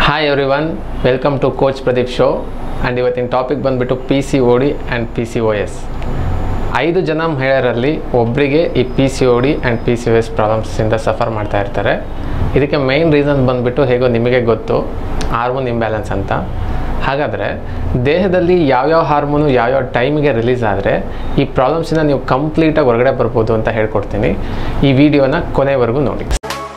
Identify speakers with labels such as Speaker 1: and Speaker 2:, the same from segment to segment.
Speaker 1: hi everyone welcome to coach Pradeep show and ಇವತ್ತಿನ topic ಬಂದುಬಿಟ್ಟು P C O D and P C O S ಐದು ಜನ ಮಹಿಳೆಯರಲ್ಲಿ ಒಬ್ಬರಿಗೆ ಈ P C O D and P C O S ಪ್ರಾಬ್ಲಮ್ಸಿಂದ suffer ಮಾಡ್ತಾ ಇರ್ತಾರೆ ಇದಕ್ಕೆ ಮೈನ್ ರೀಸನ್ ಬಂದುಬಿಟ್ಟು ಹೇಗೋ ನಿಮಗೆ ಗೊತ್ತು ಹಾರ್ಮೋನ್ ಇಂಬ್ಯಾಲೆನ್ಸ್ ಅಂತ ಹಾಗಾದರೆ ದೇಹದಲ್ಲಿ ಯಾವ್ಯಾವ ಹಾರ್ಮೋನು ಯಾವ್ಯಾವ ಟೈಮಿಗೆ ರಿಲೀಸ್ ಆದರೆ ಈ ಪ್ರಾಬ್ಲಮ್ಸಿಂದ ನೀವು ಕಂಪ್ಲೀಟಾಗಿ ಹೊರಗಡೆ ಬರ್ಬೋದು ಅಂತ ಹೇಳ್ಕೊಡ್ತೀನಿ ಈ ವಿಡಿಯೋನ ಕೊನೆವರೆಗೂ ನೋಡಿ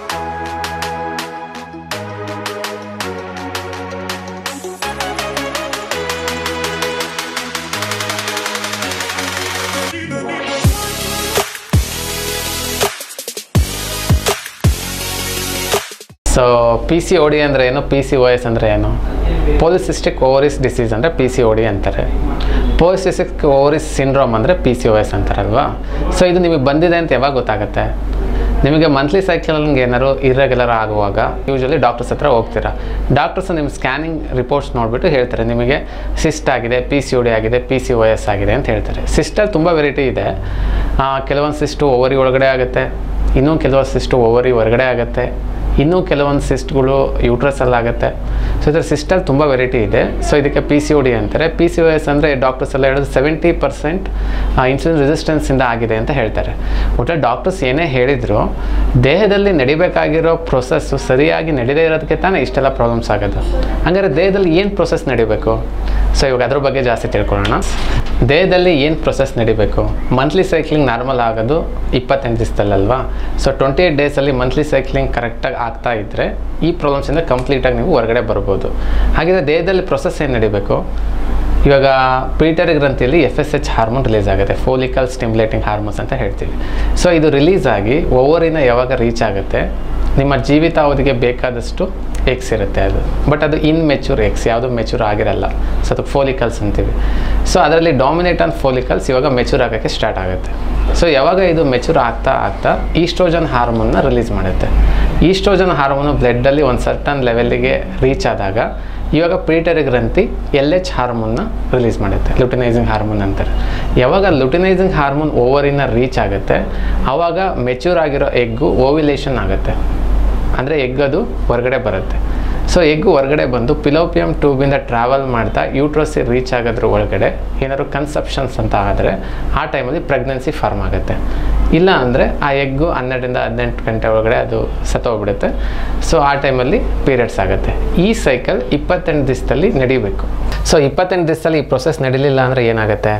Speaker 1: so P C O D ಅಂದರೆ ಏನು ಪಿ ಸಿ ಒ ಎಸ್ ಅಂದರೆ ಏನು ಪೋಲಿಸಿಸ್ಟಿಕ್ ಓವರಿಸ್ ಡಿಸೀಸ್ ಅಂದರೆ ಪಿ ಸಿ ಒ ಡಿ ಅಂತಾರೆ ಪೋಲಿಸಿಸ್ಟಿಕ್ ಓವರಿಸ್ ಸಿಂಡ್ರೋಮ್ ಅಂದರೆ ಪಿ ಸಿ ಒ ಎಸ್ ಅಂತಾರಲ್ವಾ ಸೊ ಇದು ನಿಮಗೆ ಬಂದಿದೆ ಅಂತ ಯಾವಾಗ ಗೊತ್ತಾಗುತ್ತೆ ನಿಮಗೆ ಮಂತ್ಲಿ ಸೈಕಲ್ಗೆ ಏನಾದ್ರು ಇರ್ರೆಗ್ಯುಲರ್ ಆಗುವಾಗ ಯೂಶ್ವಲಿ ಡಾಕ್ಟರ್ಸ್ ಹತ್ರ ಹೋಗ್ತೀರಾ ಡಾಕ್ಟರ್ಸ್ ನಿಮ್ಮ ಸ್ಕ್ಯಾನಿಂಗ್ ರಿಪೋರ್ಟ್ಸ್ ನೋಡಿಬಿಟ್ಟು ಹೇಳ್ತಾರೆ ನಿಮಗೆ ಸಿಸ್ಟ್ ಆಗಿದೆ ಪಿ ಸಿ ಒ ಡಿ ಆಗಿದೆ ಪಿ ಸಿ ಒ ಎಸ್ ಆಗಿದೆ ಅಂತ ಹೇಳ್ತಾರೆ ಸಿಸ್ಟಲ್ಲಿ ತುಂಬ ವೆರೈಟಿ ಇದೆ ಕೆಲವೊಂದು ಸಿಸ್ಟು ಓವರಿ ಒಳಗಡೆ ಆಗುತ್ತೆ ಇನ್ನೂ ಕೆಲವೊಂದು ಸಿಸ್ಟು ಓವರಿ ಹೊರಗಡೆ ಆಗುತ್ತೆ ಇನ್ನೂ ಕೆಲವೊಂದು ಸಿಸ್ಟ್ಗಳು ಯೂಟ್ರಸಲ್ಲಾಗುತ್ತೆ ಸೊ ಇದರ ಸಿಸ್ಟಲ್ಲಿ ತುಂಬ ವೆರೈಟಿ ಇದೆ ಸೊ ಇದಕ್ಕೆ ಪಿ ಸಿ ಒ ಡಿ ಅಂತಾರೆ ಪಿ ಸಿ ಒ ಎಸ್ ಅಂದರೆ ಡಾಕ್ಟರ್ಸ್ ಎಲ್ಲ ಹೇಳೋದು ಸೆವೆಂಟಿ ಪರ್ಸೆಂಟ್ ಇನ್ಸುಲಿನ್ ರೆಸಿಸ್ಟೆನ್ಸಿಂದ ಆಗಿದೆ ಅಂತ ಹೇಳ್ತಾರೆ ಒಟ್ಟು ಡಾಕ್ಟರ್ಸ್ ಏನೇ ಹೇಳಿದ್ರು ದೇಹದಲ್ಲಿ ನಡಿಬೇಕಾಗಿರೋ ಪ್ರೊಸೆಸ್ಸು ಸರಿಯಾಗಿ ನಡೀದೇ ಇರೋದಕ್ಕೆ ತಾನೇ ಇಷ್ಟೆಲ್ಲ ಪ್ರಾಬ್ಲಮ್ಸ್ ಆಗೋದು ಹಂಗಾರೆ ದೇಹದಲ್ಲಿ ಏನು ಪ್ರೊಸೆಸ್ ನಡಿಬೇಕು ಸೊ ಇವಾಗ ಅದ್ರ ಬಗ್ಗೆ ಜಾಸ್ತಿ ತಿಳ್ಕೊಳ್ಳೋಣ ದೇಹದಲ್ಲಿ ಏನು ಪ್ರೊಸೆಸ್ ನಡಿಬೇಕು ಮಂತ್ಲಿ ಸೈಕ್ಲಿಂಗ್ ನಾರ್ಮಲ್ ಆಗೋದು ಇಪ್ಪತ್ತೆಂಟು ದಿವಸದಲ್ಲಲ್ವಾ ಸೊ ಟ್ವೆಂಟಿ ಏಯ್ಟ್ ಡೇಸಲ್ಲಿ ಮಂತ್ಲಿ ಸೈಕ್ಲಿಂಗ್ ಕರೆಕ್ಟಾಗಿ ಆಗ್ತಾ ಇದ್ದರೆ ಈ ಪ್ರಾಬ್ಲಮ್ಸಿಂದ ಕಂಪ್ಲೀಟಾಗಿ ನೀವು ಹೊರಗಡೆ ಬರ್ಬೋದು ಹಾಗಿದ್ರೆ ದೇಹದಲ್ಲಿ ಪ್ರೊಸೆಸ್ ಏನು ನಡಿಬೇಕು ಇವಾಗ ಪೀಟರ್ ಗ್ರಂಥಿಯಲ್ಲಿ F S H hormone release ಆಗುತ್ತೆ ಫೋಲಿಕಲ್ ಸ್ಟಿಮ್ಯುಲೇಟಿಂಗ್ ಹಾರ್ಮೋನ್ಸ್ ಅಂತ ಹೇಳ್ತೀವಿ ಸೊ ಇದು ರಿಲೀಸ್ ಆಗಿ ಓವರಿನ ಯಾವಾಗ ರೀಚ್ ಆಗುತ್ತೆ ನಿಮ್ಮ ಜೀವಿತಾವಧಿಗೆ ಬೇಕಾದಷ್ಟು ಎಕ್ಸ್ ಇರುತ್ತೆ ಅದು ಬಟ್ ಅದು ಇನ್ ಮೆಚೂರ್ ಎಕ್ಸ್ ಯಾವುದು ಮೆಚೂರ್ ಆಗಿರಲ್ಲ ಸೊ ಅದಕ್ಕೆ ಫೋಲಿಕಲ್ಸ್ ಅಂತೀವಿ ಸೊ ಅದರಲ್ಲಿ ಡಾಮಿನೇಟ್ ಆನ್ ಫೋಲಿಕಲ್ಸ್ ಇವಾಗ ಮೆಚೂರ್ ಆಗೋಕ್ಕೆ ಸ್ಟಾರ್ಟ್ ಆಗುತ್ತೆ ಸೊ ಯಾವಾಗ ಇದು ಮೆಚೂರ್ ಆಗ್ತಾ ಆಗ್ತಾ ಈಸ್ಟ್ರೋಜನ್ ಹಾರ್ಮೋನ್ನ ರಿಲೀಸ್ ಮಾಡುತ್ತೆ ಈಸ್ಟ್ರೋಜನ್ ಹಾರ್ಮೋನು ಬ್ಲಡ್ಡಲ್ಲಿ ಒಂದು ಸರ್ಟನ್ ಲೆವೆಲ್ಲಿಗೆ ರೀಚ್ ಆದಾಗ ಇವಾಗ ಪೀಟರಿ ಗ್ರಂಥಿ ಎಲ್ ಎಚ್ ಹಾರ್ಮೋನ್ನ ರಿಲೀಸ್ ಮಾಡುತ್ತೆ ಲುಟಿನೈಸಿಂಗ್ ಹಾರ್ಮೋನ್ ಅಂತಾರೆ ಯಾವಾಗ ಲುಟಿನೈಸಿಂಗ್ ಹಾರ್ಮೋನ್ ಓವರಿನ ರೀಚ್ ಆಗುತ್ತೆ ಆವಾಗ ಮೆಚ್ಯೂರ್ ಆಗಿರೋ ಎಗ್ಗು ಓವಿಲೇಷನ್ ಆಗುತ್ತೆ ಅಂದರೆ ಎಗ್ ಅದು ಹೊರಗಡೆ ಬರುತ್ತೆ ಸೊ ಎಗ್ಗು ಹೊರಗಡೆ ಬಂದು ಪಿಲೋಪಿಯಂ ಟ್ಯೂಬಿಂದ ಟ್ರಾವೆಲ್ ಮಾಡ್ತಾ ಯೂಟ್ರಸ್ಸಿ ರೀಚ್ ಆಗೋದ್ರ ಒಳಗಡೆ ಏನಾದ್ರು ಕನ್ಸಪ್ಷನ್ಸ್ ಅಂತ ಆದರೆ ಆ ಟೈಮಲ್ಲಿ ಪ್ರೆಗ್ನೆನ್ಸಿ ಫಾರ್ಮ್ ಆಗುತ್ತೆ ಇಲ್ಲ ಅಂದರೆ ಆ ಎಗ್ಗು ಹನ್ನೆರಡರಿಂದ ಹದಿನೆಂಟು ಗಂಟೆ ಒಳಗಡೆ ಅದು ಸತ್ತೋಗ್ಬಿಡುತ್ತೆ ಸೊ ಆ ಟೈಮಲ್ಲಿ ಪೀರಿಯಡ್ಸ್ ಆಗುತ್ತೆ ಈ ಸೈಕಲ್ ಇಪ್ಪತ್ತೆಂಟು ದಿವಸದಲ್ಲಿ ನಡಿಬೇಕು ಸೊ ಇಪ್ಪತ್ತೆಂಟು ದಿವಸದಲ್ಲಿ ಈ ಪ್ರೊಸೆಸ್ ನಡೀಲಿಲ್ಲ ಅಂದರೆ ಏನಾಗುತ್ತೆ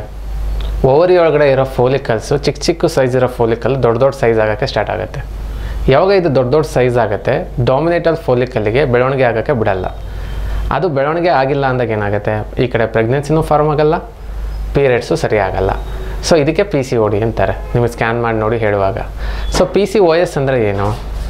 Speaker 1: ಓವರಿ ಒಳಗಡೆ ಇರೋ ಫೋಲಿಕಲ್ಸು ಚಿಕ್ಕ ಚಿಕ್ಕ ಸೈಜ್ ಇರೋ ಫೋಲಿಕಲ್ ದೊಡ್ಡ ದೊಡ್ಡ ಸೈಜ್ ಆಗೋಕ್ಕೆ ಸ್ಟಾರ್ಟ್ ಆಗುತ್ತೆ ಯಾವಾಗ ಇದು ದೊಡ್ಡ ದೊಡ್ಡ ಸೈಜ್ ಆಗುತ್ತೆ ಡಾಮಿನೇಟಲ್ ಫೋಲಿಕಲ್ಲಿಗೆ ಬೆಳವಣಿಗೆ ಆಗೋಕ್ಕೆ ಬಿಡಲ್ಲ ಅದು ಬೆಳವಣಿಗೆ ಆಗಿಲ್ಲ ಅಂದಾಗ ಏನಾಗುತ್ತೆ ಈ ಕಡೆ ಪ್ರೆಗ್ನೆನ್ಸಿನೂ ಫಾರ್ಮ್ ಆಗಲ್ಲ ಪೀರಿಯಡ್ಸು ಸರಿ ಆಗಲ್ಲ ಸೊ ಇದಕ್ಕೆ ಪಿ ಸಿ ಒ ಡಿ ಅಂತಾರೆ ನಿಮಗೆ ಸ್ಕ್ಯಾನ್ ಮಾಡಿ ನೋಡಿ ಹೇಳುವಾಗ so P C O S ಅಂದರೆ ಏನು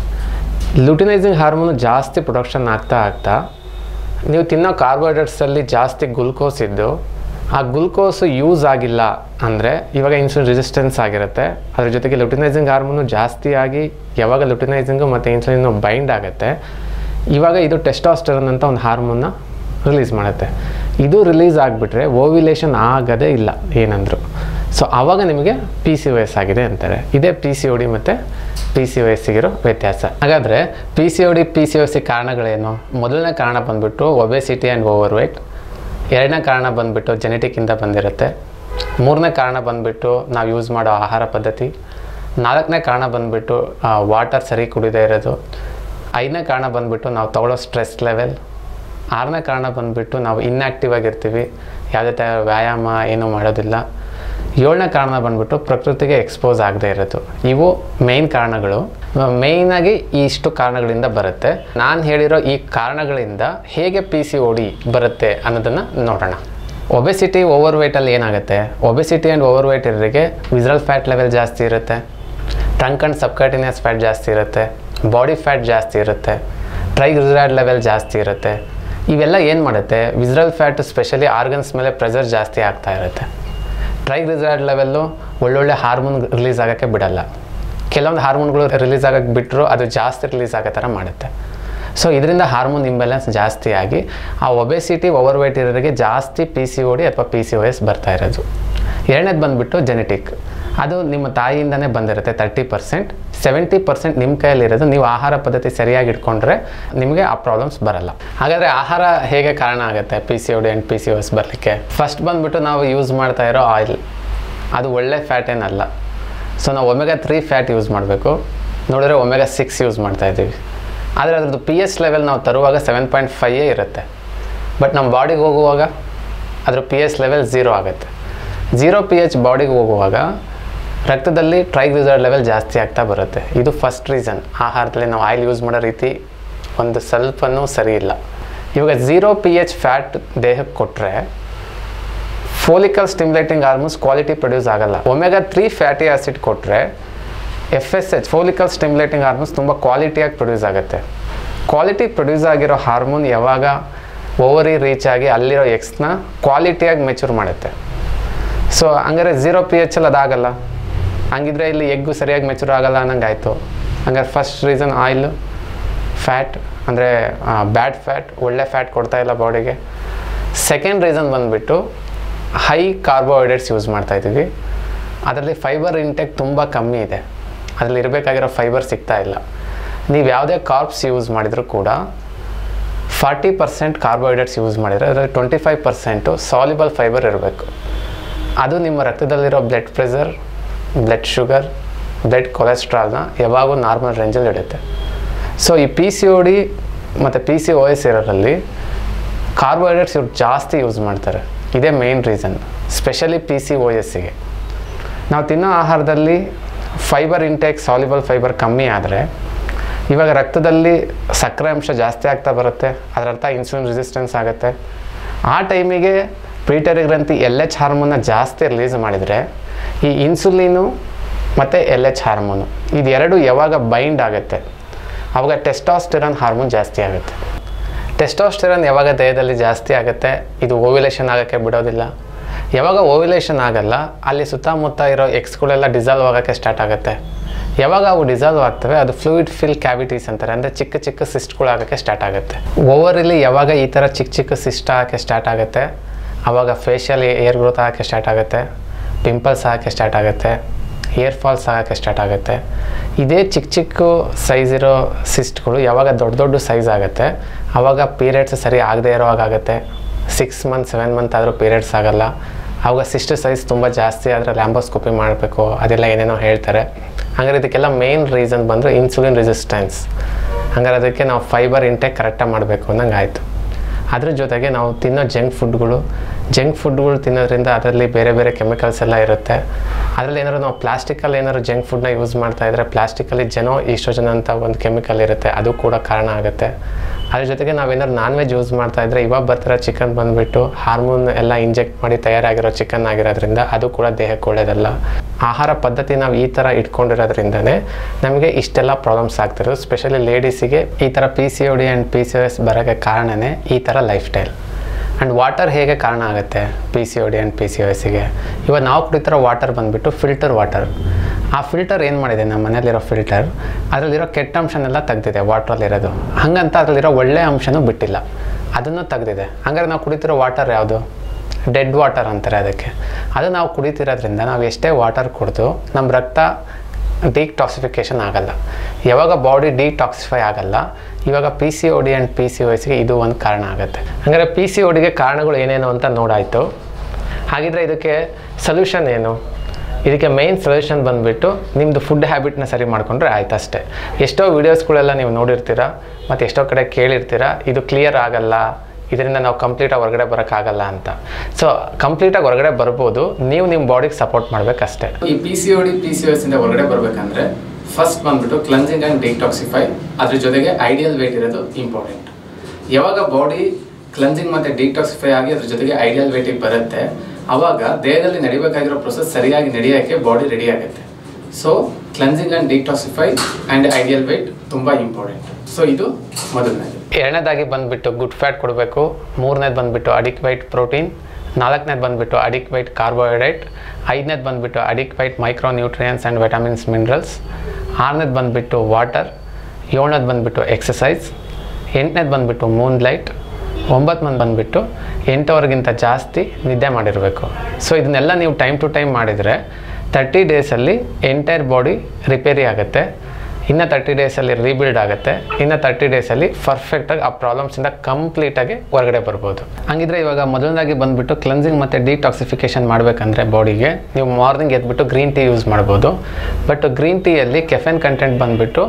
Speaker 1: ಲುಟಿನೈಸಿಂಗ್ ಹಾರ್ಮೋನು ಜಾಸ್ತಿ ಪ್ರೊಡಕ್ಷನ್ ಆಗ್ತಾ ಆಗ್ತಾ ನೀವು ತಿನ್ನೋ ಕಾರ್ಬೋಹೈಡ್ರೇಟ್ಸಲ್ಲಿ ಜಾಸ್ತಿ ಗ್ಲುಕೋಸ್ ಇದ್ದು ಆ ಗ್ಲುಕೋಸು ಯೂಸ್ ಆಗಿಲ್ಲ ಅಂದರೆ ಇವಾಗ ಇನ್ಸುಲಿನ್ ರೆಸಿಸ್ಟೆನ್ಸ್ ಆಗಿರುತ್ತೆ ಅದ್ರ ಜೊತೆಗೆ ಲುಟಿನೈಸಿಂಗ್ ಹಾರ್ಮೋನು ಜಾಸ್ತಿ ಆಗಿ ಯಾವಾಗ ಲುಟಿನೈಸಿಂಗು ಮತ್ತು ಇನ್ಸುಲಿನ್ನು ಬೈಂಡ್ ಆಗುತ್ತೆ ಇವಾಗ ಇದು ಟೆಸ್ಟಾಸ್ಟರನ್ ಅಂತ ಒಂದು ಹಾರ್ಮೋನ್ನ ರಿಲೀಸ್ ಮಾಡುತ್ತೆ ಇದು ರಿಲೀಸ್ ಆಗಿಬಿಟ್ರೆ ಓವಿಲೇಷನ್ ಆಗೋದೇ ಇಲ್ಲ ಏನಂದ್ರು ಸೊ ಆವಾಗ ನಿಮಗೆ ಪಿ ಸಿ ಒ ಎಸ್ ಆಗಿದೆ ಅಂತಾರೆ ಇದೇ ಪಿ ಸಿ ಒ ಡಿ ಮತ್ತು ಪಿ ಸಿ ಒ ಎಸ್ಸಿಗಿರೋ ವ್ಯತ್ಯಾಸ ಹಾಗಾದರೆ P C O D P C O C ಕಾರಣಗಳೇನು ಮೊದಲನೇ ಕಾರಣ ಬಂದುಬಿಟ್ಟು ಒಬೆಸಿಟಿ ಆ್ಯಂಡ್ ಓವರ್ ವೇಟ್ ಎರಡನೇ ಕಾರಣ ಬಂದುಬಿಟ್ಟು ಜೆನೆಟಿಕ್ಕಿಂದ ಬಂದಿರುತ್ತೆ ಮೂರನೇ ಕಾರಣ ಬಂದುಬಿಟ್ಟು ನಾವು ಯೂಸ್ ಮಾಡೋ ಆಹಾರ ಪದ್ಧತಿ ನಾಲ್ಕನೇ ಕಾರಣ ಬಂದುಬಿಟ್ಟು ವಾಟರ್ ಸರಿ ಕುಡಿದೇ ಇರೋದು ಐದನೇ ಕಾರಣ ಬಂದುಬಿಟ್ಟು ನಾವು ತಗೊಳ್ಳೋ ಸ್ಟ್ರೆಸ್ ಲೆವೆಲ್ ಆರನೇ ಕಾರಣ ಬಂದುಬಿಟ್ಟು ನಾವು ಇನ್ಆ್ಯಕ್ಟಿವ್ ಆಗಿರ್ತೀವಿ ಯಾವುದೇ ಥರ ವ್ಯಾಯಾಮ ಏನೂ ಮಾಡೋದಿಲ್ಲ ಏಳನೇ ಕಾರಣ ಬಂದ್ಬಿಟ್ಟು ಪ್ರಕೃತಿಗೆ ಎಕ್ಸ್ಪೋಸ್ ಆಗದೆ ಇರೋದು ಇವು ಮೇಯ್ನ್ ಕಾರಣಗಳು ಮೇಯ್ನಾಗಿ ಇಷ್ಟು ಕಾರಣಗಳಿಂದ ಬರುತ್ತೆ ನಾನು ಹೇಳಿರೋ ಈ ಕಾರಣಗಳಿಂದ ಹೇಗೆ ಪಿ ಸಿ ಒ ಡಿ ಬರುತ್ತೆ ಅನ್ನೋದನ್ನು ನೋಡೋಣ ಒಬೆಸಿಟಿ ಓವರ್ ವೇಟಲ್ಲಿ ಏನಾಗುತ್ತೆ ಒಬೆಸಿಟಿ ಆ್ಯಂಡ್ ಓವರ್ ವೇಟ್ ಇರೋರಿಗೆ ವಿಸ್ರಲ್ ಫ್ಯಾಟ್ ಲೆವೆಲ್ ಜಾಸ್ತಿ ಇರುತ್ತೆ ಟ್ರಂಕ್ ಆ್ಯಂಡ್ ಸಬ್ಕಟಿನಿಯಸ್ ಫ್ಯಾಟ್ ಜಾಸ್ತಿ ಇರುತ್ತೆ ಬಾಡಿ ಫ್ಯಾಟ್ ಜಾಸ್ತಿ ಇರುತ್ತೆ ಟ್ರೈಗ್ಲಿಸರೈಡ್ ಲೆವೆಲ್ ಜಾಸ್ತಿ ಇರುತ್ತೆ ಇವೆಲ್ಲ ಏನು ಮಾಡುತ್ತೆ ವಿಸ್ರಲ್ ಫ್ಯಾಟ್ ಸ್ಪೆಷಲಿ ಆರ್ಗನ್ಸ್ ಮೇಲೆ ಪ್ರೆಷರ್ ಜಾಸ್ತಿ ಆಗ್ತಾ ಇರುತ್ತೆ ಟ್ರೈಗ್ಲಿಸರೈಡ್ ಲೆವೆಲ್ಲು ಒಳ್ಳೊಳ್ಳೆ ಹಾರ್ಮೋನ್ ರಿಲೀಸ್ ಆಗೋಕ್ಕೆ ಬಿಡಲ್ಲ ಕೆಲವೊಂದು ಹಾರ್ಮೋನ್ಗಳು ರಿಲೀಸ್ ಆಗೋಕ್ಕೆ ಬಿಟ್ಟರು ಅದು ಜಾಸ್ತಿ ರಿಲೀಸ್ ಆಗೋ ಥರ ಮಾಡುತ್ತೆ ಸೊ ಇದರಿಂದ ಹಾರ್ಮೋನ್ ಇಂಬ್ಯಾಲೆನ್ಸ್ ಜಾಸ್ತಿ ಆಗಿ ಆ ಒಬೆಸಿಟಿ ಓವರ್ ವೇಟ್ ಇರೋರಿಗೆ ಜಾಸ್ತಿ ಪಿ ಸಿ ಒ ಡಿ ಅಥವಾ ಪಿ ಸಿ ಒ ಎಸ್ ಬರ್ತಾ ಇರೋದು ಎರಡನೇದು ಬಂದುಬಿಟ್ಟು ಜೆನೆಟಿಕ್ ಅದು ನಿಮ್ಮ ತಾಯಿಯಿಂದನೇ ಬಂದಿರುತ್ತೆ ತರ್ಟಿ ಪರ್ಸೆಂಟ್ ಸೆವೆಂಟಿ ಪರ್ಸೆಂಟ್ ನಿಮ್ಮ ಕೈಯಲ್ಲಿರೋದು ನೀವು ಆಹಾರ ಪದ್ಧತಿ ಸರಿಯಾಗಿ ಇಟ್ಕೊಂಡ್ರೆ ನಿಮಗೆ ಆ ಪ್ರಾಬ್ಲಮ್ಸ್ ಬರಲ್ಲ ಹಾಗಾದರೆ ಆಹಾರ ಹೇಗೆ ಕಾರಣ ಆಗುತ್ತೆ P C O D and P C S ಬರಲಿಕ್ಕೆ ಫಸ್ಟ್ ಬಂದುಬಿಟ್ಟು ನಾವು ಯೂಸ್ ಮಾಡ್ತಾ ಇರೋ ಆಯಿಲ್ ಅದು ಒಳ್ಳೆ ಫ್ಯಾಟ್ ಏನಲ್ಲ ಸೊ ನಾವು ಒಮೆಗಾ ತ್ರೀ ಫ್ಯಾಟ್ ಯೂಸ್ ಮಾಡಬೇಕು ನೋಡಿದ್ರೆ ಒಮೆಗಾ ಸಿಕ್ಸ್ ಯೂಸ್ ಮಾಡ್ತಾ ಇದ್ದೀವಿ ಆದರೆ ಅದ್ರದ್ದು ಪಿ ಎಚ್ ಲೆವೆಲ್ ನಾವು ತರುವಾಗ ಸೆವೆನ್ ಪಾಯಿಂಟ್ ಫೈಯೇ ಇರುತ್ತೆ ಬಟ್ ನಮ್ಮ ಬಾಡಿಗೆ ಹೋಗುವಾಗ ಅದ್ರ ಪಿ ಎಚ್ ಲೆವೆಲ್ ಝೀರೋ ಆಗುತ್ತೆ ಝೀರೋ ಪಿ ಎಚ್ ಬಾಡಿಗೆ ಹೋಗುವಾಗ ರಕ್ತದಲ್ಲಿ ಟ್ರೈಗ್ಲಿಸರೈಡ್ ಲೆವೆಲ್ ಜಾಸ್ತಿ ಆಗ್ತಾ ಬರುತ್ತೆ ಇದು ಫಸ್ಟ್ ರೀಸನ್ ಆಹಾರದಲ್ಲಿ ನಾವು ಆಯಿಲ್ ಯೂಸ್ ಮಾಡೋ ರೀತಿ ಒಂದು ಸ್ವಲ್ಪನೂ ಸರಿ ಇಲ್ಲ ಇವಾಗ ಝೀರೋ ಪಿ ಎಚ್ ಫ್ಯಾಟ್ ದೇಹಕ್ಕೆ ಕೊಟ್ಟರೆ follicle stimulating hormones quality produce ಆಗಲ್ಲ ಒಮೆಗಾ ತ್ರೀ ಫ್ಯಾಟಿ ಆಸಿಡ್ ಕೊಟ್ಟರೆ F S H follicle stimulating hormones ತುಂಬ ಕ್ವಾಲಿಟಿಯಾಗಿ ಪ್ರೊಡ್ಯೂಸ್ ಆಗುತ್ತೆ ಕ್ವಾಲಿಟಿ ಪ್ರೊಡ್ಯೂಸ್ ಆಗಿರೋ ಹಾರ್ಮೋನ್ ಯಾವಾಗ ಓವರಿ ರೀಚ್ ಆಗಿ ಅಲ್ಲಿರೋ ಎಕ್ಸ್ನ ಕ್ವಾಲಿಟಿಯಾಗಿ ಮೆಚೂರ್ ಮಾಡುತ್ತೆ ಸೊ ಹಂಗಾರೆ ಝೀರೋ ಪಿ ಎಚ್ ಅಲ್ಲಿ ಅದಾಗಲ್ಲ ಹಂಗಿದ್ರೆ ಇಲ್ಲಿ ಎಗ್ಗು ಸರಿಯಾಗಿ ಮೆಚೂರ್ ಆಗಲ್ಲ ಅನ್ನಂಗೆ ಆಯಿತು ಹಂಗಾರೆ ಫಸ್ಟ್ ರೀಸನ್ ಆಯಿಲು ಫ್ಯಾಟ್ ಅಂದರೆ ಬ್ಯಾಡ್ ಫ್ಯಾಟ್ ಒಳ್ಳೆ ಫ್ಯಾಟ್ ಕೊಡ್ತಾ ಇಲ್ಲ ಬಾಡಿಗೆ ಸೆಕೆಂಡ್ ರೀಸನ್ ಬಂದುಬಿಟ್ಟು ಹೈ ಕಾರ್ಬೋಹೈಡ್ರೇಟ್ಸ್ ಯೂಸ್ ಮಾಡ್ತಾ ಇದ್ದೀವಿ ಅದರಲ್ಲಿ ಫೈಬರ್ ಇಂಟೆಕ್ ತುಂಬ ಕಮ್ಮಿ ಇದೆ ಅದರಲ್ಲಿ ಇರಬೇಕಾಗಿರೋ ಫೈಬರ್ ಸಿಗ್ತಾ ಇಲ್ಲ ನೀವು ಯಾವುದೇ ಕಾರ್ಬ್ಸ್ ಯೂಸ್ ಮಾಡಿದರೂ ಕೂಡ ಫಾರ್ಟಿ ಪರ್ಸೆಂಟ್ ಕಾರ್ಬೋಹೈಡ್ರೇಟ್ಸ್ ಯೂಸ್ ಮಾಡಿದರೆ ಅದರಲ್ಲಿ twenty five percent soluble fibre ಇರಬೇಕು ಅದು ನಿಮ್ಮ ರಕ್ತದಲ್ಲಿರೋ blood pressure blood sugar blood ಕೊಲೆಸ್ಟ್ರಾಲ್ನ ಯಾವಾಗೂ ನಾರ್ಮಲ್ ರೇಂಜಲ್ಲಿ ಇಡುತ್ತೆ ಸೊ ಈ ಪಿ ಸಿ ಒ ಡಿ ಮತ್ತು ಪಿ ಸಿ ಒ ಎಸ್ ಇರೋರಲ್ಲಿ ಕಾರ್ಬೋಹೈಡ್ರೇಟ್ಸ್ ಇವ್ರು ಜಾಸ್ತಿ ಯೂಸ್ ಮಾಡ್ತಾರೆ ಇದೇ main reason specially P C O ಎಸ್ಸಿಗೆ ನಾವು ತಿನ್ನೋ ಆಹಾರದಲ್ಲಿ ಫೈಬರ್ ಇಂಟೇಕ್ ಸಾಲಿಬಲ್ ಫೈಬರ್ ಕಮ್ಮಿ ಆದರೆ ಇವಾಗ ರಕ್ತದಲ್ಲಿ ಸಕ್ಕರೆ ಅಂಶ ಜಾಸ್ತಿ ಆಗ್ತಾ ಬರುತ್ತೆ ಅದರರ್ಥ ಇನ್ಸುಲಿನ್ ರೆಸಿಸ್ಟೆನ್ಸ್ ಆಗುತ್ತೆ ಆ ಟೈಮಿಗೆ ಪೀಟರಿ ಗ್ರಂಥಿ ಎಲ್ ಎಚ್ ಹಾರ್ಮೋನ್ನ ಜಾಸ್ತಿ ರಿಲೀಸ್ ಮಾಡಿದರೆ ಈ ಇನ್ಸುಲಿನು ಮತ್ತು ಎಲ್ ಎಚ್ ಹಾರ್ಮೋನು ಇದೆರಡು ಯಾವಾಗ ಬೈಂಡ್ ಆಗುತ್ತೆ ಆವಾಗ ಟೆಸ್ಟಾಸ್ಟಿರನ್ ಹಾರ್ಮೋನ್ ಜಾಸ್ತಿ ಆಗುತ್ತೆ ಟೆಸ್ಟೋಸ್ಟೆರಾನ್ ಯಾವಾಗ ದೇಹದಲ್ಲಿ ಜಾಸ್ತಿ ಆಗುತ್ತೆ ಇದು ಓವ್ಯುಲೇಷನ್ ಆಗೋಕ್ಕೆ ಬಿಡೋದಿಲ್ಲ ಯಾವಾಗ ಓವ್ಯುಲೇಷನ್ ಆಗಲ್ಲ ಅಲ್ಲಿ ಸುತ್ತಮುತ್ತ ಇರೋ ಎಕ್ಸ್ಗಳೆಲ್ಲ ಡಿಸಾಲ್ವ್ ಆಗೋಕ್ಕೆ ಸ್ಟಾರ್ಟ್ ಆಗುತ್ತೆ ಯಾವಾಗ ಅವು ಡಿಸಾಲ್ವ್ ಆಗ್ತವೆ ಅದು ಫ್ಲೂಯಿಡ್ ಫಿಲ್ ಕ್ಯಾವಿಟೀಸ್ ಅಂತಾರೆ ಅಂದರೆ ಚಿಕ್ಕ ಚಿಕ್ಕ ಸಿಸ್ಟ್ಗಳು ಆಗೋಕ್ಕೆ ಸ್ಟಾರ್ಟ್ ಆಗುತ್ತೆ ಓವರಲ್ಲಿ ಯಾವಾಗ ಈ ಥರ ಚಿಕ್ಕ ಚಿಕ್ಕ ಸಿಸ್ಟ್ ಆಗೋಕ್ಕೆ ಸ್ಟಾರ್ಟ್ ಆಗುತ್ತೆ ಆವಾಗ ಫೇಶಿಯಲ್ ಏರ್ ಗ್ರೋತ್ ಆಗೋಕ್ಕೆ ಸ್ಟಾರ್ಟ್ ಆಗುತ್ತೆ ಪಿಂಪಲ್ಸ್ ಆಗೋಕ್ಕೆ ಸ್ಟಾರ್ಟ್ ಆಗುತ್ತೆ ಏರ್ ಫಾಲ್ಸ್ ಆಗೋಕ್ಕೆ ಸ್ಟಾರ್ಟ್ ಆಗುತ್ತೆ ಇದೇ ಚಿಕ್ಕ ಚಿಕ್ಕ ಸೈಜ್ ಇರೋ ಸಿಸ್ಟ್ಗಳು ಯಾವಾಗ ದೊಡ್ಡ ದೊಡ್ಡ ಸೈಜ್ ಆಗುತ್ತೆ ಆವಾಗ ಪೀರಿಯಡ್ಸ್ ಸರಿ ಆಗದೆ ಇರೋ ಹಾಗಾಗುತ್ತೆ ಸಿಕ್ಸ್ ಮಂತ್ ಸೆವೆನ್ ಮಂತ್ ಆದರೂ ಪೀರಿಯಡ್ಸ್ ಆಗಲ್ಲ ಆವಾಗ ಸಿಸ್ಟ್ ಸೈಜ್ ತುಂಬ ಜಾಸ್ತಿ ಆದರೆ ಲ್ಯಾಂಬೋಸ್ಕೋಪಿ ಮಾಡಬೇಕು ಅದೆಲ್ಲ ಏನೇನೋ ಹೇಳ್ತಾರೆ ಹಂಗಾರೆ ಇದಕ್ಕೆಲ್ಲ ಮೇನ್ ರೀಸನ್ ಬಂದರೆ ಇನ್ಸುಲಿನ್ ರೆಸಿಸ್ಟೆನ್ಸ್ ಹಂಗಾರೆ ಅದಕ್ಕೆ ನಾವು ಫೈಬರ್ ಇಂಟೇಕ್ ಕರೆಕ್ಟಾಗಿ ಮಾಡಬೇಕು ಅನ್ನಂಗೆ ಆಯಿತು ಅದ್ರ ಜೊತೆಗೆ ನಾವು ತಿನ್ನೋ ಜಂಕ್ ಫುಡ್ಗಳು ಜಂಕ್ ಫುಡ್ಗಳು ತಿನ್ನೋದ್ರಿಂದ ಅದರಲ್ಲಿ ಬೇರೆ ಬೇರೆ ಕೆಮಿಕಲ್ಸ್ ಎಲ್ಲ ಇರುತ್ತೆ ಅದರಲ್ಲಿ ಏನಾದ್ರು ನಾವು ಪ್ಲಾಸ್ಟಿಕಲ್ಲಿ ಏನಾದ್ರು ಜಂಕ್ ಫುಡ್ನ ಯೂಸ್ ಮಾಡ್ತಾ ಇದ್ದರೆ ಪ್ಲಾಸ್ಟಿಕಲ್ಲಿ ಜನೋ ಈಸ್ಟ್ರೋಜನ್ ಅಂತ ಒಂದು ಕೆಮಿಕಲ್ ಇರುತ್ತೆ ಅದು ಕೂಡ ಕಾರಣ ಆಗುತ್ತೆ ಅದ್ರ ಜೊತೆಗೆ ನಾವೇನಾದ್ರು ನಾನ್ ವೆಜ್ ಯೂಸ್ ಮಾಡ್ತಾ ಇದ್ದರೆ ಇವಾಗ ಬರ್ತಿರೋ ಚಿಕನ್ ಬಂದುಬಿಟ್ಟು ಹಾರ್ಮೋನ್ ಎಲ್ಲ ಇಂಜೆಕ್ಟ್ ಮಾಡಿ ತಯಾರಾಗಿರೋ ಚಿಕನ್ ಆಗಿರೋದ್ರಿಂದ ಅದು ಕೂಡ ದೇಹಕ್ಕೆ ಒಳ್ಳೆಯದಲ್ಲ ಆಹಾರ ಪದ್ಧತಿ ನಾವು ಈ ಥರ ಇಟ್ಕೊಂಡಿರೋದ್ರಿಂದನೇ ನಮಗೆ ಇಷ್ಟೆಲ್ಲ ಪ್ರಾಬ್ಲಮ್ಸ್ ಆಗ್ತಿರೋದು ಸ್ಪೆಷಲಿ ಲೇಡೀಸಿಗೆ ಈ ಥರ P C O D and P C O S ಬರೋಕ್ಕೆ ಕಾರಣನೇ ಈ ಥರ ಲೈಫ್ ಸ್ಟೈಲ್ ಆ್ಯಂಡ್ ವಾಟರ್ ಹೇಗೆ ಕಾರಣ ಆಗುತ್ತೆ P C O D and P C O ಎಸ್ಸಿಗೆ ಇವಾಗ ನಾವು ಕುಡಿತಿರೋ ವಾಟರ್ ಬಂದುಬಿಟ್ಟು ಫಿಲ್ಟರ್ ವಾಟರ್ ಆ ಫಿಲ್ಟರ್ ಏನು ಮಾಡಿದೆ ನಮ್ಮ ಮನೇಲಿರೋ ಫಿಲ್ಟರ್ ಅದರಲ್ಲಿರೋ ಕೆಟ್ಟ ಅಂಶನೆಲ್ಲ ತೆಗ್ದಿದೆ ವಾಟ್ರಲ್ಲಿರೋದು ಹಾಗಂತ ಅದರಲ್ಲಿರೋ ಒಳ್ಳೆಯ ಅಂಶನೂ ಬಿಟ್ಟಿಲ್ಲ ಅದನ್ನು ತೆಗ್ದಿದೆ ಹಂಗಾರೆ ನಾವು ಕುಡಿತಿರೋ ವಾಟರ್ ಯಾವುದು ಡೆಡ್ ವಾಟರ್ ಅಂತಾರೆ ಅದಕ್ಕೆ ಅದು ನಾವು ಕುಡಿತಿರೋದ್ರಿಂದ ನಾವು ಎಷ್ಟೇ ವಾಟರ್ ಕುಡಿದು ನಮ್ಮ ರಕ್ತ ಡಿಟಾಕ್ಸಿಫಿಕೇಷನ್ ಆಗಲ್ಲ ಯಾವಾಗ ಬಾಡಿ ಡಿಟಾಕ್ಸಿಫೈ ಆಗಲ್ಲ ಇವಾಗ P C O D and P C O ಎಸ್ಗೆ ಇದು ಒಂದು ಕಾರಣ ಆಗುತ್ತೆ ಹಾಗಾದರೆ ಪಿ ಸಿ ಒ ಡಿಗೆ ಕಾರಣಗಳು ಏನೇನು ಅಂತ ನೋಡಾಯಿತು ಹಾಗಿದ್ರೆ ಇದಕ್ಕೆ ಸೊಲ್ಯೂಷನ್ ಏನು ಇದಕ್ಕೆ ಮೇನ್ ಸೊಲ್ಯೂಷನ್ ಬಂದುಬಿಟ್ಟು ನಿಮ್ಮದು ಫುಡ್ ಹ್ಯಾಬಿಟ್ನ ಸರಿ ಮಾಡಿಕೊಂಡ್ರೆ ಆಯ್ತು ಅಷ್ಟೇ ಎಷ್ಟೋ ವೀಡಿಯೋಸ್ಗಳೆಲ್ಲ ನೀವು ನೋಡಿರ್ತೀರ ಮತ್ತು ಎಷ್ಟೋ ಕಡೆ ಕೇಳಿರ್ತೀರ ಇದು ಕ್ಲಿಯರ್ ಆಗಲ್ಲ ಇದರಿಂದ ನಾವು ಕಂಪ್ಲೀಟಾಗಿ ಹೊರಗಡೆ ಬರೋಕ್ಕಾಗಲ್ಲ ಅಂತ ಸೊ ಕಂಪ್ಲೀಟಾಗಿ ಹೊರಗಡೆ ಬರ್ಬೋದು ನೀವು ನಿಮ್ಮ ಬಾಡಿಗೆ ಸಪೋರ್ಟ್ ಮಾಡಬೇಕಷ್ಟೇ
Speaker 2: ಈ P C O D P C S ಇಂದ ಹೊರಗಡೆ ಬರ್ಬೇಕಂದ್ರೆ ಫಸ್ಟ್ ಬಂದ್ಬಿಟ್ಟು ಕ್ಲನ್ಸಿಂಗ್ ಅಂಡ್ ಡಿಟಾಕ್ಸಿಫೈ ಅದ್ರ ಜೊತೆಗೆ ಐಡಿಯಲ್ ವೇಟ್ ಇರೋದು ಇಂಪಾರ್ಟೆಂಟ್ ಯಾವಾಗ ಬಾಡಿ ಕ್ಲನ್ಸಿಂಗ್ ಮತ್ತೆ ಡಿಟಾಕ್ಸಿಫೈ ಆಗಿ ಅದ್ರ ಜೊತೆಗೆ ಐಡಿಯಲ್ ವೇಟಿಗೆ ಬರುತ್ತೆ ಅವಾಗ ದೇಹದಲ್ಲಿ ನಡಿಬೇಕಾಗಿರೋ ಪ್ರೊಸೆಸ್ ಸರಿಯಾಗಿ ನಡೆಯೋಕ್ಕೆ ಬಾಡಿ ರೆಡಿ ಆಗುತ್ತೆ so cleansing and detoxify and ideal weight ತುಂಬಾ ಇಂಪಾರ್ಟೆಂಟ್ ಸೊ ಇದು ಮೊದಲನೇದು
Speaker 1: ಎರಡನೇದಾಗಿ ಬಂದುಬಿಟ್ಟು ಗುಡ್ ಫ್ಯಾಟ್ ಕೊಡಬೇಕು ಮೂರನೇದು ಬಂದುಬಿಟ್ಟು ಅಡಿಕ್ವೈಟ್ ಪ್ರೋಟೀನ್ ನಾಲ್ಕನೇದು ಬಂದುಬಿಟ್ಟು ಅಡಿಕ್ವೈಟ್ ಕಾರ್ಬೋಹೈಡ್ರೇಟ್ ಐದನೇದು ಬಂದುಬಿಟ್ಟು adequate micronutrients and vitamins minerals ಆರನೇದು ಬಂದುಬಿಟ್ಟು ವಾಟರ್ ಏಳನೇದು ಬಂದುಬಿಟ್ಟು ಎಕ್ಸಸೈಸ್ ಎಂಟನೇದು ಬಂದುಬಿಟ್ಟು ಮೂನ್ ಲೈಟ್ ಒಂಬತ್ತು ಮಂದಿ ಬಂದುಬಿಟ್ಟು ಎಂಟು ಅವರ್ಗಿಂತ ಜಾಸ್ತಿ ನಿದ್ದೆ ಮಾಡಿರಬೇಕು ಸೊ ಇದನ್ನೆಲ್ಲ ನೀವು ಟೈಮ್ ಟು ಟೈಮ್ ಮಾಡಿದರೆ ತರ್ಟಿ ಡೇಸಲ್ಲಿ ಎಂಟೈರ್ ಬಾಡಿ ರಿಪೇರಿ ಆಗುತ್ತೆ ಇನ್ನು ತರ್ಟಿ ಡೇಸಲ್ಲಿ ರೀಬಿಲ್ಡ್ ಆಗುತ್ತೆ ಇನ್ನು ತರ್ಟಿ ಡೇಸಲ್ಲಿ ಪರ್ಫೆಕ್ಟಾಗಿ ಆ ಪ್ರಾಬ್ಲಮ್ಸಿಂದ ಕಂಪ್ಲೀಟಾಗಿ ಹೊರಗಡೆ ಬರ್ಬೋದು ಹಂಗಿದ್ರೆ ಇವಾಗ ಮೊದಲನೇದಾಗಿ ಬಂದುಬಿಟ್ಟು ಕ್ಲೆನ್ಸಿಂಗ್ ಮತ್ತು ಡಿಟಾಕ್ಸಿಫಿಕೇಷನ್ ಮಾಡಬೇಕಂದ್ರೆ ಬಾಡಿಗೆ ನೀವು ಮಾರ್ನಿಂಗ್ ಎದ್ಬಿಟ್ಟು ಗ್ರೀನ್ ಟೀ ಯೂಸ್ ಮಾಡ್ಬೋದು ಬಟ್ ಗ್ರೀನ್ ಟೀಯಲ್ಲಿ ಕೆಫೆನ್ ಕಂಟೆಂಟ್ ಬಂದುಬಿಟ್ಟು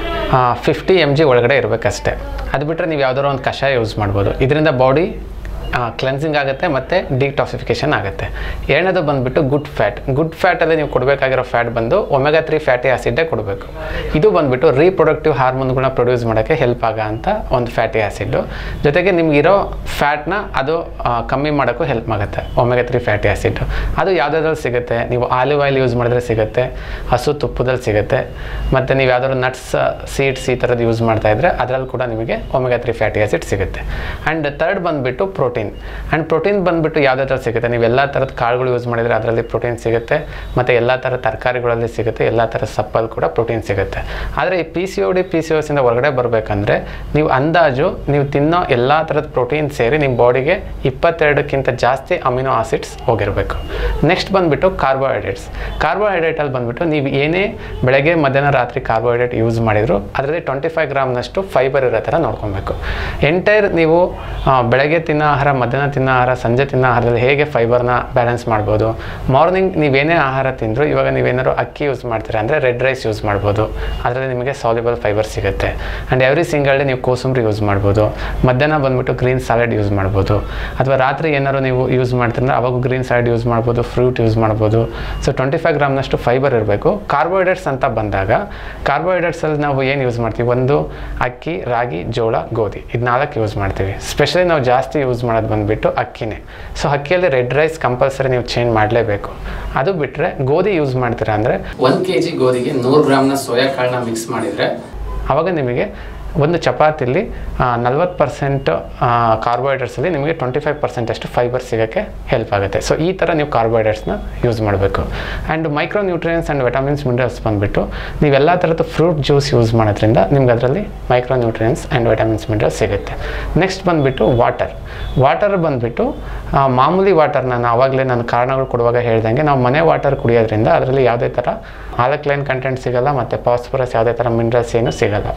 Speaker 1: ಫಿಫ್ಟಿ ಎಮ್ ಜಿ ಒಳಗಡೆ ಇರಬೇಕಷ್ಟೇ ಅದು ಬಿಟ್ಟರೆ ನೀವು ಯಾವ್ದಾದ್ರು ಒಂದು ಕಷಾಯ ಯೂಸ್ ಮಾಡ್ಬೋದು ಇದರಿಂದ ಬಾಡಿ ಕ್ಲೆನ್ಸಿಂಗ್ ಆಗುತ್ತೆ ಮತ್ತು ಡಿಟಾಕ್ಸಿಫಿಕೇಷನ್ ಆಗುತ್ತೆ ಎರಡನೇದು ಬಂದುಬಿಟ್ಟು ಗುಡ್ ಫ್ಯಾಟ್ ಗುಡ್ ಫ್ಯಾಟಲ್ಲಿ ನೀವು ಕೊಡಬೇಕಾಗಿರೋ ಫ್ಯಾಟ್ ಬಂದು ಒಮೆಗಾ ತ್ರೀ ಫ್ಯಾಟಿ ಆ್ಯಸಿಡೇ ಕೊಡಬೇಕು ಇದು ಬಂದುಬಿಟ್ಟು ರೀಪ್ರೊಡಕ್ಟಿವ್ ಹಾರ್ಮೋನ್ಗಳನ್ನ ಪ್ರೊಡ್ಯೂಸ್ ಮಾಡೋಕ್ಕೆ ಹೆಲ್ಪ್ ಆಗೋ ಅಂತ ಒಂದು ಫ್ಯಾಟಿ ಆ್ಯಸಿಡ್ಡು ಜೊತೆಗೆ ನಿಮಗಿರೋ ಫ್ಯಾಟ್ನ ಅದು ಆ, ಕಮ್ಮಿ ಮಾಡೋಕ್ಕೂ ಹೆಲ್ಪ್ ಆಗುತ್ತೆ ಒಮೆಗಾ ತ್ರೀ ಫ್ಯಾಟಿ ಆ್ಯಸಿಡ್ ಅದು ಯಾವುದಾದ್ರಲ್ಲಿ ಸಿಗುತ್ತೆ ನೀವು ಆಲಿವ್ ಆಯಿಲ್ ಯೂಸ್ ಮಾಡಿದ್ರೆ ಸಿಗುತ್ತೆ ಹಸು ತುಪ್ಪದಲ್ಲಿ ಸಿಗುತ್ತೆ ಮತ್ತು ನೀವು ಯಾವ್ದಾದ್ರು ನಟ್ಸ್ ಸೀಡ್ಸ್ ಈ ಥರದ್ದು ಯೂಸ್ ಮಾಡ್ತಾ ಇದ್ರೆ ಅದರಲ್ಲಿ ಕೂಡ ನಿಮಗೆ ಒಮೆಗಾ ತ್ರೀ ಫ್ಯಾಟಿ ಆ್ಯಸಿಡ್ ಸಿಗುತ್ತೆ ಆ್ಯಂಡ್ ತರ್ಡ್ ಬಂದುಬಿಟ್ಟು ಪ್ರೋಟೀನ್ ಆ್ಯಂಡ್ ಪ್ರೋಟೀನ್ ಬಂದುಬಿಟ್ಟು ಯಾವುದಾದ್ರಲ್ಲಿ ಸಿಗುತ್ತೆ ನೀವು ಎಲ್ಲ ಥರದ ಕಾಳುಗಳು ಯೂಸ್ ಮಾಡಿದರೆ ಅದರಲ್ಲಿ ಪ್ರೋಟೀನ್ ಸಿಗುತ್ತೆ ಮತ್ತು ಎಲ್ಲ ಥರ ತರಕಾರಿಗಳಲ್ಲಿ ಸಿಗುತ್ತೆ ಎಲ್ಲ ಥರ ಸಪ್ಪಲ್ಲಿ ಕೂಡ ಪ್ರೋಟೀನ್ ಸಿಗುತ್ತೆ ಆದರೆ ಈ P C O D P C ಇಂದ ಹೊರಗಡೆ ಬರಬೇಕಂದ್ರೆ ನೀವು ಅಂದಾಜು ನೀವು ತಿನ್ನೋ ಎಲ್ಲ ಥರದ ಪ್ರೋಟೀನ್ ಸೇರಿ ನಿಮ್ಮ ಬಾಡಿಗೆ ಇಪ್ಪತ್ತೆರಡಕ್ಕಿಂತ ಜಾಸ್ತಿ ಅಮಿನೋ ಆಸಿಡ್ಸ್ ಹೋಗಿರಬೇಕು ನೆಕ್ಸ್ಟ್ ಬಂದುಬಿಟ್ಟು ಕಾರ್ಬೋಹೈಡ್ರೇಟ್ಸ್ ಕಾರ್ಬೋಹೈಡ್ರೇಟಲ್ಲಿ ಬಂದುಬಿಟ್ಟು ನೀವು ಏನೇ ಬೆಳಗ್ಗೆ ಮಧ್ಯಾಹ್ನ ರಾತ್ರಿ ಕಾರ್ಬೋಹೈಡ್ರೇಟ್ ಯೂಸ್ ಮಾಡಿದ್ರು ಅದರಲ್ಲಿ ಟ್ವೆಂಟಿ ಫೈವ್ ಗ್ರಾಮ್ನಷ್ಟು ಫೈಬರ್ ಇರೋ ಥರ ನೋಡ್ಕೊಬೇಕು ಎಂಟೈರ್ ನೀವು ಆ, ಬೆಳಗ್ಗೆ ತಿನ್ನೋ ಆಹಾರ ಮಧ್ಯಾಹ್ನ ತಿನ್ನೋ ಆಹಾರ ಸಂಜೆ ತಿನ್ನೋ ಆಹಾರದಲ್ಲಿ ಹೇಗೆ ಫೈಬರ್ನ ಬ್ಯಾಲೆನ್ಸ್ ಮಾಡ್ಬೋದು ಮಾರ್ನಿಂಗ್ ನೀವೇನೇ ಆಹಾರ ತಿಂದರೂ ಇವಾಗ ನೀವೇನಾದ್ರು ಅಕ್ಕಿ ಯೂಸ್ ಮಾಡ್ತೀರಾ ಅಂದರೆ ರೆಡ್ ರೈಸ್ ಯೂಸ್ ಮಾಡ್ಬೋದು ಅದರಲ್ಲಿ ನಿಮಗೆ ಸಾಲ್ಯುಬಲ್ ಫೈಬರ್ ಸಿಗುತ್ತೆ ಆ್ಯಂಡ್ ಎವ್ರಿ ಸಿಂಗಲ್ ಡೇ ನೀವು ಕೋಸಂಬರಿ ಯೂಸ್ ಮಾಡ್ಬೋದು ಮಧ್ಯಾಹ್ನ ಬಂದುಬಿಟ್ಟು ಗ್ರೀನ್ ಸಾಲಡ್ ಯೂಸ್ ಮಾಡ್ಬೋದು ಅಥವಾ ರಾತ್ರಿ ಏನಾದ್ರು ನೀವು ಯೂಸ್ ಮಾಡ್ತೀರಂದ್ರೆ ಅವಾಗ ಗ್ರೀನ್ ಸಾಲಡ್ ಯೂಸ್ ಮಾಡ್ಬೋದು ಫ್ರೂಟ್ ಯೂಸ್ ಮಾಡ್ಬೋದು ಸೊ ಟ್ವೆಂಟಿ ಫೈವ್ ಗ್ರಾಮ್ನಷ್ಟು ಫೈಬರ್ ಇರಬೇಕು ಕಾರ್ಬೋಹೈಡ್ರೇಟ್ಸ್ ಅಂತ ಬಂದಾಗ ಕಾರ್ಬೋಹೈಡ್ರೇಟ್ಸಲ್ಲಿ ನಾವು ಏನು ಯೂಸ್ ಮಾಡ್ತೀವಿ ಒಂದು ಅಕ್ಕಿ ರಾಗಿ ಜೋಳ ಗೋಧಿ ಇದು ನಾಲ್ಕು ಯೂಸ್ ಮಾಡ್ತೀವಿ ಸ್ಪೆಷಲಿ ನಾವು ಜಾಸ್ತಿ ಯೂಸ್ ಮಾಡೋದು ಬಂದುಬಿಟ್ಟು ಅಕ್ಕಿನೇ ಸೊ ಅಕ್ಕಿಯಲ್ಲಿ ರೆಡ್ ರೈಸ್ ಕಂಪಲ್ಸರಿ ನೀವು ಚೇಂಜ್ ಮಾಡಲೇಬೇಕು ಅದು ಬಿಟ್ಟರೆ ಗೋಧಿ ಯೂಸ್ ಮಾಡ್ತೀರಾ ಅಂದರೆ
Speaker 2: ಒಂದು ಕೆ ಜಿ ಗೋಧಿಗೆ ನೂರು ಗ್ರಾಮ್ನ ಸೋಯಾ ಕಾಳನ್ನ ಮಿಕ್ಸ್ ಮಾಡಿದರೆ
Speaker 1: ಆವಾಗ ನಿಮಗೆ ಒಂದು ಚಪಾತಿಲಿ ನಲ್ವತ್ತು ಪರ್ಸೆಂಟ್ ಕಾರ್ಬೋಹೈಡ್ರೇಟ್ಸಲ್ಲಿ ನಿಮಗೆ ಟ್ವೆಂಟಿ ಫೈವ್ ಪರ್ಸೆಂಟ್ ಅಷ್ಟು ಫೈಬರ್ ಸಿಗೋಕ್ಕೆ ಹೆಲ್ಪ್ ಆಗುತ್ತೆ ಸೊ ಈ ಥರ ನೀವು ಕಾರ್ಬೋಹೈಡ್ರೇಟ್ಸ್ನ ಯೂಸ್ ಮಾಡಬೇಕು and micronutrients and vitamins minerals ಬಂದುಬಿಟ್ಟು ನೀವೆಲ್ಲ ಥರದ್ದು ಫ್ರೂಟ್ ಜ್ಯೂಸ್ ಯೂಸ್ ಮಾಡೋದ್ರಿಂದ ನಿಮ್ಗೆ ಅದರಲ್ಲಿ micronutrients and vitamins minerals ಸಿಗುತ್ತೆ ನೆಕ್ಸ್ಟ್ ಬಂದುಬಿಟ್ಟು ವಾಟರ್ ವಾಟರ್ ಬಂದುಬಿಟ್ಟು ಮಾಮೂಲಿ ವಾಟರ್ ನಾನು ಆವಾಗಲೇ ನಾನು ಕಾರಣಗಳು ಕೊಡುವಾಗ ಹೇಳ್ದಂಗೆ ನಾವು ಮನೆ ವಾಟರ್ ಕುಡಿಯೋದ್ರಿಂದ ಅದರಲ್ಲಿ ಯಾವುದೇ ಥರ ಆಲಕ್ಲೈನ್ ಕಂಟೆಂಟ್ ಸಿಗಲ್ಲ ಮತ್ತು ಫಾಸ್ಫರಸ್ ಯಾವುದೇ ಥರ ಮಿನರಲ್ಸ್ ಏನು ಸಿಗಲ್ಲ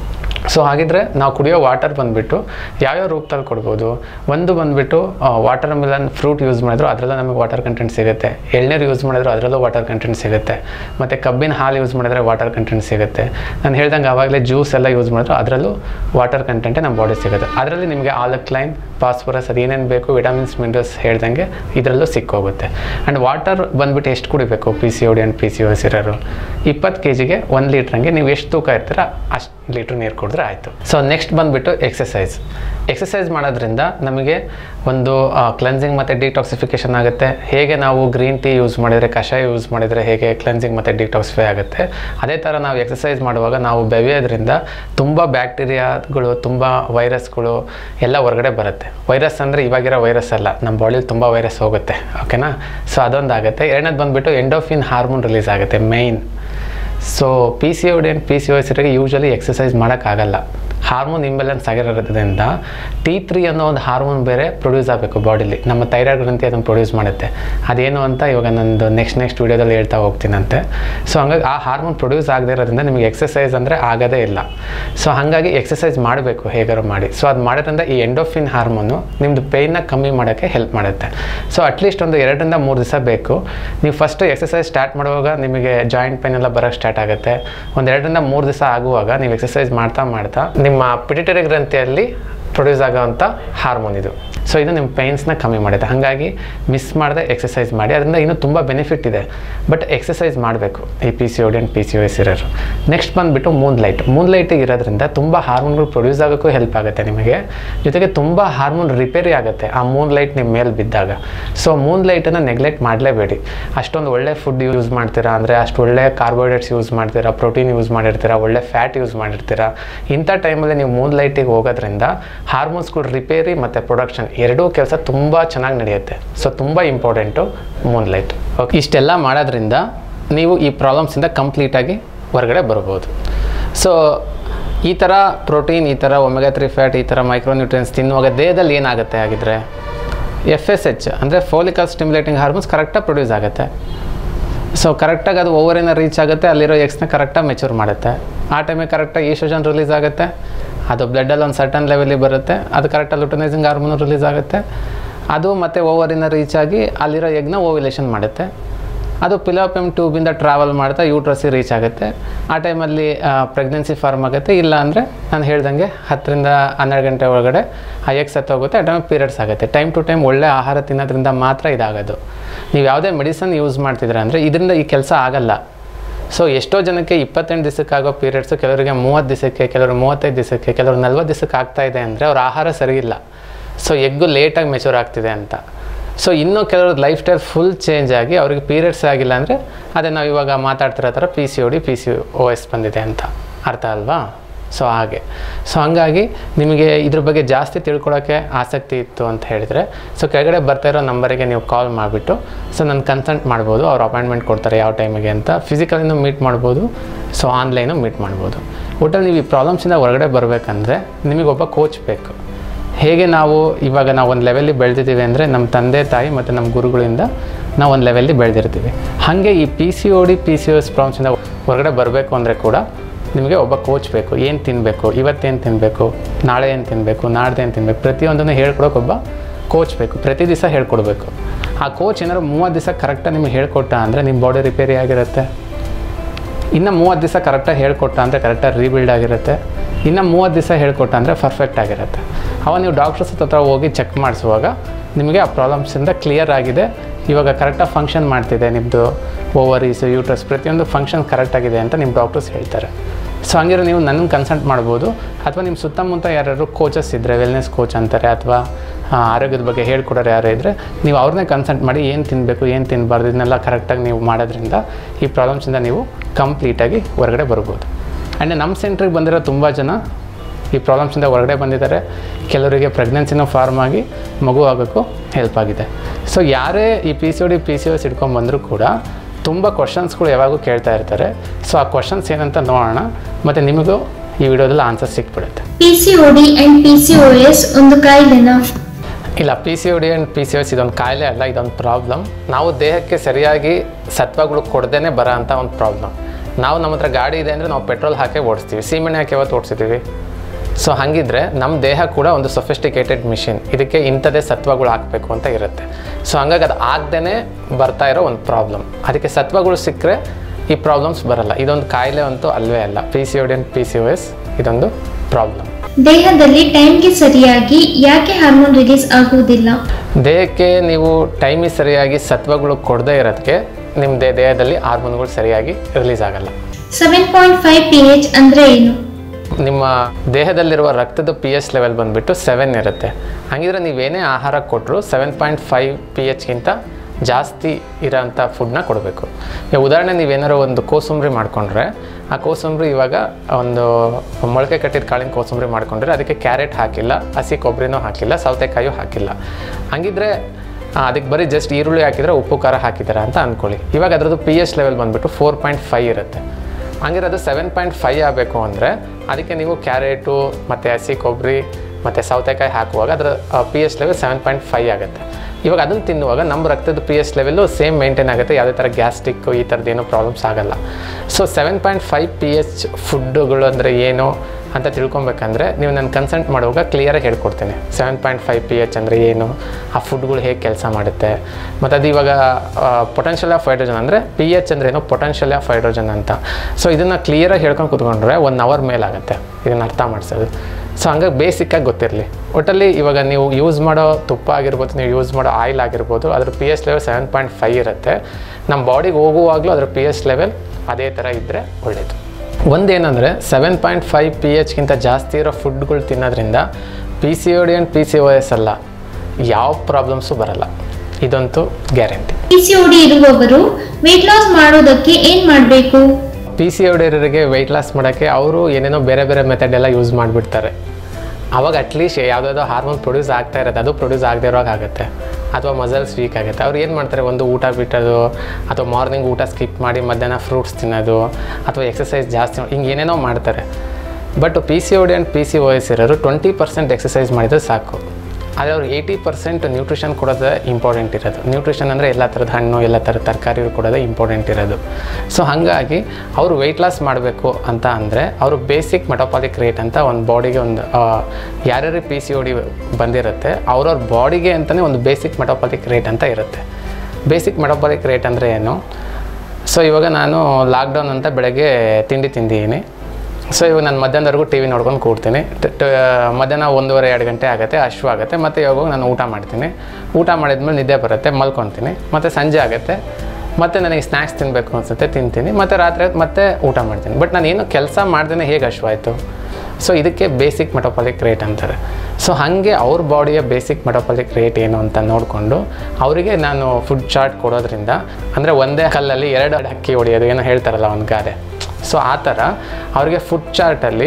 Speaker 1: ಸೊ ಹಾಗಿದ್ರೆ ನಾವು ಕುಡಿಯೋ ವಾಟರ್ ಬಂದುಬಿಟ್ಟು ಯಾವ್ಯಾವ ರೂಪದಲ್ಲಿ ಕೊಡ್ಬೋದು ಒಂದು ಬಂದುಬಿಟ್ಟು ವಾಟರ್ ಮಿಲನ್ ಫ್ರೂಟ್ ಯೂಸ್ ಮಾಡಿದ್ರು ಅದರಲ್ಲೂ ನಮಗೆ ವಾಟರ್ ಕಂಟೆಂಟ್ ಸಿಗುತ್ತೆ ಎಳ್ನೀರು ಯೂಸ್ ಮಾಡಿದ್ರು ಅದರಲ್ಲೂ ವಾಟರ್ ಕಂಟೆಂಟ್ ಸಿಗುತ್ತೆ ಮತ್ತು ಕಬ್ಬಿನ ಹಾಲು ಯೂಸ್ ಮಾಡಿದ್ರೆ ವಾಟರ್ ಕಂಟೆಂಟ್ ಸಿಗುತ್ತೆ ನಾನು ಹೇಳ್ದಂಗೆ ಆವಾಗಲೇ ಜ್ಯೂಸ್ ಎಲ್ಲ ಯೂಸ್ ಮಾಡಿದ್ರು ಅದರಲ್ಲೂ ವಾಟರ್ ಕಂಟೆಂಟೇ ನಮ್ಮ ಬಾಡಿ ಸಿಗುತ್ತೆ ಅದರಲ್ಲಿ ನಿಮಗೆ ಆಲಕ್ಲೈನ್ ಫಾಸ್ಫರಸ್ ಅದು ಏನೇನು ಬೇಕು ವಿಟಮಿನ್ಸ್ ಮಿನರಲ್ಸ್ ಹೇಳ್ದಂಗೆ ಇದರಲ್ಲೂ ಸಿಕ್ಕೋಗುತ್ತೆ ಆ್ಯಂಡ್ ವಾಟರ್ ಬಂದುಬಿಟ್ಟು ಎಷ್ಟು ಕುಡಿಬೇಕು P C O D and P C O S ಇರೋರು ಇಪ್ಪತ್ತು ಕೆ ಜಿಗೆ ಒಂದು ಲೀಟ್ರಂಗೆ ನೀವು ಎಷ್ಟು ತೂಕ ಇರ್ತೀರ ಅಷ್ಟು ಲೀಟ್ರ್ ನೀರು ಕುಡಿದ್ರೆ ಆಯಿತು ಸೊ ನೆಕ್ಸ್ಟ್ ಬಂದುಬಿಟ್ಟು ಎಕ್ಸಸೈಸ್ ಎಕ್ಸಸೈಸ್ ಮಾಡೋದ್ರಿಂದ ನಮಗೆ ಒಂದು ಕ್ಲೆನ್ಸಿಂಗ್ ಮತ್ತು ಡಿಟಾಕ್ಸಿಫಿಕೇಷನ್ ಆಗುತ್ತೆ ಹೇಗೆ ನಾವು ಗ್ರೀನ್ ಟೀ ಯೂಸ್ ಮಾಡಿದರೆ ಕಷಾಯ ಯೂಸ್ ಮಾಡಿದರೆ ಹೇಗೆ ಕ್ಲೆನ್ಸಿಂಗ್ ಮತ್ತು ಡಿಟಾಕ್ಸಿಫೈ ಆಗುತ್ತೆ ಅದೇ ಥರ ನಾವು ಎಕ್ಸಸೈಸ್ ಮಾಡುವಾಗ ನಾವು ಬೆವೆಯೋದ್ರಿಂದ ತುಂಬ ಬ್ಯಾಕ್ಟೀರಿಯಾಗಳು ತುಂಬ ವೈರಸ್ಗಳು ಎಲ್ಲ ಹೊರಗಡೆ ಬರುತ್ತೆ ವೈರಸ್ ಅಂದರೆ ಇವಾಗಿರೋ ವೈರಸ್ ಅಲ್ಲ ನಮ್ಮ ಬಾಡಿಲಿ ತುಂಬ ವೈರಸ್ ಹೋಗುತ್ತೆ ಓಕೆನಾ ಸೊ ಅದೊಂದು ಆಗುತ್ತೆ ಎರಡನೇದು ಬಂದುಬಿಟ್ಟು ಎಂಡೋಫಿನ್ ಹಾರ್ಮೋನ್ ರಿಲೀಸ್ ಆಗುತ್ತೆ ಮೈನ್ so P C O D and P C O S usually exercise ಮಾಡೋಕ್ಕಾಗಲ್ಲ ಹಾರ್ಮೋನ್ ಇಂಬ್ಯಾಲೆನ್ಸ್ ಆಗಿರೋದ್ರಿಂದ ಟಿ ತ್ರೀ ಅನ್ನೋ ಒಂದು ಹಾರ್ಮೋನ್ ಬೇರೆ ಪ್ರೊಡ್ಯೂಸ್ ಆಗಬೇಕು ಬಾಡಿಲಿ ನಮ್ಮ ಥೈರಾಯ್ಡ್ ಗ್ರಂಥಿ ಅದನ್ನು ಪ್ರೊಡ್ಯೂಸ್ ಮಾಡುತ್ತೆ ಅದೇನು ಅಂತ ಇವಾಗ ನಂದು ನೆಕ್ಸ್ಟ್ ನೆಕ್ಸ್ಟ್ ವೀಡಿಯೋದಲ್ಲಿ ಹೇಳ್ತಾ ಹೋಗ್ತೀನಂತೆ ಸೊ ಹಂಗಾಗಿ ಆ ಹಾರ್ಮೋನ್ ಪ್ರೊಡ್ಯೂಸ್ ಆಗದೇ ಇರೋದ್ರಿಂದ ನಿಮಗೆ ಎಕ್ಸಸೈಸ್ ಅಂದರೆ ಆಗೋದೇ ಇಲ್ಲ ಸೊ ಹಾಗಾಗಿ ಎಕ್ಸಸೈಸ್ ಮಾಡಬೇಕು ಹೇಗಾರು ಮಾಡಿ ಸೊ ಅದು ಮಾಡೋದ್ರಿಂದ ಈ ಎಂಡೋಫಿನ್ ಹಾರ್ಮೋನು ನಿಮ್ಮದು ಪೇಯ್ನ ಕಮ್ಮಿ ಮಾಡೋಕ್ಕೆ ಹೆಲ್ಪ್ ಮಾಡುತ್ತೆ ಸೊ ಅಟ್ಲೀಸ್ಟ್ ಒಂದು ಎರಡರಿಂದ ಮೂರು ದಿವಸ ಬೇಕು ನೀವು ಫಸ್ಟು ಎಕ್ಸಸೈಸ್ ಸ್ಟಾರ್ಟ್ ಮಾಡುವಾಗ ನಿಮಗೆ ಜಾಯಿಂಟ್ ಪೇನ್ ಎಲ್ಲ ಬರೋಕ್ಕೆ ಸ್ಟಾರ್ಟ್ ಆಗುತ್ತೆ ಒಂದು ಎರಡರಿಂದ ಮೂರು ದಿವಸ ಆಗುವಾಗ ನೀವು ಎಕ್ಸಸೈಸ್ ಮಾಡ್ತಾ ಮಾಡ್ತಾ ನಿಮ್ಮ ಪಿಟಿಟರಿ ಗ್ರಂಥಿಯಲ್ಲಿ ಪ್ರೊಡ್ಯೂಸ್ ಆಗೋವಂಥ ಹಾರ್ಮೋನ್ ಇದು ಸೊ ಇದು ನಿಮ್ಮ ಪೇನ್ಸ್ನ ಕಮ್ಮಿ ಮಾಡುತ್ತೆ ಹಾಗಾಗಿ ಮಿಸ್ ಮಾಡದೆ ಎಕ್ಸಸೈಸ್ ಮಾಡಿ ಅದರಿಂದ ಇನ್ನೂ ತುಂಬ ಬೆನಿಫಿಟ್ ಇದೆ ಬಟ್ ಎಕ್ಸಸೈಸ್ ಮಾಡಬೇಕು ಈ P C O D and P C O S ಇರೋರು ನೆಕ್ಸ್ಟ್ ಬಂದುಬಿಟ್ಟು ಮೂನ್ ಲೈಟ್ ಮೂನ್ ಲೈಟ್ ಇರೋದ್ರಿಂದ ತುಂಬ ಹಾರ್ಮೋನ್ಗಳು ಪ್ರೊಡ್ಯೂಸ್ ಆಗೋಕ್ಕೂ ಹೆಲ್ಪ್ ಆಗುತ್ತೆ ನಿಮಗೆ ಜೊತೆಗೆ ತುಂಬ ಹಾರ್ಮೋನ್ ರಿಪೇರಿ ಆಗುತ್ತೆ ಆ ಮೂನ್ ಲೈಟ್ ನಿಮ್ಮ ಮೇಲೆ ಬಿದ್ದಾಗ ಸೊ ಮೂನ್ ಲೈಟನ್ನು ನೆಗ್ಲೆಕ್ಟ್ ಮಾಡಲೇಬೇಡಿ ಅಷ್ಟೊಂದು ಒಳ್ಳೆ ಫುಡ್ ಯೂಸ್ ಮಾಡ್ತೀರಾ ಅಂದರೆ ಅಷ್ಟು ಒಳ್ಳೆ ಕಾರ್ಬೋಹೈಡ್ರೇಟ್ಸ್ ಯೂಸ್ ಮಾಡ್ತೀರಾ ಪ್ರೋಟೀನ್ ಯೂಸ್ ಮಾಡಿರ್ತೀರಾ ಒಳ್ಳೆ ಫ್ಯಾಟ್ ಯೂಸ್ ಮಾಡಿರ್ತೀರಾ ಇಂಥ ಟೈಮಲ್ಲಿ ನೀವು ಮೂನ್ ಲೈಟಿಗೆ ಹೋಗೋದ್ರಿಂದ ಹಾರ್ಮೋನ್ಸ್ಗಳು ರಿಪೇರಿ ಮತ್ತು ಪ್ರೊಡಕ್ಷನ್ ಎರಡೂ ಕೆಲಸ ತುಂಬ ಚೆನ್ನಾಗಿ ನಡೆಯುತ್ತೆ ಸೊ ತುಂಬ ಇಂಪಾರ್ಟೆಂಟು ಮೂನ್ ಲೈಟ್ ಓಕೆ ಇಷ್ಟೆಲ್ಲ ಮಾಡೋದ್ರಿಂದ ನೀವು ಈ ಪ್ರಾಬ್ಲಮ್ಸಿಂದ ಕಂಪ್ಲೀಟಾಗಿ ಹೊರಗಡೆ ಬರ್ಬೋದು ಸೊ ಈ ಥರ ಪ್ರೋಟೀನ್ ಈ ಥರ ಒಮೆಗಾ ತ್ರೀ ಫ್ಯಾಟ್ ಈ ಥರ ಮೈಕ್ರೋನ್ಯೂಟ್ರಿಯನ್ಸ್ ತಿನ್ನುವಾಗ ದೇಹದಲ್ಲಿ ಏನಾಗುತ್ತೆ ಆಗಿದ್ರೆ ಎಫ್ ಎಸ್ ಎಚ್ ಅಂದರೆ ಫೋಲಿಕಲ್ ಸ್ಟಿಮ್ಯುಲೇಟಿಂಗ್ ಹಾರ್ಮೋನ್ಸ್ ಕರೆಕ್ಟಾಗಿ ಪ್ರೊಡ್ಯೂಸ್ ಆಗುತ್ತೆ ಸೊ ಕರೆಕ್ಟಾಗಿ ಅದು ಓವರಿನ ರೀಚ್ ಆಗುತ್ತೆ ಅಲ್ಲಿರೋ ಎಕ್ಸ್ನ ಕರೆಕ್ಟಾಗಿ ಮೆಚೂರ್ ಮಾಡುತ್ತೆ ಆ ಟೈಮಿಗೆ ಕರೆಕ್ಟಾಗಿ ಈಸ್ಟ್ರೋಜನ್ ರಿಲೀಸ್ ಆಗುತ್ತೆ ಅದು ಬ್ಲಡ್ಡಲ್ಲಿ ಒಂದು ಸರ್ಟನ್ ಲೆವೆಲಿಗೆ ಬರುತ್ತೆ ಅದು ಕರೆಕ್ಟಾಗಿ ಲುಟನೈಸಿಂಗ್ ಹಾರ್ಮೋನ್ ರಿಲೀಸ್ ಆಗುತ್ತೆ ಅದು ಮತ್ತು ಓವರಿನ ರೀಚ್ ಆಗಿ ಅಲ್ಲಿರೋ ಎಗ್ನ ಓವ್ಯುಲೇಷನ್ ಮಾಡುತ್ತೆ ಅದು ಪಿಲೋಪೆಮ್ ಟ್ಯೂಬಿಂದ ಟ್ರಾವೆಲ್ ಮಾಡ್ತಾ ಯೂಟ್ರಸ್ಸಿಗೆ ರೀಚ್ ಆಗುತ್ತೆ ಆ ಟೈಮಲ್ಲಿ ಪ್ರೆಗ್ನೆನ್ಸಿ ಫಾರ್ಮ್ ಆಗುತ್ತೆ ಇಲ್ಲ ಅಂದರೆ ನಾನು ಹೇಳ್ದಂಗೆ ಹತ್ತರಿಂದ ಹನ್ನೆರಡು ಗಂಟೆ ಒಳಗಡೆ ಆ ಎಗ್ ಸತ್ತೋಗುತ್ತೆ ಆ ಟೈಮ್ ಪೀರಿಯಡ್ಸ್ ಆಗುತ್ತೆ ಟೈಮ್ ಟು ಟೈಮ್ ಒಳ್ಳೆ ಆಹಾರ ತಿನ್ನೋದ್ರಿಂದ ಮಾತ್ರ ಇದಾಗೋದು ನೀವು ಯಾವುದೇ ಮೆಡಿಸನ್ ಯೂಸ್ ಮಾಡ್ತಿದ್ರೆ ಅಂದರೆ ಇದರಿಂದ ಈ ಕೆಲಸ ಆಗಲ್ಲ ಸೊ ಎಷ್ಟೋ ಜನಕ್ಕೆ ಇಪ್ಪತ್ತೆಂಟು ದಿವಸಕ್ಕಾಗೋ ಪೀರಿಯಡ್ಸು ಕೆಲವರಿಗೆ ಮೂವತ್ತು ದಿವಸಕ್ಕೆ ಕೆಲವರು ಮೂವತ್ತೈದು ದಿವಸಕ್ಕೆ ಕೆಲವರು ನಲ್ವತ್ತು ದಿವಸಕ್ಕೆ ಆಗ್ತಾ ಇದೆ ಅಂದರೆ ಅವ್ರ ಆಹಾರ ಸರಿಯಿಲ್ಲ ಸೊ ಎಗ್ಗು ಲೇಟಾಗಿ ಮೆಚೂರ್ ಆಗ್ತಿದೆ ಅಂತ ಸೊ ಇನ್ನೂ ಕೆಲವ್ರ ಲೈಫ್ ಸ್ಟೈಲ್ ಫುಲ್ ಚೇಂಜ್ ಆಗಿ ಅವ್ರಿಗೆ ಪೀರಿಯಡ್ಸ್ ಆಗಿಲ್ಲ ಅಂದರೆ ಅದೇ ನಾವು ಇವಾಗ ಮಾತಾಡ್ತಿರೋ ಥರ P C O D P C O S ಬಂದಿದೆ ಅಂತ ಅರ್ಥ ಅಲ್ವಾ ಸೊ ಹಾಗೆ ಸೊ ಹಂಗಾಗಿ ನಿಮಗೆ ಇದ್ರ ಬಗ್ಗೆ ಜಾಸ್ತಿ ತಿಳ್ಕೊಳ್ಳೋಕ್ಕೆ ಆಸಕ್ತಿ ಇತ್ತು ಅಂತ ಹೇಳಿದರೆ ಸೊ ಕೆಳಗಡೆ ಬರ್ತಾ ಇರೋ ನಂಬರಿಗೆ ನೀವು ಕಾಲ್ ಮಾಡಿಬಿಟ್ಟು ಸೊ ನಾನು ಕನ್ಸಲ್ಟ್ ಮಾಡ್ಬೋದು ಅವ್ರು ಅಪಾಯಿಂಟ್ಮೆಂಟ್ ಕೊಡ್ತಾರೆ ಯಾವ ಟೈಮಿಗೆ ಅಂತ ಫಿಸಿಕಲಿನೂ ಮೀಟ್ ಮಾಡ್ಬೋದು ಸೊ ಆನ್ಲೈನು ಮೀಟ್ ಮಾಡ್ಬೋದು ಒಟ್ಟಲ್ಲಿ ನೀವು ಈ ಪ್ರಾಬ್ಲಮ್ಸಿಂದ ಹೊರಗಡೆ ಬರಬೇಕಂದ್ರೆ ನಿಮಗೊಬ್ಬ ಕೋಚ್ ಬೇಕು ಹೇಗೆ ನಾವು ಇವಾಗ ನಾವು ಒಂದು ಲೆವೆಲ್ಲಿ ಬೆಳೆದಿದ್ದೀವಿ ಅಂದರೆ ನಮ್ಮ ತಂದೆ ತಾಯಿ ಮತ್ತು ನಮ್ಮ ಗುರುಗಳಿಂದ ನಾವು ಒಂದು ಲೆವೆಲ್ಲಿ ಬೆಳೆದಿರ್ತೀವಿ ಹಾಗೆ ಈ P C O D P C S ಪ್ರಾಬ್ಲಮ್ಸಿಂದ ಹೊರಗಡೆ ಬರಬೇಕು ಅಂದರೆ ಕೂಡ ನಿಮಗೆ ಒಬ್ಬ ಕೋಚ್ ಬೇಕು ಏನು ತಿನ್ನಬೇಕು ಇವತ್ತೇನು ತಿನ್ನಬೇಕು ನಾಳೆ ಏನು ತಿನ್ನಬೇಕು ನಾಡ್ದು ಏನು ತಿನ್ನಬೇಕು ಪ್ರತಿಯೊಂದನ್ನು ಹೇಳ್ಕೊಡೋಕೆ ಒಬ್ಬ ಕೋಚ್ ಬೇಕು ಪ್ರತಿ ದಿವಸ ಹೇಳ್ಕೊಡ್ಬೇಕು ಆ ಕೋಚ್ ಏನಾದ್ರು ಮೂವತ್ತು ದಿವಸ ಕರೆಕ್ಟಾಗಿ ನಿಮಗೆ ಹೇಳ್ಕೊಟ್ಟ ಅಂದರೆ ನಿಮ್ಮ ಬಾಡಿ ರಿಪೇರಿ ಆಗಿರುತ್ತೆ ಇನ್ನು ಮೂವತ್ತು ದಿವಸ ಕರೆಕ್ಟಾಗಿ ಹೇಳ್ಕೊಟ್ಟ ಅಂದರೆ ಕರೆಕ್ಟಾಗಿ ರೀಬಿಲ್ಡ್ ಆಗಿರುತ್ತೆ ಇನ್ನು ಮೂವತ್ತು ದಿವಸ ಹೇಳ್ಕೊಟ್ಟ ಅಂದರೆ ಪರ್ಫೆಕ್ಟ್ ಆಗಿರುತ್ತೆ ಅವಾಗ ನೀವು ಡಾಕ್ಟರ್ಸ್ ಹತ್ರ ಹೋಗಿ ಚೆಕ್ ಮಾಡಿಸುವಾಗ ನಿಮಗೆ ಆ ಪ್ರಾಬ್ಲಮ್ಸಿಂದ ಕ್ಲಿಯರ್ ಆಗಿದೆ ಇವಾಗ ಕರೆಕ್ಟಾಗಿ ಫಂಕ್ಷನ್ ಮಾಡ್ತಿದೆ ನಿಮ್ಮದು ಓವರೀಸು ಯೂಟ್ರಸ್ ಪ್ರತಿಯೊಂದು ಫಂಕ್ಷನ್ ಕರೆಕ್ಟಾಗಿದೆ ಅಂತ ನಿಮ್ಮ ಡಾಕ್ಟರ್ಸ್ ಹೇಳ್ತಾರೆ ಸೊ ಹಂಗಿರೋ ನೀವು ನನ್ನನ್ನು ಕನ್ಸಲ್ಟ್ ಮಾಡ್ಬೋದು ಅಥವಾ ನಿಮ್ಮ ಸುತ್ತಮುತ್ತ ಯಾರ್ಯಾರು ಕೋಚಸ್ ಇದ್ದರೆ ವೆಲ್ನೆಸ್ ಕೋಚ್ ಅಂತಾರೆ ಅಥವಾ ಆರೋಗ್ಯದ ಬಗ್ಗೆ ಹೇಳ್ಕೊಡೋರು ಯಾರು ಇದ್ದರೆ ನೀವು ಅವ್ರನ್ನೇ ಕನ್ಸಲ್ಟ್ ಮಾಡಿ ಏನು ತಿನ್ನಬೇಕು ಏನು ತಿನ್ನಬಾರ್ದು ಇದನ್ನೆಲ್ಲ ಕರೆಕ್ಟಾಗಿ ನೀವು ಮಾಡೋದ್ರಿಂದ ಈ ಪ್ರಾಬ್ಲಮ್ಸಿಂದ ನೀವು ಕಂಪ್ಲೀಟಾಗಿ ಹೊರಗಡೆ ಬರ್ಬೋದು ಆ್ಯಂಡ್ ನಮ್ಮ ಸೆಂಟ್ರಿಗೆ ಬಂದಿರೋ ತುಂಬ ಜನ ಈ ಪ್ರಾಬ್ಲಮ್ಸಿಂದ ಹೊರಗಡೆ ಬಂದಿದ್ದಾರೆ ಕೆಲವರಿಗೆ ಪ್ರೆಗ್ನೆನ್ಸಿನೂ ಫಾರ್ಮ್ ಆಗಿ ಮಗು ಆಗೋಕ್ಕೂ ಹೆಲ್ಪ್ ಆಗಿದೆ ಸೊ ಯಾರೇ ಈ P C O D P C S ಇಟ್ಕೊಂಡ್ಬಂದರೂ ಕೂಡ ತುಂಬ ಕ್ವಶನ್ಸ್ಗಳು ಯಾವಾಗೂ ಕೇಳ್ತಾ ಇರ್ತಾರೆ ಸೊ ಆ ಕ್ವಶನ್ಸ್ ಏನಂತ ನೋಡೋಣ ಮತ್ತು ನಿಮಗೂ ಈ ವಿಡಿಯೋದಲ್ಲಿ ಆನ್ಸರ್ ಸಿಕ್ಬಿಡುತ್ತೆ
Speaker 3: ಪಿಸಿಒಡಿ ಅಂಡ್ ಪಿಸಿಒಎಸ್ ಒಂದು ಕಾಯಿಲೆನಾ
Speaker 1: ಇಲ್ಲ P C O D and P C S ಇದೊಂದು ಕಾಯಿಲೆ ಅಲ್ಲ ಇದೊಂದು ಪ್ರಾಬ್ಲಮ್ ನಾವು ದೇಹಕ್ಕೆ ಸರಿಯಾಗಿ ಸತ್ವಗಳು ಕೊಡ್ದೇ ಬರೋ ಅಂಥ ಒಂದು ಪ್ರಾಬ್ಲಮ್ ನಾವು ನಮ್ಮ ಹತ್ರ ಗಾಡಿ ಇದೆ ಅಂದರೆ ನಾವು ಪೆಟ್ರೋಲ್ ಹಾಕಿ ಓಡಿಸ್ತೀವಿ ಸೀಮೆಣ್ಣೆ ಹಾಕಿ ಯಾವತ್ತು ಓಡಿಸಿದ್ದೀವಿ ಸೊ ಹಾಗಿದ್ರೆ ನಮ್ಮ ದೇಹ ಕೂಡ ಒಂದು ಸೊಫಿಸ್ಟಿಕೇಟೆಡ್ ಮಿಷಿನ್ ಇದಕ್ಕೆ ಇಂಥದೇ ಸತ್ವಗಳು ಹಾಕಬೇಕು ಅಂತ ಇರುತ್ತೆ ಸೊ ಹಂಗಾಗಿ ಅದು ಆಗದೇ ಬರ್ತಾ ಇರೋ ಒಂದು ಪ್ರಾಬ್ಲಮ್ ಅದಕ್ಕೆ ಸತ್ವಗಳು ಸಿಕ್ಕರೆ ಈ ಪ್ರಾಬ್ಲಮ್ಸ್ ಬರಲ್ಲ ಇದೊಂದು ಕಾಯಿಲೆ ಅಂತೂ ಅಲ್ವೇ ಅಲ್ಲ P C O D and P C O S ಇದೊಂದು ಪ್ರಾಬ್ಲಮ್
Speaker 3: ದೇಹದಲ್ಲಿ ಟೈಮ್ಗೆ ಸರಿಯಾಗಿ ಯಾಕೆ ಹಾರ್ಮೋನ್ ರಿಲೀಸ್ ಆಗುವುದಿಲ್ಲ
Speaker 1: ದೇಹಕ್ಕೆ ನೀವು ಟೈಮಿಗೆ ಸರಿಯಾಗಿ ಸತ್ವಗಳು ಕೊಡದೇ ಇರೋದಕ್ಕೆ ನಿಮ್ಮ ದೇ ದೇಹದಲ್ಲಿ ಹಾರ್ಮೋನ್ಗಳು ಸರಿಯಾಗಿ ರಿಲೀಸ್ ಆಗಲ್ಲ
Speaker 3: seven point five P H ಅಂದರೆ ಏನು
Speaker 1: ನಿಮ್ಮ ದೇಹದಲ್ಲಿರುವ ರಕ್ತದ ಪಿ ಎಚ್ ಲೆವೆಲ್ ಬಂದುಬಿಟ್ಟು ಸೆವೆನ್ ಇರುತ್ತೆ ಹಾಗಿದ್ರೆ ನೀವೇನೇ ಆಹಾರ ಕೊಟ್ಟರು ಸೆವೆನ್ ಪಾಯಿಂಟ್ ಫೈವ್ ಪಿ ಎಚ್ಗಿಂತ ಜಾಸ್ತಿ ಇರೋಂಥ ಫುಡ್ನ ಕೊಡಬೇಕು ಈಗ ಉದಾಹರಣೆ ನೀವೇನಾರು ಒಂದು ಕೋಸಂಬರಿ ಮಾಡಿಕೊಂಡ್ರೆ ಆ ಕೋಸಂಬರಿ ಇವಾಗ ಒಂದು ಮೊಳಕೆ ಕಟ್ಟಿದ ಕಾಳಿನ ಕೋಸಂಬರಿ ಮಾಡ್ಕೊಂಡ್ರೆ ಅದಕ್ಕೆ ಕ್ಯಾರೆಟ್ ಹಾಕಿಲ್ಲ ಹಸಿ ಕೊಬ್ಬರಿನೂ ಹಾಕಿಲ್ಲ ಸೌತೆಕಾಯಿಯೂ ಹಾಕಿಲ್ಲ ಹಂಗಿದ್ರೆ ಆ, ಅದಕ್ಕೆ ಬರೀ ಜಸ್ಟ್ ಈರುಳ್ಳಿ ಹಾಕಿದರೆ ಉಪ್ಪು ಖಾರ ಹಾಕಿದ್ದಾರೆ ಅಂತ ಅಂದ್ಕೊಳ್ಳಿ ಇವಾಗ ಅದರದ್ದು ಪಿ ಎಚ್ ಲೆವೆಲ್ ಬಂದುಬಿಟ್ಟು ಫೋರ್ ಪಾಯಿಂಟ್ ಫೈವ್ ಇರುತ್ತೆ ಹಂಗಿರೋದು ಸೆವೆನ್ ಪಾಯಿಂಟ್ ಫೈವ್ ಆಗಬೇಕು ಅಂದರೆ ಅದಕ್ಕೆ ನೀವು ಕ್ಯಾರೆಟು ಮತ್ತು ಹಸಿ ಕೊಬ್ಬರಿ ಮತ್ತು ಸೌತೆಕಾಯಿ ಹಾಕುವಾಗ ಅದರ P H level seven point five ಆಗುತ್ತೆ ಇವಾಗ ಅದನ್ನು ತಿನ್ನುವಾಗ ನಮ್ಮ ರಕ್ತದ P H level same maintain ಆಗುತ್ತೆ ಯಾವುದೇ ಥರ ಗ್ಯಾಸ್ಟ್ರಿಕ್ಕು ಈ ಥರದ್ದು ಏನೂ ಪ್ರಾಬ್ಲಮ್ಸ್ ಆಗಲ್ಲ so seven point five P H ಫುಡ್ಡುಗಳು ಅಂದರೆ ಏನು ಅಂತ ತಿಳ್ಕೊಬೇಕಂದ್ರೆ ನೀವು ನಾನು ಕನ್ಸಲ್ಟ್ ಮಾಡುವಾಗ ಕ್ಲಿಯರಾಗಿ ಹೇಳ್ಕೊಡ್ತೀನಿ seven point five P H ಅಂದರೆ ಏನು ಆ ಫುಡ್ಗಳು ಹೇಗೆ ಕೆಲಸ ಮಾಡುತ್ತೆ ಮತ್ತು ಅದು ಇವಾಗ ಪೊಟೆನ್ಷಿಯಲ್ ಆಫ್ ಹೈಡ್ರೋಜನ್ ಅಂದರೆ ಪಿ ಎಚ್ ಅಂದರೆ ಏನು ಪೊಟೆನ್ಷಿಯಲ್ ಆಫ್ ಹೈಡ್ರೋಜನ್ ಅಂತ ಸೊ ಇದನ್ನು ಕ್ಲಿಯರಾಗಿ ಹೇಳ್ಕೊಂಡು ಕೂತ್ಕೊಂಡ್ರೆ ಒನ್ ಅವರ್ ಮೇಲಾಗುತ್ತೆ ಇದನ್ನು ಅರ್ಥ ಮಾಡಿಸೋದು ಸೊ ಹಂಗಾಗಿ ಬೇಸಿಕ್ಕಾಗಿ ಗೊತ್ತಿರಲಿ ಒಟ್ಟಲ್ಲಿ ಇವಾಗ ನೀವು ಯೂಸ್ ಮಾಡೋ ತುಪ್ಪ ಆಗಿರ್ಬೋದು ನೀವು ಯೂಸ್ ಮಾಡೋ ಆಯಿಲ್ ಆಗಿರ್ಬೋದು ಅದ್ರ P H level seven point five ಇರುತ್ತೆ ನಮ್ಮ ಬಾಡಿಗೆ ಹೋಗುವಾಗಲೂ ಅದ್ರ ಪಿ ಎಚ್ ಲೆವೆಲ್ ಅದೇ ಥರ ಇದ್ದರೆ ಒಳ್ಳೆಯದು ಒಂದೇನೆಂದರೆ ಸೆವೆನ್ ಪಾಯಿಂಟ್ ಫೈವ್ ಪಿ ಎಚ್ಗಿಂತ ಜಾಸ್ತಿ ಇರೋ ಫುಡ್ಗಳು ತಿನ್ನೋದ್ರಿಂದ P C O D and P C O S ಅಲ್ಲ ಯಾವ ಪ್ರಾಬ್ಲಮ್ಸು ಬರಲ್ಲ ಇದಂತೂ ಗ್ಯಾರಂಟಿ
Speaker 3: ಪಿಸಿಒಡಿ ಇರುವವರು ವೆಯ್ಟ್ ಲಾಸ್ ಮಾಡೋದಕ್ಕೆ ಏನು ಮಾಡಬೇಕು
Speaker 1: ಪಿ ಸಿ ಒಡೆಯರಿಗೆ ವೆಯ್ಟ್ ಲಾಸ್ ಮಾಡೋಕ್ಕೆ ಅವರು ಏನೇನೋ ಬೇರೆ ಬೇರೆ ಮೆಥಡ್ ಎಲ್ಲ ಯೂಸ್ ಮಾಡಿಬಿಡ್ತಾರೆ ಅವಾಗ ಅಟ್ಲೀಸ್ಟ್ ಯಾವುದಾದ್ರು ಹಾರ್ಮೋನ್ ಪ್ರೊಡ್ಯೂಸ್ ಆಗ್ತಾ ಇರೋದು ಅದು ಪ್ರೊಡ್ಯೂಸ್ ಆಗದೆ ಇರೋವಾಗ ಆಗುತ್ತೆ ಅಥವಾ ಮಸಲ್ಸ್ ವೀಕ್ ಆಗುತ್ತೆ ಅವ್ರು ಏನು ಮಾಡ್ತಾರೆ ಒಂದು ಊಟ ಬಿಟ್ಟೋದು ಅಥವಾ ಮಾರ್ನಿಂಗ್ ಊಟ ಸ್ಕಿಪ್ ಮಾಡಿ ಮಧ್ಯಾಹ್ನ ಫ್ರೂಟ್ಸ್ ತಿನ್ನೋದು ಅಥವಾ ಎಕ್ಸಸೈಸ್ ಜಾಸ್ತಿ ಮಾಡಿ ಹಿಂಗೆ ಏನೇನೋ ಮಾಡ್ತಾರೆ but P C O D and P C O S ಇರೋರು ಟ್ವೆಂಟಿ ಪರ್ಸೆಂಟ್ ಎಕ್ಸಸೈಸ್ ಮಾಡಿದ್ರೆ ಸಾಕು ಆದರೆ ಅವ್ರು ಏಯ್ಟಿ ಪರ್ಸೆಂಟ್ ನ್ಯೂಟ್ರಿಷನ್ ಕೊಡೋದೇ ಇಂಪಾರ್ಟೆಂಟ್ ಇರೋದು ನ್ಯೂಟ್ರಿಷನ್ ಅಂದರೆ ಎಲ್ಲ ಥರದ ಹಣ್ಣು ಎಲ್ಲ ಥರದ ತರಕಾರಿ ಕೊಡೋದೇ ಇಂಪಾರ್ಟೆಂಟ್ ಇರೋದು ಸೊ ಹಾಗಾಗಿ ಅವರು ವೆಯ್ಟ್ ಲಾಸ್ ಮಾಡಬೇಕು ಅಂತ ಅಂದರೆ ಅವರು ಬೇಸಿಕ್ ಮೆಟಪಾಲಿಕ್ ರೇಟ್ ಅಂತ ಒಂದು ಬಾಡಿಗೆ ಒಂದು ಯಾರ್ಯಾರು ಪಿ ಸಿ ಒ ಡಿ ಬಂದಿರುತ್ತೆ ಅವ್ರವ್ರ ಬಾಡಿಗೆ ಅಂತಲೇ ಒಂದು ಬೇಸಿಕ್ ಮೆಟಪಾಲಿಕ್ ರೇಟ್ ಅಂತ ಇರುತ್ತೆ ಬೇಸಿಕ್ ಮೆಟಪಾಲಿಕ್ ರೇಟ್ ಅಂದರೆ ಏನು ಸೊ ಇವಾಗ ನಾನು ಲಾಕ್ಡೌನ್ ಅಂತ ಬೆಳಗ್ಗೆ ತಿಂಡಿ ತಿಂದಿದ್ದೀನಿ ಸೊ ಇವಾಗ ನಾನು ಮಧ್ಯಾಹ್ನದವರೆಗೂ ಟಿ ವಿ ನೋಡ್ಕೊಂಡು ಕೂಡ್ತೀನಿ ಟ- ಟ- ಮಧ್ಯಾಹ್ನ ಒಂದೂವರೆ ಎರಡು ಗಂಟೆ ಆಗುತ್ತೆ ಅಶ್ವ ಆಗುತ್ತೆ ಮತ್ತು ಇವಾಗ ಹೋಗಿ ನಾನು ಊಟ ಮಾಡ್ತೀನಿ ಊಟ ಮಾಡಿದ್ಮೇಲೆ ನಿದ್ದೆ ಬರುತ್ತೆ ಮಲ್ಕೊತೀನಿ ಮತ್ತು ಸಂಜೆ ಆಗುತ್ತೆ ಮತ್ತು ನನಗೆ ಸ್ನ್ಯಾಕ್ಸ್ ತಿನ್ನಬೇಕು ಅನಿಸುತ್ತೆ ತಿಂತೀನಿ ಮತ್ತು ರಾತ್ರಿ ಹೊತ್ತು ಮತ್ತೆ ಊಟ ಮಾಡ್ತೀನಿ ಬಟ್ ನಾನು ಏನು ಕೆಲಸ ಮಾಡ್ದೇ ಹೇಗೆ ಅಶ್ವ ಆಯಿತು ಸೊ ಇದಕ್ಕೆ ಬೇಸಿಕ್ ಮೆಟಪಾಲಿಕ್ ರೇಟ್ ಅಂತಾರೆ ಸೊ ಹಾಗೆ ಅವ್ರ ಬಾಡಿಯ ಬೇಸಿಕ್ ಮೆಟಪಾಲಿಕ್ ರೇಟ್ ಏನು ಅಂತ ನೋಡಿಕೊಂಡು ಅವರಿಗೆ ನಾನು ಫುಡ್ ಚಾರ್ಟ್ ಕೊಡೋದ್ರಿಂದ ಅಂದರೆ ಒಂದೇ ಕಲ್ಲಲ್ಲಿ ಎರಡು ಹಕ್ಕಿ ಹೊಡೆಯೋದು ಏನೋ ಹೇಳ್ತಾರಲ್ಲ ಒಂದು ಗಾದೆ ಸೊ ಆ ಥರ ಅವರಿಗೆ ಫುಡ್ ಚಾರ್ಟಲ್ಲಿ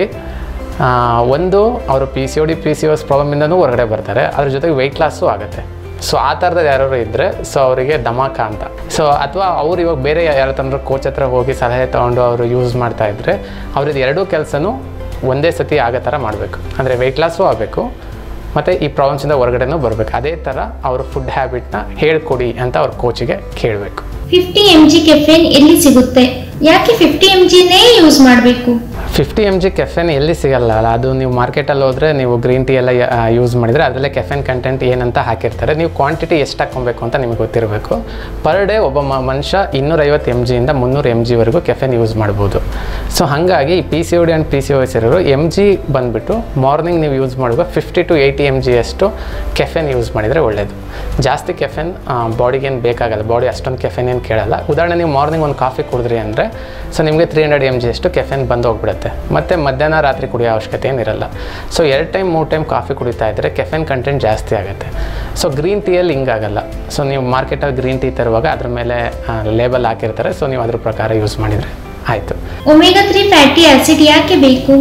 Speaker 1: ಒಂದು ಅವರು P C O D P C O S ಪ್ರಾಬ್ಲಮಿಂದನೂ ಹೊರಗಡೆ ಬರ್ತಾರೆ ಅದ್ರ ಜೊತೆಗೆ ವೆಯ್ಟ್ ಲಾಸು ಆಗುತ್ತೆ ಸೊ ಆ ಥರದ್ದು ಯಾರು ಇದ್ದರೆ ಸೊ ಅವರಿಗೆ ಧಮಾಕ ಅಂತ ಸೊ ಅಥವಾ ಅವ್ರು ಇವಾಗ ಬೇರೆ ಯಾರ ತಂದ್ರೆ ಕೋಚ್ ಹತ್ರ ಹೋಗಿ ಸಲಹೆ ತೊಗೊಂಡು ಅವರು ಯೂಸ್ ಮಾಡ್ತಾ ಇದ್ದರೆ ಅವ್ರದ್ದು ಎರಡೂ ಕೆಲಸನೂ ಒಂದೇ ಸತಿ ಆಗೋ ಥರ ಮಾಡಬೇಕು ಅಂದರೆ ವೆಯ್ಟ್ ಲಾಸು ಆಗಬೇಕು ಮತ್ತು ಈ ಪ್ರಾಬ್ಲಮ್ಸಿಂದ ಹೊರಗಡೆನೂ ಬರಬೇಕು ಅದೇ ಥರ ಅವ್ರ ಫುಡ್ ಹ್ಯಾಬಿಟ್ನ ಹೇಳ್ಕೊಡಿ ಅಂತ ಅವ್ರ ಕೋಚಿಗೆ ಕೇಳಬೇಕು
Speaker 3: ಫಿಫ್ಟಿ ಎಂ ಜಿ ಕೆಫೆನ್ ಎಲ್ಲಿ ಸಿಗುತ್ತೆ ಯಾಕೆ ಫಿಫ್ಟಿ ಎಂ ಜಿನೇ ಯೂಸ್ ಮಾಡಬೇಕು
Speaker 1: ಫಿಫ್ಟಿ ಎಮ್ ಜಿ ಕೆಫೆನ್ ಎಲ್ಲಿ ಸಿಗಲ್ಲ ಅಲ್ಲ ಅದು ನೀವು ಮಾರ್ಕೆಟಲ್ಲಿ ಹೋದರೆ ನೀವು ಗ್ರೀನ್ ಟೀ ಎಲ್ಲ ಯೂಸ್ ಮಾಡಿದರೆ ಅದರಲ್ಲೇ ಕೆಫೆನ್ ಕಂಟೆಂಟ್ ಏನಂತ ಹಾಕಿರ್ತಾರೆ ನೀವು ಕ್ವಾಂಟಿಟಿ ಎಷ್ಟು ಹಾಕ್ಕೊಬೇಕು ಅಂತ ನಿಮಗೆ ಗೊತ್ತಿರಬೇಕು ಪರ್ ಡೇ ಒಬ್ಬ ಮ- ಮನುಷ್ಯ ಇನ್ನೂರೈವತ್ತು ಎಮ್ ಜಿಯಿಂದ ಮುನ್ನೂರು ಎಮ್ ಜಿವರೆಗೂ ಕೆಫೆನ್ ಯೂಸ್ ಮಾಡ್ಬೋದು ಸೊ ಹಾಗಾಗಿ ಈ P C O D and P C O S ಇರೋರು ಎಮ್ ಜಿ ಬಂದುಬಿಟ್ಟು ಮಾರ್ನಿಂಗ್ ನೀವು ಯೂಸ್ ಮಾಡುವಾಗ fifty to eighty M G ಅಷ್ಟು ಕೆಫೆನ್ ಯೂಸ್ ಮಾಡಿದರೆ ಒಳ್ಳೆಯದು ಜಾಸ್ತಿ ಕೆಫೆನ್ ಬಾಡಿಗೇನು ಬೇಕಾಗಲ್ಲ ಬಾಡಿ ಅಷ್ಟೊಂದು ಕೆಫೆನ್ ಏನು ಕೇಳಲ್ಲ ಉದಾಹರಣೆ ನೀವು ಮಾರ್ನಿಂಗ್ ಒಂದು ಕಾಫಿ ಕುಡಿದ್ರಿ ಅಂದರೆ ಸೊ ನಿಮಗೆ ತ್ರೀ ಹಂಡ್ರೆಡ್ ಎಮ್ ಜಿ ಅಷ್ಟು ಕೆಫೆನ್ ಬಂದು ಹೋಗ್ಬಿಡುತ್ತೆ ಮತ್ತು ಮಧ್ಯಾಹ್ನ ರಾತ್ರಿ ಕುಡಿಯೋ ಅವಶ್ಯಕತೆ ಏನಿರಲ್ಲ ಸೊ ಎರಡು ಟೈಮ್ ಮೂರು ಟೈಮ್ ಕಾಫಿ ಕುಡಿತಾ ಇದ್ದರೆ ಕೆಫೆನ್ ಕಂಟೆಂಟ್ ಜಾಸ್ತಿ ಆಗುತ್ತೆ ಸೊ ಗ್ರೀನ್ ಟೀಯಲ್ಲಿ ಹಿಂಗಾಗಲ್ಲ ಸೊ ನೀವು ಮಾರ್ಕೆಟಲ್ಲಿ ಗ್ರೀನ್ ಟೀ ತರುವಾಗ ಅದ್ರ ಮೇಲೆ ಲೇಬಲ್ ಹಾಕಿರ್ತಾರೆ ಸೊ ನೀವು ಅದ್ರ ಪ್ರಕಾರ ಯೂಸ್ ಮಾಡಿದರೆ ಆಯಿತು
Speaker 3: ಒಮೆಗಾ ತ್ರೀ ಫ್ಯಾಟಿ ಆಸಿಡ್ ಯಾಕೆ ಬೇಕು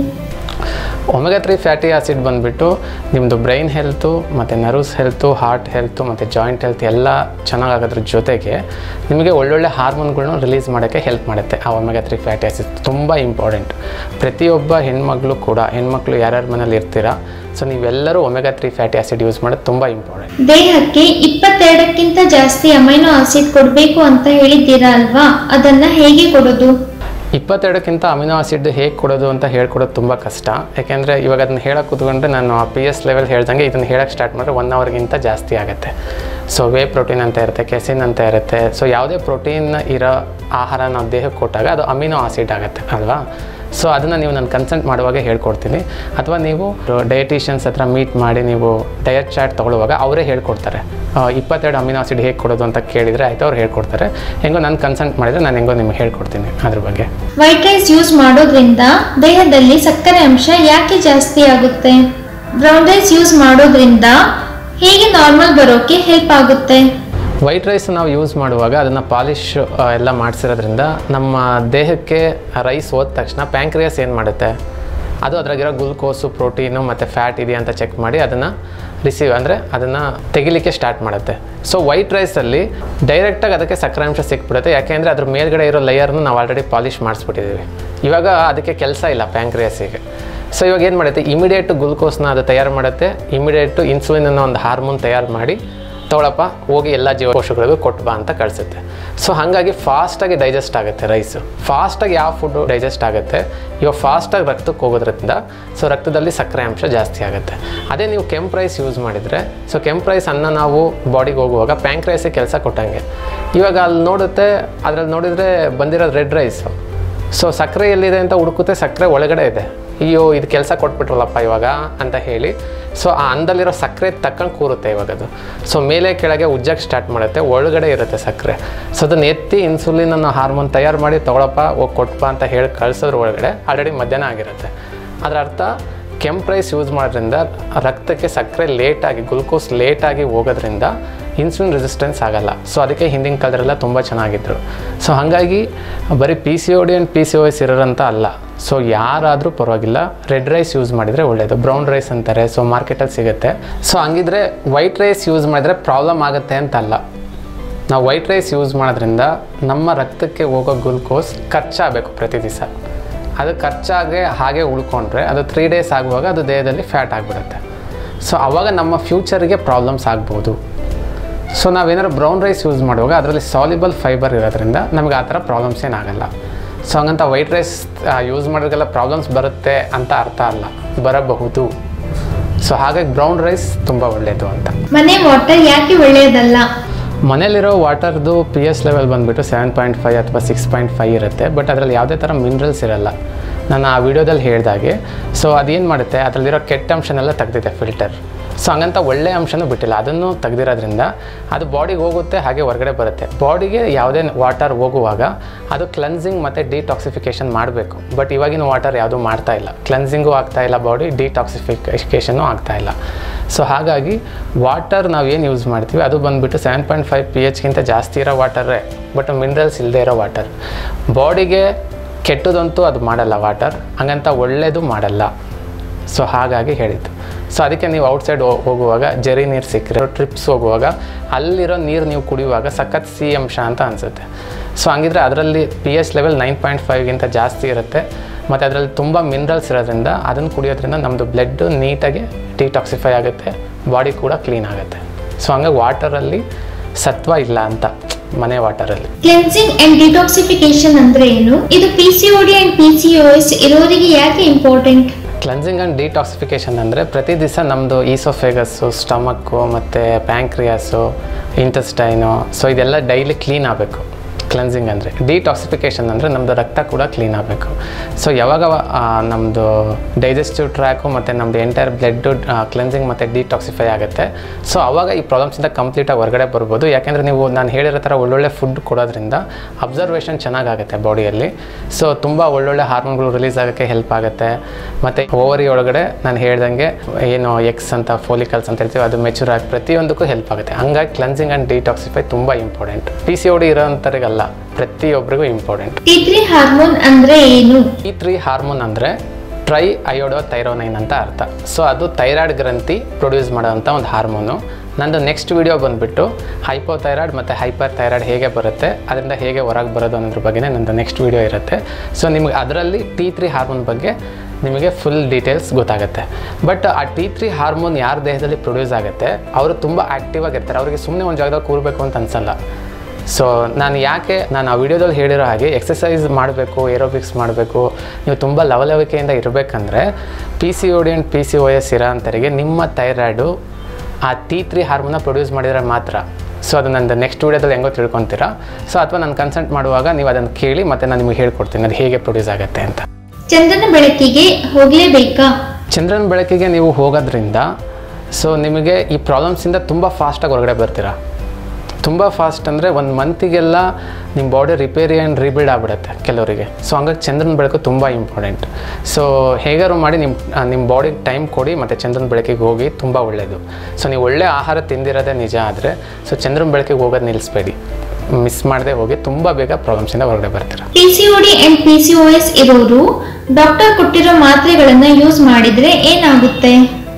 Speaker 1: ಒಮೆಗಾ ತ್ರೀ ಫ್ಯಾಟಿ ಆಸಿಡ್ ಬಂದುಬಿಟ್ಟು ನಿಮ್ಮದು ಬ್ರೈನ್ ಹೆಲ್ತು ಮತ್ತು ನರ್ವ್ಸ್ ಹೆಲ್ತು ಹಾರ್ಟ್ ಹೆಲ್ತು ಮತ್ತು ಜಾಯಿಂಟ್ ಹೆಲ್ತ್ ಎಲ್ಲ ಚೆನ್ನಾಗಾಗೋದ್ರ ಜೊತೆಗೆ ನಿಮಗೆ ಒಳ್ಳೊಳ್ಳೆ ಹಾರ್ಮೋನ್ಗಳ್ನ ರಿಲೀಸ್ ಮಾಡೋಕ್ಕೆ ಹೆಲ್ಪ್ ಮಾಡುತ್ತೆ ಆ ಒಮೆಗಾ ತ್ರೀ ಫ್ಯಾಟಿ ಆಸಿಡ್ ತುಂಬ ಇಂಪಾರ್ಟೆಂಟ್ ಪ್ರತಿಯೊಬ್ಬ ಹೆಣ್ಮಗಳು ಕೂಡ ಹೆಣ್ಮಕ್ಳು ಯಾರ್ಯಾರ ಮನೇಲಿ ಇರ್ತೀರಾ ಸೊ ನೀವೆಲ್ಲರೂ omega three fatty acid use ಮಾಡೋದು ತುಂಬ ಇಂಪಾರ್ಟೆಂಟ್
Speaker 3: ದೇಹಕ್ಕೆ ಇಪ್ಪತ್ತೆರಡಕ್ಕಿಂತ ಜಾಸ್ತಿ ಅಮೈನೋ ಆಸಿಡ್ ಕೊಡಬೇಕು ಅಂತ ಹೇಳಿದ್ದೀರಾ ಅಲ್ವಾ ಅದನ್ನ ಹೇಗೆ ಕೊಡೋದು
Speaker 1: ಇಪ್ಪತ್ತೆರಡಕ್ಕಿಂತ ಅಮಿನೋ ಆಸಿಡ್ ಹೇಗೆ ಕೊಡೋದು ಅಂತ ಹೇಳ್ಕೊಡೋದು ತುಂಬ ಕಷ್ಟ ಯಾಕೆಂದರೆ ಇವಾಗ ಅದನ್ನ ಹೇಳಕ್ಕೆ ಕೂತ್ಕೊಂಡ್ರೆ ನಾನು ಪಿ ಎಸ್ ಲೆವೆಲ್ ಹೇಳ್ದಂಗೆ ಇದನ್ನು ಹೇಳಕ್ಕೆ ಸ್ಟಾರ್ಟ್ ಮಾಡಿದ್ರೆ ಒನ್ ಅವರ್ಗಿಂತ ಜಾಸ್ತಿ ಆಗುತ್ತೆ ಸೊ ವೇ ಪ್ರೋಟೀನ್ ಅಂತ ಇರುತ್ತೆ ಕೆಸಿನ್ ಅಂತ ಇರುತ್ತೆ ಸೊ ಯಾವುದೇ ಪ್ರೋಟೀನ್ ಇರೋ ಆಹಾರ ನಾವು ದೇಹಕ್ಕೆ ಕೊಟ್ಟಾಗ ಅದು ಅಮಿನೋ ಆಸಿಡ್ ಆಗುತ್ತೆ ಅಲ್ವಾ ಸೊ ಅದನ್ನು ನೀವು ನಾನು ಕನ್ಸಲ್ಟ್ ಮಾಡುವಾಗ ಹೇಳ್ಕೊಡ್ತೀನಿ ಅಥವಾ ನೀವು ಡಯಟಿಷಿಯನ್ಸ್ ಹತ್ರ ಮೀಟ್ ಮಾಡಿ ನೀವು ಡಯಟ್ ಚಾರ್ಟ್ ತೊಗೊಳ್ಳುವಾಗ ಅವರೇ ಹೇಳ್ಕೊಡ್ತಾರೆ ಆ, ಇಪ್ಪತ್ತೆರಡು ಅಮಿನೋ ಆಸಿಡ್ ಹೇಗೆ ಕೊಡೋದು ಅಂತ ಕೇಳಿದರೆ ಆಯಿತು ಅವ್ರು ಹೇಳ್ಕೊಡ್ತಾರೆ ಹೆಂಗೋ ನಾನು ಕನ್ಸಲ್ಟ್ ಮಾಡಿದರೆ ನಾನು ಹೆಂಗೋ ನಿಮ್ಗೆ ಹೇಳ್ಕೊಡ್ತೀನಿ ಅದ್ರ ಬಗ್ಗೆ
Speaker 3: ವೈಟ್ ರೈಸ್ ಯೂಸ್ ಮಾಡೋದ್ರಿಂದ ದೇಹದಲ್ಲಿ ಸಕ್ಕರೆ ಅಂಶ ಯಾಕೆ ಜಾಸ್ತಿ ಆಗುತ್ತೆ ಬ್ರೌನ್ ರೈಸ್ ಯೂಸ್ ಮಾಡೋದ್ರಿಂದ ಹೇಗೆ ನಾರ್ಮಲ್ ಬರೋಕೆ ಹೆಲ್ಪ್ ಆಗುತ್ತೆ
Speaker 1: ವೈಟ್ ರೈಸ್ ನಾವು ಯೂಸ್ ಮಾಡುವಾಗ ಅದನ್ನು ಪಾಲಿಶ್ ಎಲ್ಲ ಮಾಡಿಸಿರೋದ್ರಿಂದ ನಮ್ಮ ದೇಹಕ್ಕೆ ರೈಸ್ ಹೋದ ತಕ್ಷಣ ಪ್ಯಾಂಕ್ರಿಯಸ್ ಏನು ಮಾಡುತ್ತೆ ಅದು ಅದ್ರಾಗಿರೋ ಗ್ಲುಕೋಸು ಪ್ರೋಟೀನು ಮತ್ತು ಫ್ಯಾಟ್ ಇದೆಯಾ ಅಂತ ಚೆಕ್ ಮಾಡಿ ಅದನ್ನು ರಿಸೀವ್ ಅಂದರೆ ಅದನ್ನು ತೆಗಿಲಿಕ್ಕೆ ಸ್ಟಾರ್ಟ್ ಮಾಡುತ್ತೆ ಸೊ ವೈಟ್ ರೈಸಲ್ಲಿ ಡೈರೆಕ್ಟಾಗಿ ಅದಕ್ಕೆ ಸಕ್ಕರೆ ಅಂಶ ಸಿಕ್ಬಿಡುತ್ತೆ ಯಾಕೆಂದರೆ ಅದ್ರ ಮೇಲ್ಗಡೆ ಇರೋ ಲೇಯರ್ನ ನಾವು ಆಲ್ರೆಡಿ ಪಾಲಿಶ್ ಮಾಡಿಸ್ಬಿಟ್ಟಿದ್ದೀವಿ ಇವಾಗ ಅದಕ್ಕೆ ಕೆಲಸ ಇಲ್ಲ ಪ್ಯಾಂಕ್ರಿಯಸ್ಸಿಗೆ ಸೊ ಇವಾಗ ಏನು ಮಾಡುತ್ತೆ ಇಮಿಡಿಯೇಟ್ ಗ್ಲುಕೋಸ್ನ ಅದು ತಯಾರು ಮಾಡುತ್ತೆ ಇಮಿಡಿಯೇಟು ಇನ್ಸುಲಿನ್ ಅನ್ನೋ ಒಂದು ಹಾರ್ಮೋನ್ ತಯಾರು ಮಾಡಿ ತೊಗೊಳಪ್ಪ ಹೋಗಿ ಎಲ್ಲ ಜೀವಕೋಶಗಳಿಗೂ ಕೊಟ್ಟು ಬಾ ಅಂತ ಕಳಿಸುತ್ತೆ ಸೊ ಹಾಗಾಗಿ ಫಾಸ್ಟಾಗಿ ಡೈಜೆಸ್ಟ್ ಆಗುತ್ತೆ ರೈಸು ಫಾಸ್ಟಾಗಿ ಯಾವ ಫುಡ್ಡು ಡೈಜೆಸ್ಟ್ ಆಗುತ್ತೆ ಇವಾಗ ಫಾಸ್ಟಾಗಿ ರಕ್ತಕ್ಕೆ ಹೋಗೋದ್ರಿಂದ ಸೊ ರಕ್ತದಲ್ಲಿ ಸಕ್ಕರೆ ಅಂಶ ಜಾಸ್ತಿ ಆಗುತ್ತೆ ಅದೇ ನೀವು ಕೆಂಪು ರೈಸ್ ಯೂಸ್ ಮಾಡಿದರೆ ಸೊ ಕೆಂಪು ರೈಸ್ ಅನ್ನ ನಾವು ಬಾಡಿಗೆ ಹೋಗುವಾಗ ಪ್ಯಾಂಕ್ ರೈಸಿಗೆ ಕೆಲಸ ಕೊಟ್ಟಂಗೆ ಇವಾಗ ಅಲ್ಲಿ ನೋಡುತ್ತೆ ಅದ್ರಲ್ಲಿ ನೋಡಿದರೆ ಬಂದಿರೋದು ರೆಡ್ ರೈಸು ಸೊ ಸಕ್ಕರೆ ಎಲ್ಲಿದೆ ಅಂತ ಹುಡುಕುತ್ತೆ ಸಕ್ಕರೆ ಒಳಗಡೆ ಇದೆ ಅಯ್ಯೋ ಇದು ಕೆಲಸ ಕೊಟ್ಬಿಟ್ರಲ್ಲಪ್ಪ ಇವಾಗ ಅಂತ ಹೇಳಿ ಸೊ ಆ ಅಂದಲ್ಲಿರೋ ಸಕ್ಕರೆ ತಕ್ಕಂಗೆ ಕೂರುತ್ತೆ ಇವಾಗ ಅದು ಸೊ ಮೇಲೆ ಕೆಳಗೆ ಉಜ್ಜಕ್ಕೆ ಸ್ಟಾರ್ಟ್ ಮಾಡುತ್ತೆ ಒಳಗಡೆ ಇರುತ್ತೆ ಸಕ್ಕರೆ ಸೊ ಅದನ್ನ ಎತ್ತಿ ಇನ್ಸುಲಿನ್ ಅನ್ನೋ ಹಾರ್ಮೋನ್ ತಯಾರು ಮಾಡಿ ತೊಗೊಳಪ್ಪ ಹೋಗಿ ಕೊಟ್ಪ ಅಂತ ಹೇಳಿ ಕಳ್ಸೋದ್ರ ಒಳಗಡೆ ಆಲ್ರೆಡಿ ಮಧ್ಯಾಹ್ನ ಆಗಿರುತ್ತೆ ಅದರ ಅರ್ಥ ಕೆಂಪು ರೈಸ್ ಯೂಸ್ ಮಾಡೋದ್ರಿಂದ ರಕ್ತಕ್ಕೆ ಸಕ್ಕರೆ ಲೇಟಾಗಿ ಗ್ಲುಕೋಸ್ ಲೇಟಾಗಿ ಹೋಗೋದ್ರಿಂದ ಇನ್ಸುಲಿನ್ ರೆಸಿಸ್ಟೆನ್ಸ್ ಆಗಲ್ಲ ಸೊ ಅದಕ್ಕೆ ಹಿಂದಿನ ಕಾಲದಲ್ಲೆಲ್ಲ ತುಂಬ ಚೆನ್ನಾಗಿದ್ದರು ಸೊ ಹಾಗಾಗಿ ಬರೀ P C O D and P C O S ಇರೋರಂತ ಅಲ್ಲ ಸೊ ಯಾರಾದರೂ ಪರವಾಗಿಲ್ಲ ರೆಡ್ ರೈಸ್ ಯೂಸ್ ಮಾಡಿದರೆ ಒಳ್ಳೆಯದು ಬ್ರೌನ್ ರೈಸ್ ಅಂತಾರೆ ಸೊ ಮಾರ್ಕೆಟಲ್ಲಿ ಸಿಗುತ್ತೆ ಸೊ ಹಂಗಿದ್ರೆ ವೈಟ್ ರೈಸ್ ಯೂಸ್ ಮಾಡಿದ್ರೆ ಪ್ರಾಬ್ಲಮ್ ಆಗುತ್ತೆ ಅಂತ ಅಲ್ಲ ನಾವು ವೈಟ್ ರೈಸ್ ಯೂಸ್ ಮಾಡೋದ್ರಿಂದ ನಮ್ಮ ರಕ್ತಕ್ಕೆ ಹೋಗೋ ಗ್ಲುಕೋಸ್ ಖರ್ಚಾಗಬೇಕು ಪ್ರತಿ ದಿವಸ ಅದು ಖರ್ಚಾಗೆ ಹಾಗೆ ಉಳ್ಕೊಂಡ್ರೆ ಅದು ತ್ರೀ ಡೇಸ್ ಆಗುವಾಗ ಅದು ದೇಹದಲ್ಲಿ ಫ್ಯಾಟ್ ಆಗಿಬಿಡುತ್ತೆ ಸೊ ಆವಾಗ ನಮ್ಮ ಫ್ಯೂಚರಿಗೆ ಪ್ರಾಬ್ಲಮ್ಸ್ ಆಗ್ಬೋದು ಸೊ ನಾವೇನಾದ್ರು ಬ್ರೌನ್ ರೈಸ್ ಯೂಸ್ ಮಾಡುವಾಗ ಅದರಲ್ಲಿ ಸಾಲಿಬಲ್ ಫೈಬರ್ ಇರೋದ್ರಿಂದ ನಮಗೆ ಆ ಥರ ಪ್ರಾಬ್ಲಮ್ಸ್ ಏನಾಗಲ್ಲ ಸೊ ಹಂಗಂತ ವೈಟ್ ರೈಸ್ ಯೂಸ್ ಮಾಡೋರಿಗೆಲ್ಲ ಪ್ರಾಬ್ಲಮ್ಸ್ ಬರುತ್ತೆ ಅಂತ ಅರ್ಥ ಅಲ್ಲ ಬರಬಹುದು ಸೊ ಹಾಗಾಗಿ ಬ್ರೌನ್ ರೈಸ್ ತುಂಬ ಒಳ್ಳೆಯದು ಅಂತ
Speaker 3: ಮನೆ ವಾಟರ್ ಯಾಕೆ ಒಳ್ಳೆಯದಲ್ಲ
Speaker 1: ಮನೇಲಿರೋ ವಾಟರ್ದು ಪಿ ಎಸ್ ಲೆವೆಲ್ ಬಂದುಬಿಟ್ಟು ಸೆವೆನ್ ಪಾಯಿಂಟ್ ಫೈವ್ ಅಥವಾ ಸಿಕ್ಸ್ ಪಾಯಿಂಟ್ ಫೈವ್ ಇರುತ್ತೆ ಬಟ್ ಅದರಲ್ಲಿ ಯಾವುದೇ ಥರ ಮಿನರಲ್ಸ್ ಇರಲ್ಲ ನಾನು ಆ ವಿಡಿಯೋದಲ್ಲಿ ಹೇಳ್ದಾಗೆ ಸೊ ಅದೇನು ಮಾಡುತ್ತೆ ಅದರಲ್ಲಿರೋ ಕೆಟ್ಟ ಅಂಶನೆಲ್ಲ ತೆಗ್ದಿದೆ ಫಿಲ್ಟರ್ ಸೊ ಹಂಗಂತ ಒಳ್ಳೆ ಅಂಶನೂ ಬಿಟ್ಟಿಲ್ಲ ಅದನ್ನು ತೆಗ್ದಿರೋದ್ರಿಂದ ಅದು ಬಾಡಿಗೆ ಹೋಗುತ್ತೆ ಹಾಗೆ ಹೊರಗಡೆ ಬರುತ್ತೆ ಬಾಡಿಗೆ ಯಾವುದೇ ವಾಟರ್ ಹೋಗುವಾಗ ಅದು ಕ್ಲೆನ್ಸಿಂಗ್ ಮತ್ತು ಡಿಟಾಕ್ಸಿಫಿಕೇಷನ್ ಮಾಡಬೇಕು ಬಟ್ ಇವಾಗಿನ ವಾಟರ್ ಯಾವುದೂ ಮಾಡ್ತಾ ಇಲ್ಲ ಕ್ಲೆನ್ಸಿಂಗು ಆಗ್ತಾ ಇಲ್ಲ ಬಾಡಿ ಡಿಟಾಕ್ಸಿಫಿಕೇಷನು ಆಗ್ತಾ ಇಲ್ಲ ಸೊ ಹಾಗಾಗಿ ವಾಟರ್ ನಾವು ಏನು ಯೂಸ್ ಮಾಡ್ತೀವಿ ಅದು ಬಂದುಬಿಟ್ಟು ಸೆವೆನ್ ಪಾಯಿಂಟ್ ಫೈವ್ ಪಿ ಎಚ್ಗಿಂತ ಜಾಸ್ತಿ ಇರೋ ವಾಟರೇ ಬಟ್ ಮಿನರಲ್ಸ್ ಇಲ್ಲದೆ ಇರೋ ವಾಟರ್ ಬಾಡಿಗೆ ಕೆಟ್ಟದಂತೂ ಅದು ಮಾಡಲ್ಲ ವಾಟರ್ ಹಂಗಂತ ಒಳ್ಳೆಯದು ಮಾಡಲ್ಲ ಸೊ ಹಾಗಾಗಿ ಹೇಳಿದ್ದು ಸೊ ಅದಕ್ಕೆ ನೀವು ಔಟ್ಸೈಡ್ ಹೋಗುವಾಗ ಜರಿ ನೀರು ಸಿಕ್ಕರೆ ಟ್ರಿಪ್ಸ್ ಹೋಗುವಾಗ ಅಲ್ಲಿರೋ ನೀರು ನೀವು ಕುಡಿಯುವಾಗ ಸಖತ್ ಸಿ ಅಂಶ ಅಂತ ಅನಿಸುತ್ತೆ ಸೊ ಹಂಗಿದ್ರೆ ಅದರಲ್ಲಿ P H level nine point ಫೈವ್ಗಿಂತ ಜಾಸ್ತಿ ಇರುತ್ತೆ ಮತ್ತು ಅದರಲ್ಲಿ ತುಂಬ ಮಿನರಲ್ಸ್ ಇರೋದ್ರಿಂದ ಅದನ್ನು ಕುಡಿಯೋದ್ರಿಂದ ನಮ್ಮದು ಬ್ಲಡ್ಡು ನೀಟಾಗಿ ಡಿಟಾಕ್ಸಿಫೈ ಆಗುತ್ತೆ ಬಾಡಿ ಕೂಡ ಕ್ಲೀನ್ ಆಗುತ್ತೆ ಸೊ ಹಂಗಾಗಿ ವಾಟರಲ್ಲಿ ಸತ್ವ ಇಲ್ಲ ಅಂತ ಮನೆ ವಾಟರಲ್ಲಿ
Speaker 3: ಕ್ಲೆನ್ಸಿಂಗ್ ಅಂಡ್ ಡಿಟಾಕ್ಸಿಫಿಕೇಶನ್ ಅಂದ್ರೆ ಏನು ಇದು P C O D and P C ಇರೋರಿಗೆ ಯಾಕೆ ಇಂಪಾರ್ಟೆಂಟ್
Speaker 1: ಕ್ಲೆನ್ಸಿಂಗ್ ಆ್ಯಂಡ್ ಡಿಟಾಕ್ಸಿಫಿಕೇಷನ್ ಅಂದರೆ ಪ್ರತಿ ದಿವಸ ನಮ್ಮದು ಈಸೋಫೆಗಸ್ಸು ಸ್ಟಮಕ್ಕು ಮತ್ತು ಪ್ಯಾಂಕ್ರಿಯಾಸು ಇಂಟೆಸ್ಟೈನು ಸೊ ಇದೆಲ್ಲ ಡೈಲಿ ಕ್ಲೀನ್ ಆಗಬೇಕು ಕ್ಲೆನ್ಸಿಂಗ್ ಅಂದರೆ ಡಿಟಾಕ್ಸಿಫಿಕೇಷನ್ ಅಂದರೆ ನಮ್ಮದು ರಕ್ತ ಕೂಡ ಕ್ಲೀನ್ ಆಗಬೇಕು ಸೊ ಯಾವಾಗ ನಮ್ಮದು ಡೈಜೆಸ್ಟಿವ್ ಟ್ರ್ಯಾಕು ಮತ್ತು ನಮ್ಮದು ಎಂಟೈರ್ ಬ್ಲಡ್ಡು ಕ್ಲೆನ್ಸಿಂಗ್ ಮತ್ತು ಡಿಟಾಕ್ಸಿಫೈ ಆಗುತ್ತೆ ಸೊ ಆವಾಗ ಈ ಪ್ರಾಬ್ಲಮ್ಸಿಂದ ಕಂಪ್ಲೀಟಾಗಿ ಹೊರಗಡೆ ಬರ್ಬೋದು ಯಾಕೆಂದರೆ ನೀವು ನಾನು ಹೇಳಿರೋ ಥರ ಒಳ್ಳೊಳ್ಳೆ ಫುಡ್ ಕೊಡೋದ್ರಿಂದ ಅಬ್ಸರ್ವೇಷನ್ ಚೆನ್ನಾಗಾಗುತ್ತೆ ಬಾಡಿಯಲ್ಲಿ ಸೊ ತುಂಬ ಒಳ್ಳೊಳ್ಳೆ ಹಾರ್ಮೋನ್ಗಳು ರಿಲೀಸ್ ಆಗೋಕ್ಕೆ ಹೆಲ್ಪ್ ಆಗುತ್ತೆ ಮತ್ತು ಓವರಿ ಒಳಗಡೆ ನಾನು ಹೇಳ್ದಂಗೆ ಏನು ಎಕ್ಸ್ ಅಂತ ಫೋಲಿಕಲ್ಸ್ ಅಂತ ಹೇಳ್ತೀವಿ ಅದು ಮೆಚೂರ್ ಆಗಿ ಪ್ರತಿಯೊಂದಕ್ಕೂ ಹೆಲ್ಪ್ ಆಗುತ್ತೆ ಹಂಗಾಗಿ ಕ್ಲೆನ್ಸಿಂಗ್ ಆ್ಯಂಡ್ ಡಿಟಾಕ್ಸಿಫೈ ತುಂಬ important P C O D ಇರೋಂಥವ್ರಿಗಲ್ಲ ಪ್ರತಿಯೊಬ್ಬರಿಗೂ ಇಂಪಾರ್ಟೆಂಟ್
Speaker 3: ಟಿ ತ್ರೀ ಹಾರ್ಮೋನ್ ಅಂದ್ರೆ ಏನು
Speaker 1: ಈ ತ್ರೀ ಹಾರ್ಮೋನ್ ಅಂದರೆ ಟ್ರೈ ಅಯೋಡೋ ಥೈರೋನೈನ್ ಅಂತ ಅರ್ಥ ಸೊ ಅದು ಥೈರಾಯ್ಡ್ ಗ್ರಂಥಿ ಪ್ರೊಡ್ಯೂಸ್ ಮಾಡೋವಂಥ ಒಂದು ಹಾರ್ಮೋನು ನಂದು ನೆಕ್ಸ್ಟ್ ವಿಡಿಯೋ ಬಂದುಬಿಟ್ಟು ಹೈಪೋಥೈರಾಯ್ಡ್ ಮತ್ತು ಹೈಪರ್ ಥೈರಾಯ್ಡ್ ಹೇಗೆ ಬರುತ್ತೆ ಅದರಿಂದ ಹೇಗೆ ಹೊರಗೆ ಬರೋದು ಅನ್ನೋದ್ರ ಬಗ್ಗೆ ನಂದು ನೆಕ್ಸ್ಟ್ ವಿಡಿಯೋ ಇರುತ್ತೆ ಸೊ ನಿಮಗೆ ಅದರಲ್ಲಿ ಟಿ ತ್ರೀ ಹಾರ್ಮೋನ್ ಬಗ್ಗೆ ನಿಮಗೆ ಫುಲ್ ಡೀಟೇಲ್ಸ್ ಗೊತ್ತಾಗುತ್ತೆ ಬಟ್ ಆ ಟಿ ತ್ರೀ ಹಾರ್ಮೋನ್ ಯಾರ ದೇಹದಲ್ಲಿ ಪ್ರೊಡ್ಯೂಸ್ ಆಗುತ್ತೆ ಅವರು ತುಂಬ ಆ್ಯಕ್ಟಿವ್ ಆಗಿರ್ತಾರೆ ಅವರಿಗೆ ಸುಮ್ಮನೆ ಒಂದು ಜಾಗದಲ್ಲಿ ಕೂರಬೇಕು ಅಂತ ಅನ್ಸಲ್ಲ ಸೊ ನಾನು ಯಾಕೆ ನಾನು ಆ ವಿಡಿಯೋದಲ್ಲಿ ಹೇಳಿರೋ ಹಾಗೆ ಎಕ್ಸಸೈಸ್ ಮಾಡಬೇಕು ಏರೋಬಿಕ್ಸ್ ಮಾಡಬೇಕು ನೀವು ತುಂಬ ಲವಲವಿಕೆಯಿಂದ ಇರಬೇಕಂದ್ರೆ P C O D and P C O S ಇರೋ ಅಂಥವರಿಗೆ ನಿಮ್ಮ ಥೈರಾಯ್ಡು ಆ ಟಿ ತ್ರೀ ಹಾರ್ಮೋನ ಪ್ರೊಡ್ಯೂಸ್ ಮಾಡಿದರೆ ಮಾತ್ರ ಸೊ ಅದು ನಂದು ನೆಕ್ಸ್ಟ್ ವೀಡಿಯೋದಲ್ಲಿ ಹೆಂಗೋ ತಿಳ್ಕೊತೀರಾ ಸೊ ಅಥವಾ ನಾನು ಕನ್ಸಲ್ಟ್ ಮಾಡುವಾಗ ನೀವು ಅದನ್ನು ಕೇಳಿ ಮತ್ತು ನಾನು ನಿಮಗೆ ಹೇಳ್ಕೊಡ್ತೀನಿ ಅದು ಹೇಗೆ ಪ್ರೊಡ್ಯೂಸ್ ಆಗುತ್ತೆ ಅಂತ
Speaker 3: ಚಂದ್ರನ ಬೆಳಕಿಗೆ ಹೋಗಲೇಬೇಕಾ
Speaker 1: ಚಂದ್ರನ ಬೆಳಕಿಗೆ ನೀವು ಹೋಗೋದ್ರಿಂದ ಸೊ ನಿಮಗೆ ಈ ಪ್ರಾಬ್ಲಮ್ಸಿಂದ ತುಂಬ ಫಾಸ್ಟಾಗಿ ಹೊರಗಡೆ ಬರ್ತೀರಾ ತುಂಬ ಫಾಸ್ಟ್ ಅಂದರೆ ಒಂದು ಮಂತಿಗೆಲ್ಲ ನಿಮ್ಮ ಬಾಡಿ ರಿಪೇರಿ ಆ್ಯಂಡ್ ರೀಬಿಲ್ಡ್ ಆಗಿಬಿಡುತ್ತೆ ಕೆಲವರಿಗೆ ಸೊ ಹಂಗಾಗಿ ಚಂದ್ರನ ಬೆಳಕು ತುಂಬ ಇಂಪಾರ್ಟೆಂಟ್ ಸೊ ಹೇಗಾರು ಮಾಡಿ ನಿಮ್ಮ ನಿಮ್ಮ ಬಾಡಿಗೆ ಟೈಮ್ ಕೊಡಿ ಮತ್ತು ಚಂದ್ರನ ಬೆಳಕಿಗೆ ಹೋಗಿ ತುಂಬ ಒಳ್ಳೆಯದು ಸೊ ನೀವು ಒಳ್ಳೆ ಆಹಾರ ತಿಂದಿರೋದೇ ನಿಜ ಆದರೆ ಸೊ ಚಂದ್ರನ ಬೆಳಕಿಗೆ ಹೋಗೋದು ನಿಲ್ಲಿಸ್ಬೇಡಿ ಮಿಸ್ ಮಾಡದೆ ಹೋಗಿ ತುಂಬ ಬೇಗ ಪ್ರಾಬ್ಲಮ್ಸಿಂದ ಹೊರಗಡೆ ಬರ್ತೀರಾ
Speaker 3: P C D and P C ಇರೋರು ಡಾಕ್ಟರ್ ಕೊಟ್ಟಿರೋ ಮಾತ್ರೆಗಳನ್ನ ಯೂಸ್ ಮಾಡಿದ್ರೆ ಏನಾಗುತ್ತೆ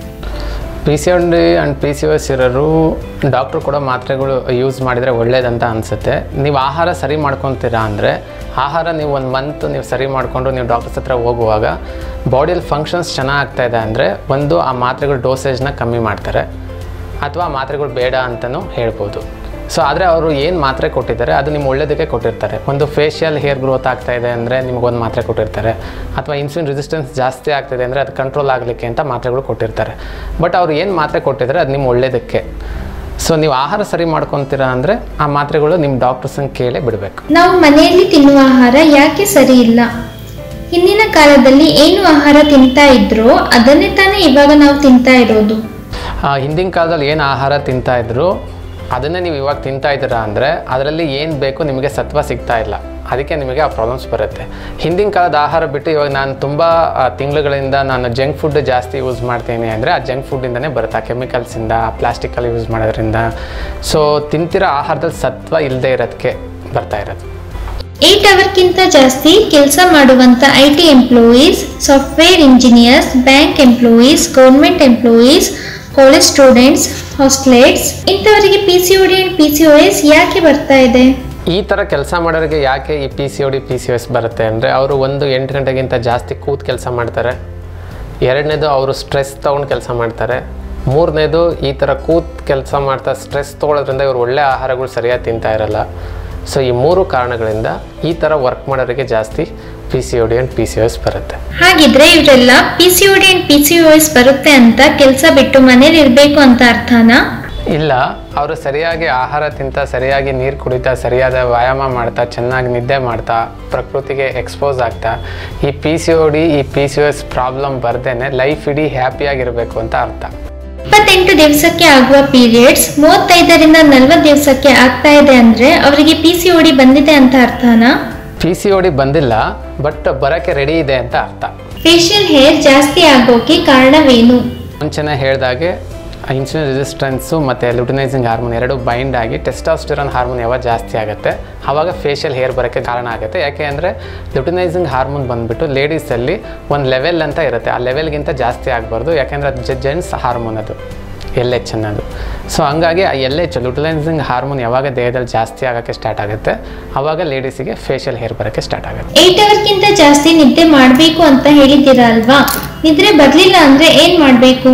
Speaker 1: P C D and P C S ಇರೋರು ಡಾಕ್ಟ್ರು ಕೊಡೋ ಮಾತ್ರೆಗಳು ಯೂಸ್ ಮಾಡಿದರೆ ಒಳ್ಳೇದಂತ ಅನಿಸುತ್ತೆ ನೀವು ಆಹಾರ ಸರಿ ಮಾಡ್ಕೊತೀರಾ ಅಂದರೆ ಆಹಾರ ನೀವು ಒಂದು ಮಂತ್ ನೀವು ಸರಿ ಮಾಡಿಕೊಂಡು ನೀವು ಡಾಕ್ಟರ್ಸ್ ಹತ್ರ ಹೋಗುವಾಗ ಬಾಡಿಯಲ್ಲಿ ಫಂಕ್ಷನ್ಸ್ ಚೆನ್ನಾಗಿ ಆಗ್ತಾ ಇದೆ ಅಂದರೆ ಒಂದು ಆ ಮಾತ್ರೆಗಳ ಡೋಸೇಜ್ನ ಕಮ್ಮಿ ಮಾಡ್ತಾರೆ ಅಥವಾ ಆ ಮಾತ್ರೆಗಳು ಬೇಡ ಅಂತಲೂ ಹೇಳ್ಬೋದು ಸೊ ಆದರೆ ಅವರು ಏನು ಮಾತ್ರೆ ಕೊಟ್ಟಿದ್ದಾರೆ ಅದು ನಿಮ್ಮ ಒಳ್ಳೇದಕ್ಕೆ ಕೊಟ್ಟಿರ್ತಾರೆ ಒಂದು ಫೇಶಿಯಲ್ ಹೇರ್ ಗ್ರೋತ್ ಆಗ್ತಾ ಇದೆ ಅಂದರೆ ನಿಮಗೊಂದು ಮಾತ್ರೆ ಕೊಟ್ಟಿರ್ತಾರೆ ಅಥವಾ ಇನ್ಸುಲಿನ್ ರೆಸಿಸ್ಟೆನ್ಸ್ ಜಾಸ್ತಿ ಆಗ್ತಿದೆ ಅಂದರೆ ಅದು ಕಂಟ್ರೋಲ್ ಆಗಲಿಕ್ಕೆ ಅಂತ ಮಾತ್ರೆಗಳು ಕೊಟ್ಟಿರ್ತಾರೆ ಬಟ್ ಅವ್ರು ಏನು ಮಾತ್ರೆ ಕೊಟ್ಟಿದ್ದಾರೆ ಅದು ನಿಮ್ಮ ಒಳ್ಳೇದಕ್ಕೆ ಸೊ ನೀವು ಆಹಾರ ಸರಿ ಮಾಡ್ಕೊತೀರಾ ಅಂದರೆ ಆ ಮಾತ್ರೆಗಳು ನಿಮ್ಮ ಡಾಕ್ಟರ್ಸನ್ನ ಕೇಳೇ ಬಿಡಬೇಕು
Speaker 3: ನಾವು ಮನೆಯಲ್ಲಿ ತಿನ್ನುವ ಆಹಾರ ಯಾಕೆ ಸರಿ ಇಲ್ಲ ಹಿಂದಿನ ಕಾಲದಲ್ಲಿ ಏನು ಆಹಾರ ತಿಂತಾ ಇದ್ರೋ ಅದನ್ನೇ ತಾನೇ ಇವಾಗ ನಾವು ತಿಂತಾ ಇರೋದು
Speaker 1: ಹಿಂದಿನ ಕಾಲದಲ್ಲಿ ಏನು ಆಹಾರ ತಿಂತಾ ಇದ್ರು ಅದನ್ನೇ ನೀವು ಇವಾಗ ತಿಂತಾ ಇದ್ದೀರಾ ಅಂದರೆ ಅದರಲ್ಲಿ ಏನು ಬೇಕು ನಿಮಗೆ ಸತ್ವ ಸಿಗ್ತಾ ಇಲ್ಲ ಅದಕ್ಕೆ ನಿಮಗೆ ಆ ಪ್ರಾಬ್ಲಮ್ಸ್ ಬರುತ್ತೆ ಹಿಂದಿನ ಕಾಲದ ಆಹಾರ ಬಿಟ್ಟು ಇವಾಗ ನಾನು ತುಂಬ ತಿಂಗಳುಗಳಿಂದ ನಾನು ಜಂಕ್ ಫುಡ್ ಜಾಸ್ತಿ ಯೂಸ್ ಮಾಡ್ತೀನಿ ಅಂದರೆ ಆ ಜಂಕ್ ಫುಡ್ಡಿಂದನೇ ಬರುತ್ತೆ ಆ ಕೆಮಿಕಲ್ಸಿಂದ ಪ್ಲಾಸ್ಟಿಕಲ್ಲಿ ಯೂಸ್ ಮಾಡೋದ್ರಿಂದ ಸೊ ತಿಂತಿರೋ ಆಹಾರದಲ್ಲಿ ಸತ್ವ ಇಲ್ಲದೆ ಇರೋದಕ್ಕೆ ಬರ್ತಾ ಇರೋದು
Speaker 3: ಏಟ್ ಅವರ್ಗಿಂತ ಜಾಸ್ತಿ ಕೆಲಸ ಮಾಡುವಂತ I T employees software engineers bank employees government employees college students hostelites ಇಂಥವರಿಗೆ P C D and P C S ಯಾಕೆ ಬರ್ತಾ ಇದೆ
Speaker 1: ಈ ಥರ ಕೆಲಸ ಮಾಡೋರಿಗೆ ಯಾಕೆ ಈ P C O D P C S ಬರುತ್ತೆ ಅಂದರೆ ಅವರು ಒಂದು ಎಂಟು ಗಂಟೆಗಿಂತ ಜಾಸ್ತಿ ಕೂತ್ ಕೆಲಸ ಮಾಡ್ತಾರೆ ಎರಡನೇದು ಅವರು ಸ್ಟ್ರೆಸ್ ತೊಗೊಂಡು ಕೆಲಸ ಮಾಡ್ತಾರೆ ಮೂರನೇದು ಈ ಥರ ಕೂತ್ ಕೆಲಸ ಮಾಡ್ತಾ ಸ್ಟ್ರೆಸ್ ತೊಗೊಳೋದ್ರಿಂದ ಇವರು ಒಳ್ಳೆ ಆಹಾರಗಳು ಸರಿಯಾಗಿ ತಿಂತಾ ಇರಲ್ಲ ಸೊ ಈ ಮೂರು ಕಾರಣಗಳಿಂದ ಈ ಥರ ವರ್ಕ್ ಮಾಡೋರಿಗೆ ಜಾಸ್ತಿ P C O D and P C S ಬರುತ್ತೆ
Speaker 3: ಹಾಗಿದ್ರೆ ಇವರೆಲ್ಲ P C D and P C S ಬರುತ್ತೆ ಅಂತ ಕೆಲಸ ಬಿಟ್ಟು ಮನೇಲಿ ಇರಬೇಕು ಅಂತ ಅರ್ಥನಾ
Speaker 1: ಇಲ್ಲ ಅವರು ಸರಿಯಾಗಿ ಆಹಾರ ತಿಂತಾ ಸರಿಯಾಗಿ ನೀರು ಕುಡಿತಾ ಸರಿಯಾದ ವ್ಯಾಯಾಮ ಮಾಡ್ತಾ ಚೆನ್ನಾಗಿ ನಿದ್ದೆ ಮಾಡ್ತಾ ಪ್ರಕೃತಿಗೆ ಎಕ್ಸ್ಪೋಸ್ ಆಗ್ತಾ ಈ ಪಿ ಸಿ ಒ ಡಿ ಈ ಪಿ ಸಿ ಎಸ್ ಪ್ರಾಬ್ಲಮ್ ಬರ್ದೇನೆ ಲೈಫ್ ಇಡೀ ಹ್ಯಾಪಿಯಾಗಿರಬೇಕು ಅಂತ ಅರ್ಥ
Speaker 3: ಇಪ್ಪತ್ತೆಂಟು ದಿವಸಕ್ಕೆ ಆಗುವ ಪೀರಿಯಡ್ಸ್ ಮೂವತ್ತೈದರಿಂದ ನಲವತ್ತು ದಿವಸಕ್ಕೆ ಆಗ್ತಾ ಇದೆ ಅಂದ್ರೆ ಅವರಿಗೆ ಪಿ ಸಿ ಡಿ ಬಂದಿದೆ ಅಂತ ಅರ್ಥನಾ
Speaker 1: ಪಿ ಸಿ ಒ ಡಿ ಬಂದಿಲ್ಲ ಬಟ್ ಬರೋಕ್ಕೆ ರೆಡಿ ಇದೆ ಅಂತ ಅರ್ಥ
Speaker 3: ಫೇಶಿಯಲ್ ಹೇರ್ ಜಾಸ್ತಿ ಆಗೋಕೆ ಕಾರಣವೇನು
Speaker 1: ಮುಂಚೆನೇ ಹೇಳಿದಾಗೆ ಇನ್ಸುಲಿನ್ ರೆಸಿಸ್ಟೆನ್ಸು ಮತ್ತು ಲುಟಿನೈಸಿಂಗ್ ಹಾರ್ಮೋನ್ ಎರಡು ಬೈಂಡ್ ಆಗಿ ಟೆಸ್ಟಾಸ್ಟಿರಾನ್ ಹಾರ್ಮೋನ್ ಯಾವಾಗ ಜಾಸ್ತಿ ಆಗುತ್ತೆ ಆವಾಗ ಫೇಶಿಯಲ್ ಹೇರ್ ಬರೋಕ್ಕೆ ಕಾರಣ ಆಗುತ್ತೆ ಯಾಕೆ ಅಂದರೆ ಲುಟಿನೈಸಿಂಗ್ ಹಾರ್ಮೋನ್ ಬಂದುಬಿಟ್ಟು ಲೇಡೀಸಲ್ಲಿ ಒಂದು ಲೆವೆಲ್ ಅಂತ ಇರುತ್ತೆ ಆ ಲೆವೆಲ್ಗಿಂತ ಜಾಸ್ತಿ ಆಗಬಾರ್ದು ಯಾಕೆಂದರೆ ಅದು ಜೆಂಟ್ಸ್ ಹಾರ್ಮೋನ್ ಅದು ಎಲ್ ಎಚ್ ಅನ್ನೋದು ಸೊ ಹಂಗಾಗಿ ಆ ಎಲ್ ಎಚ್ ಲುಟಿನೈಸಿಂಗ್ ಹಾರ್ಮೋನ್ ಯಾವಾಗ ದೇಹದಲ್ಲಿ ಜಾಸ್ತಿ ಆಗೋಕ್ಕೆ ಸ್ಟಾರ್ಟ್ ಆಗುತ್ತೆ ಆವಾಗ ಲೇಡೀಸಿಗೆ ಫೇಶಿಯಲ್ ಹೇರ್ ಬರೋಕ್ಕೆ ಸ್ಟಾರ್ಟ್ ಆಗುತ್ತೆ
Speaker 3: ಏಟ್ ಅವರ್ಗಿಂತ ಜಾಸ್ತಿ ನಿದ್ದೆ ಮಾಡಬೇಕು ಅಂತ ಹೇಳಿದ್ದೀರಾ ಅಲ್ವಾ ನಿದ್ರೆ ಬರ್ಲಿಲ್ಲ ಅಂದ್ರೆ ಏನ್ ಮಾಡಬೇಕು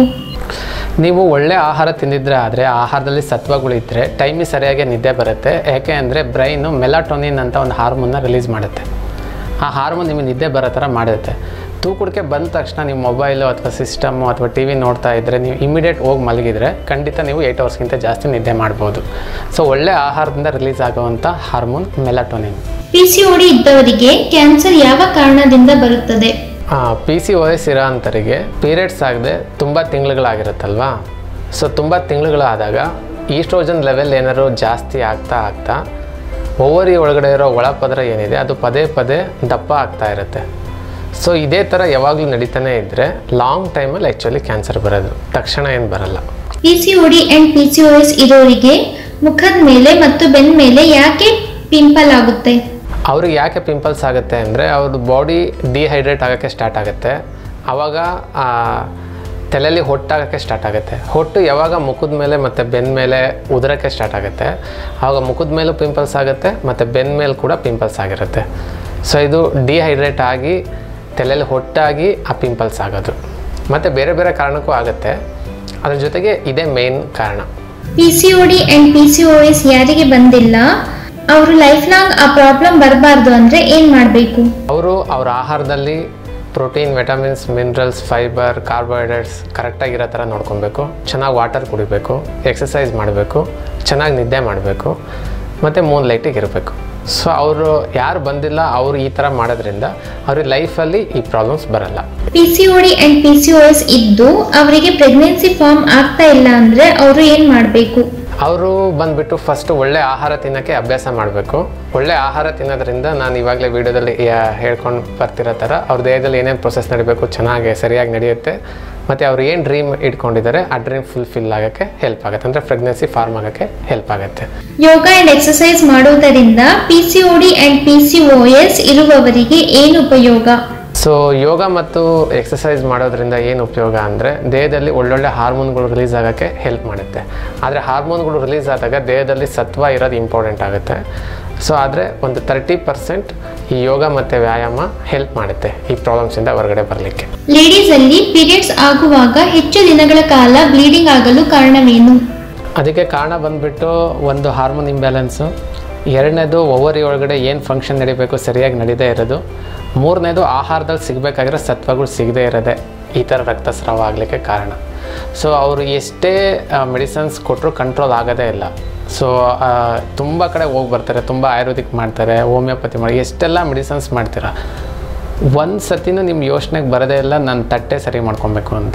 Speaker 1: ನೀವು ಒಳ್ಳೆ ಆಹಾರ ತಿಂದಿದ್ರೆ ಆದರೆ ಆಹಾರದಲ್ಲಿ ಸತ್ವಗಳಿದ್ದರೆ ಟೈಮಿಗೆ ಸರಿಯಾಗಿ ನಿದ್ದೆ ಬರುತ್ತೆ ಯಾಕೆ ಅಂದರೆ ಬ್ರೈನು ಮೆಲಾಟೋನಿನ್ ಅಂತ ಒಂದು ಹಾರ್ಮೋನ್ನ ರಿಲೀಸ್ ಮಾಡುತ್ತೆ ಆ ಹಾರ್ಮೋನ್ ನಿಮಗೆ ನಿದ್ದೆ ಬರೋ ಥರ ಮಾಡುತ್ತೆ ತೂಕುಡಿಕೆ ಬಂದ ತಕ್ಷಣ ನೀವು ಮೊಬೈಲು ಅಥವಾ ಸಿಸ್ಟಮು ಅಥವಾ ಟಿ ವಿ ನೋಡ್ತಾ ಇದ್ದರೆ ನೀವು ಇಮಿಡಿಯೇಟ್ ಹೋಗಿ ಮಲಗಿದರೆ ಖಂಡಿತ ನೀವು ಏಯ್ಟ್ ಅವರ್ಸ್ಗಿಂತ ಜಾಸ್ತಿ ನಿದ್ದೆ ಮಾಡ್ಬೋದು ಸೊ ಒಳ್ಳೆ ಆಹಾರದಿಂದ ರಿಲೀಸ್ ಆಗುವಂಥ hormone melatonin
Speaker 3: P C D ಇದ್ದವರಿಗೆ ಕ್ಯಾನ್ಸರ್ ಯಾವ ಕಾರಣದಿಂದ ಬರುತ್ತದೆ
Speaker 1: ಪಿ ಸಿ ಓ ಎಸ್ ಇರೋ ಅಂಥವರಿಗೆ ಪೀರಿಯಡ್ಸ್ ಆಗದೆ ತುಂಬ ತಿಂಗಳುಗಳಾಗಿರುತ್ತಲ್ವಾ ಸೊ ತುಂಬ ತಿಂಗಳುಗಳಾದಾಗ ಈಸ್ಟ್ರೋಜನ್ ಲೆವೆಲ್ ಏನಾದ್ರು ಜಾಸ್ತಿ ಆಗ್ತಾ ಆಗ್ತಾ ಓವರಿ ಒಳಗಡೆ ಇರೋ ಒಳಪದರ ಏನಿದೆ ಅದು ಪದೇ ಪದೇ ದಪ್ಪ ಆಗ್ತಾ ಇರುತ್ತೆ ಸೊ ಇದೇ ಥರ ಯಾವಾಗಲೂ ನಡೀತಾನೆ ಇದ್ದರೆ ಲಾಂಗ್ ಟೈಮಲ್ಲಿ ಆ್ಯಕ್ಚುಲಿ ಕ್ಯಾನ್ಸರ್ ಬರೋದು ತಕ್ಷಣ ಏನು ಬರಲ್ಲ
Speaker 3: P C D and P C S ಇರೋರಿಗೆ ಮುಖದ ಮೇಲೆ ಮತ್ತು ಬೆನ್ನ ಮೇಲೆ ಯಾಕೆ ಪಿಂಪಲ್ ಆಗುತ್ತೆ
Speaker 1: ಅವ್ರಿಗೆ ಯಾಕೆ ಪಿಂಪಲ್ಸ್ ಆಗುತ್ತೆ ಅಂದರೆ ಅವ್ರದ್ದು ಬಾಡಿ ಡಿಹೈಡ್ರೇಟ್ ಆಗೋಕ್ಕೆ ಸ್ಟಾರ್ಟ್ ಆಗುತ್ತೆ ಆವಾಗ ಆ, ತಲೆಯಲ್ಲಿ ಹೊಟ್ಟಾಗೋಕ್ಕೆ ಸ್ಟಾರ್ಟ್ ಆಗುತ್ತೆ ಹೊಟ್ಟು ಯಾವಾಗ ಮುಖದ ಮೇಲೆ ಮತ್ತು ಬೆನ್ನ ಮೇಲೆ ಉದುರೋಕ್ಕೆ ಸ್ಟಾರ್ಟ್ ಆಗುತ್ತೆ ಆವಾಗ ಮುಖದ ಮೇಲೂ ಪಿಂಪಲ್ಸ್ ಆಗುತ್ತೆ ಮತ್ತು ಬೆನ್ನ ಮೇಲೆ ಕೂಡ ಪಿಂಪಲ್ಸ್ ಆಗಿರುತ್ತೆ ಸೊ ಇದು ಡಿಹೈಡ್ರೇಟ್ ಆಗಿ ತಲೆಯಲ್ಲಿ ಹೊಟ್ಟಾಗಿ ಆ ಪಿಂಪಲ್ಸ್ ಆಗೋದು ಮತ್ತು ಬೇರೆ ಬೇರೆ ಕಾರಣಕ್ಕೂ ಆಗುತ್ತೆ ಅದ್ರ ಜೊತೆಗೆ ಇದೇ ಮೇನ್ ಕಾರಣ
Speaker 3: P C D and P C S ಯಾರಿಗೆ ಬಂದಿಲ್ಲ ಅವರು ಲೈಫ್ ಲಾಂಗ್ ಆ ಪ್ರಾಬ್ಲಮ್ ಬರಬಾರ್ದು ಅಂದ್ರೆ ಏನ್ ಮಾಡಬೇಕು
Speaker 1: ಅವರು ಅವ್ರ ಆಹಾರದಲ್ಲಿ protein vitamins minerals fibre carbohydrates ಕರೆಕ್ಟಾಗಿರೋ ಥರ ನೋಡ್ಕೊಬೇಕು ಚೆನ್ನಾಗಿ ವಾಟರ್ ಕುಡಿಬೇಕು ಎಕ್ಸಸೈಸ್ ಮಾಡಬೇಕು ಚೆನ್ನಾಗಿ ನಿದ್ದೆ ಮಾಡಬೇಕು ಮತ್ತು ಮೂನ್ ಲೈಟಿಗೆ ಇರಬೇಕು ಸೊ ಅವರು ಯಾರು ಬಂದಿಲ್ಲ ಅವರು ಈ ಥರ ಮಾಡೋದ್ರಿಂದ ಅವ್ರಿಗೆ ಲೈಫಲ್ಲಿ ಈ ಪ್ರಾಬ್ಲಮ್ಸ್ ಬರಲ್ಲ
Speaker 3: P C D and P C S ಇದ್ದು ಅವರಿಗೆ ಪ್ರೆಗ್ನೆನ್ಸಿ ಫಾರ್ಮ್ ಆಗ್ತಾ ಇಲ್ಲ ಅಂದ್ರೆ ಅವರು ಏನ್ ಮಾಡಬೇಕು
Speaker 1: ಅವರು ಬಂದುಬಿಟ್ಟು ಫಸ್ಟ್ ಒಳ್ಳೆ ಆಹಾರ ತಿನ್ನೋಕ್ಕೆ ಅಭ್ಯಾಸ ಮಾಡಬೇಕು ಒಳ್ಳೆ ಆಹಾರ ತಿನ್ನೋದ್ರಿಂದ ನಾನು ಇವಾಗಲೇ ವೀಡಿಯೋದಲ್ಲಿ ಹೇಳ್ಕೊಂಡು ಬರ್ತಿರೋ ಥರ ಅವ್ರ ದೇಹದಲ್ಲಿ ಏನೇನು ಪ್ರೊಸೆಸ್ ನಡೀಬೇಕು ಚೆನ್ನಾಗಿ ಸರಿಯಾಗಿ ನಡೆಯುತ್ತೆ ಮತ್ತು ಅವ್ರು ಏನು ಡ್ರೀಮ್ ಇಟ್ಕೊಂಡಿದ್ದಾರೆ ಆ ಡ್ರೀಮ್ ಫುಲ್ಫಿಲ್ ಆಗೋಕ್ಕೆ ಹೆಲ್ಪ್ ಆಗುತ್ತೆ ಅಂದರೆ ಪ್ರೆಗ್ನೆನ್ಸಿ ಫಾರ್ಮ್ ಆಗೋಕ್ಕೆ ಹೆಲ್ಪ್ ಆಗುತ್ತೆ
Speaker 3: ಯೋಗ ಅಂಡ್ ಎಕ್ಸಸೈಸ್ ಮಾಡುವುದರಿಂದ P C D and P C S ಇರುವವರಿಗೆ ಏನು ಉಪಯೋಗ
Speaker 1: ಸೊ ಯೋಗ ಮತ್ತು ಎಕ್ಸಸೈಸ್ ಮಾಡೋದ್ರಿಂದ ಏನು ಉಪಯೋಗ ಅಂದರೆ ದೇಹದಲ್ಲಿ ಒಳ್ಳೊಳ್ಳೆ ಹಾರ್ಮೋನ್ಗಳು ರಿಲೀಸ್ ಆಗೋಕ್ಕೆ ಹೆಲ್ಪ್ ಮಾಡುತ್ತೆ ಆದರೆ ಹಾರ್ಮೋನ್ಗಳು ರಿಲೀಸ್ ಆದಾಗ ದೇಹದಲ್ಲಿ ಸತ್ವ ಇರೋದು ಇಂಪಾರ್ಟೆಂಟ್ ಆಗುತ್ತೆ ಸೊ ಆದರೆ ಒಂದು ತರ್ಟಿ ಪರ್ಸೆಂಟ್ ಈ ಯೋಗ ಮತ್ತು ವ್ಯಾಯಾಮ ಹೆಲ್ಪ್ ಮಾಡುತ್ತೆ ಈ ಪ್ರಾಬ್ಲಮ್ಸಿಂದ ಹೊರಗಡೆ ಬರಲಿಕ್ಕೆ
Speaker 3: ಲೇಡೀಸ್ ಅಲ್ಲಿ ಪೀರಿಯಡ್ಸ್ ಆಗುವಾಗ ಹೆಚ್ಚು ದಿನಗಳ ಕಾಲ ಬ್ಲೀಡಿಂಗ್ ಆಗಲು ಕಾರಣವೇನು
Speaker 1: ಅದಕ್ಕೆ ಕಾರಣ ಬಂದುಬಿಟ್ಟು ಒಂದು ಹಾರ್ಮೋನ್ ಇಂಬ್ಯಾಲೆನ್ಸು ಎರಡನೇದು ಓವರಿ ಒಳಗಡೆ ಏನು ಫಂಕ್ಷನ್ ನಡಿಬೇಕು ಸರಿಯಾಗಿ ನಡೀದೇ ಇರೋದು ಮೂರನೇದು ಆಹಾರದಲ್ಲಿ ಸಿಗಬೇಕಾಗಿರೋ ಸತ್ವಗಳು ಸಿಗದೇ ಇರೋದೇ ಈ ಥರ ರಕ್ತಸ್ರಾವ ಆಗಲಿಕ್ಕೆ ಕಾರಣ ಸೊ ಅವರು ಎಷ್ಟೇ ಮೆಡಿಸನ್ಸ್ ಕೊಟ್ಟರು ಕಂಟ್ರೋಲ್ ಆಗೋದೇ ಇಲ್ಲ ಸೊ ತುಂಬ ಕಡೆ ಹೋಗಿ ಬರ್ತಾರೆ ತುಂಬ ಆಯುರ್ವೇದಿಕ್ ಮಾಡ್ತಾರೆ ಹೋಮಿಯೋಪತಿ ಮಾಡಿ ಎಷ್ಟೆಲ್ಲ ಮೆಡಿಸನ್ಸ್ ಮಾಡ್ತೀರಾ ಒಂದು ಸತಿನೂ ನಿಮ್ಮ ಯೋಚನೆಗೆ ಬರೋದೇ ಇಲ್ಲ ನಾನು ತಟ್ಟೆ ಸರಿ ಮಾಡ್ಕೊಬೇಕು ಅಂತ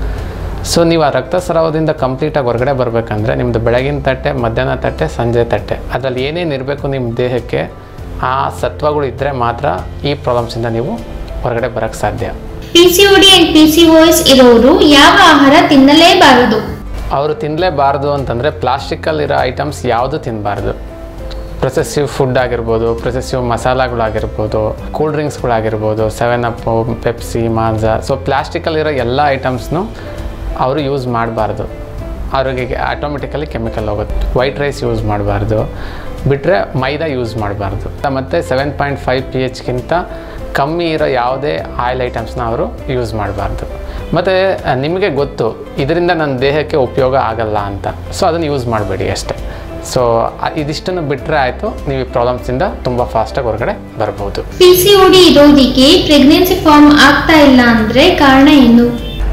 Speaker 1: ಸೊ ನೀವು ಆ ರಕ್ತಸ್ರಾವದಿಂದ ಕಂಪ್ಲೀಟಾಗಿ ಹೊರಗಡೆ ಬರಬೇಕಂದ್ರೆ ನಿಮ್ಮದು ಬೆಳಗಿನ ತಟ್ಟೆ ಮಧ್ಯಾಹ್ನ ತಟ್ಟೆ ಸಂಜೆ ತಟ್ಟೆ ಅದರಲ್ಲಿ ಏನೇನು ಇರಬೇಕು ನಿಮ್ಮ ದೇಹಕ್ಕೆ ಆ ಸತ್ವಗಳು ಇದ್ದರೆ ಮಾತ್ರ ಈ ಪ್ರಾಬ್ಲಮ್ಸಿಂದ ನೀವು ಹೊರಗಡೆ ಬರೋಕ್ಕೆ ಸಾಧ್ಯ
Speaker 3: P C D and P C S ಇರೋರು ಯಾವ ಆಹಾರ ತಿನ್ನಲೇಬಾರದು
Speaker 1: ಅವರು ತಿನ್ನಲೇಬಾರ್ದು ಅಂತಂದರೆ ಪ್ಲಾಸ್ಟಿಕ್ಕಲ್ಲಿರೋ ಐಟಮ್ಸ್ ಯಾವುದು ತಿನ್ನಬಾರ್ದು ಪ್ರೊಸೆಸಿವ್ ಫುಡ್ ಆಗಿರ್ಬೋದು ಪ್ರೊಸೆಸಿವ್ ಮಸಾಲಗಳಾಗಿರ್ಬೋದು ಕೂಲ್ ಡ್ರಿಂಕ್ಸ್ಗಳಾಗಿರ್ಬೋದು ಸೆವೆನ್ ಅಪ್ಪು ಪೆಪ್ಸಿ ಮಾಂಜಾ ಸೊ ಪ್ಲಾಸ್ಟಿಕಲ್ಲಿರೋ ಎಲ್ಲ ಐಟಮ್ಸ್ನು ಅವರು ಯೂಸ್ ಮಾಡಬಾರ್ದು ಅವ್ರಿಗೆ ಆಟೋಮೆಟಿಕಲಿ ಕೆಮಿಕಲ್ ಹೋಗುತ್ತೆ ವೈಟ್ ರೈಸ್ ಯೂಸ್ ಮಾಡಬಾರ್ದು ಬಿಟ್ಟರೆ ಮೈದಾ ಯೂಸ್ ಮಾಡಬಾರ್ದು ಮತ್ತು ಸೆವೆನ್ ಪಾಯಿಂಟ್ ಫೈವ್ ಪಿ ಎಚ್ಗಿಂತ ಕಮ್ಮಿ ಇರೋ ಯಾವುದೇ ಆಯಿಲ್ ಐಟಮ್ಸ್ನ ಅವರು ಯೂಸ್ ಮಾಡಬಾರ್ದು ಮತ್ತು ನಿಮಗೆ ಗೊತ್ತು ಇದರಿಂದ ನನ್ನ ದೇಹಕ್ಕೆ ಉಪಯೋಗ ಆಗಲ್ಲ ಅಂತ ಸೊ ಅದನ್ನು ಯೂಸ್ ಮಾಡಬೇಡಿ ಅಷ್ಟೇ ಸೊ ಇದಿಷ್ಟನ್ನು ಬಿಟ್ಟರೆ ಆಯಿತು ನೀವು ಈ ಪ್ರಾಬ್ಲಮ್ಸಿಂದ ತುಂಬ ಫಾಸ್ಟಾಗಿ ಹೊರಗಡೆ ಬರ್ಬೋದು
Speaker 3: ಪಿ ಸಿ ಡಿ ಇರೋದಿಗೆ ಪ್ರೆಗ್ನೆನ್ಸಿ ಫಾರ್ಮ್ ಆಗ್ತಾ ಇಲ್ಲ ಅಂದ್ರೆ ಕಾರಣ ಏನು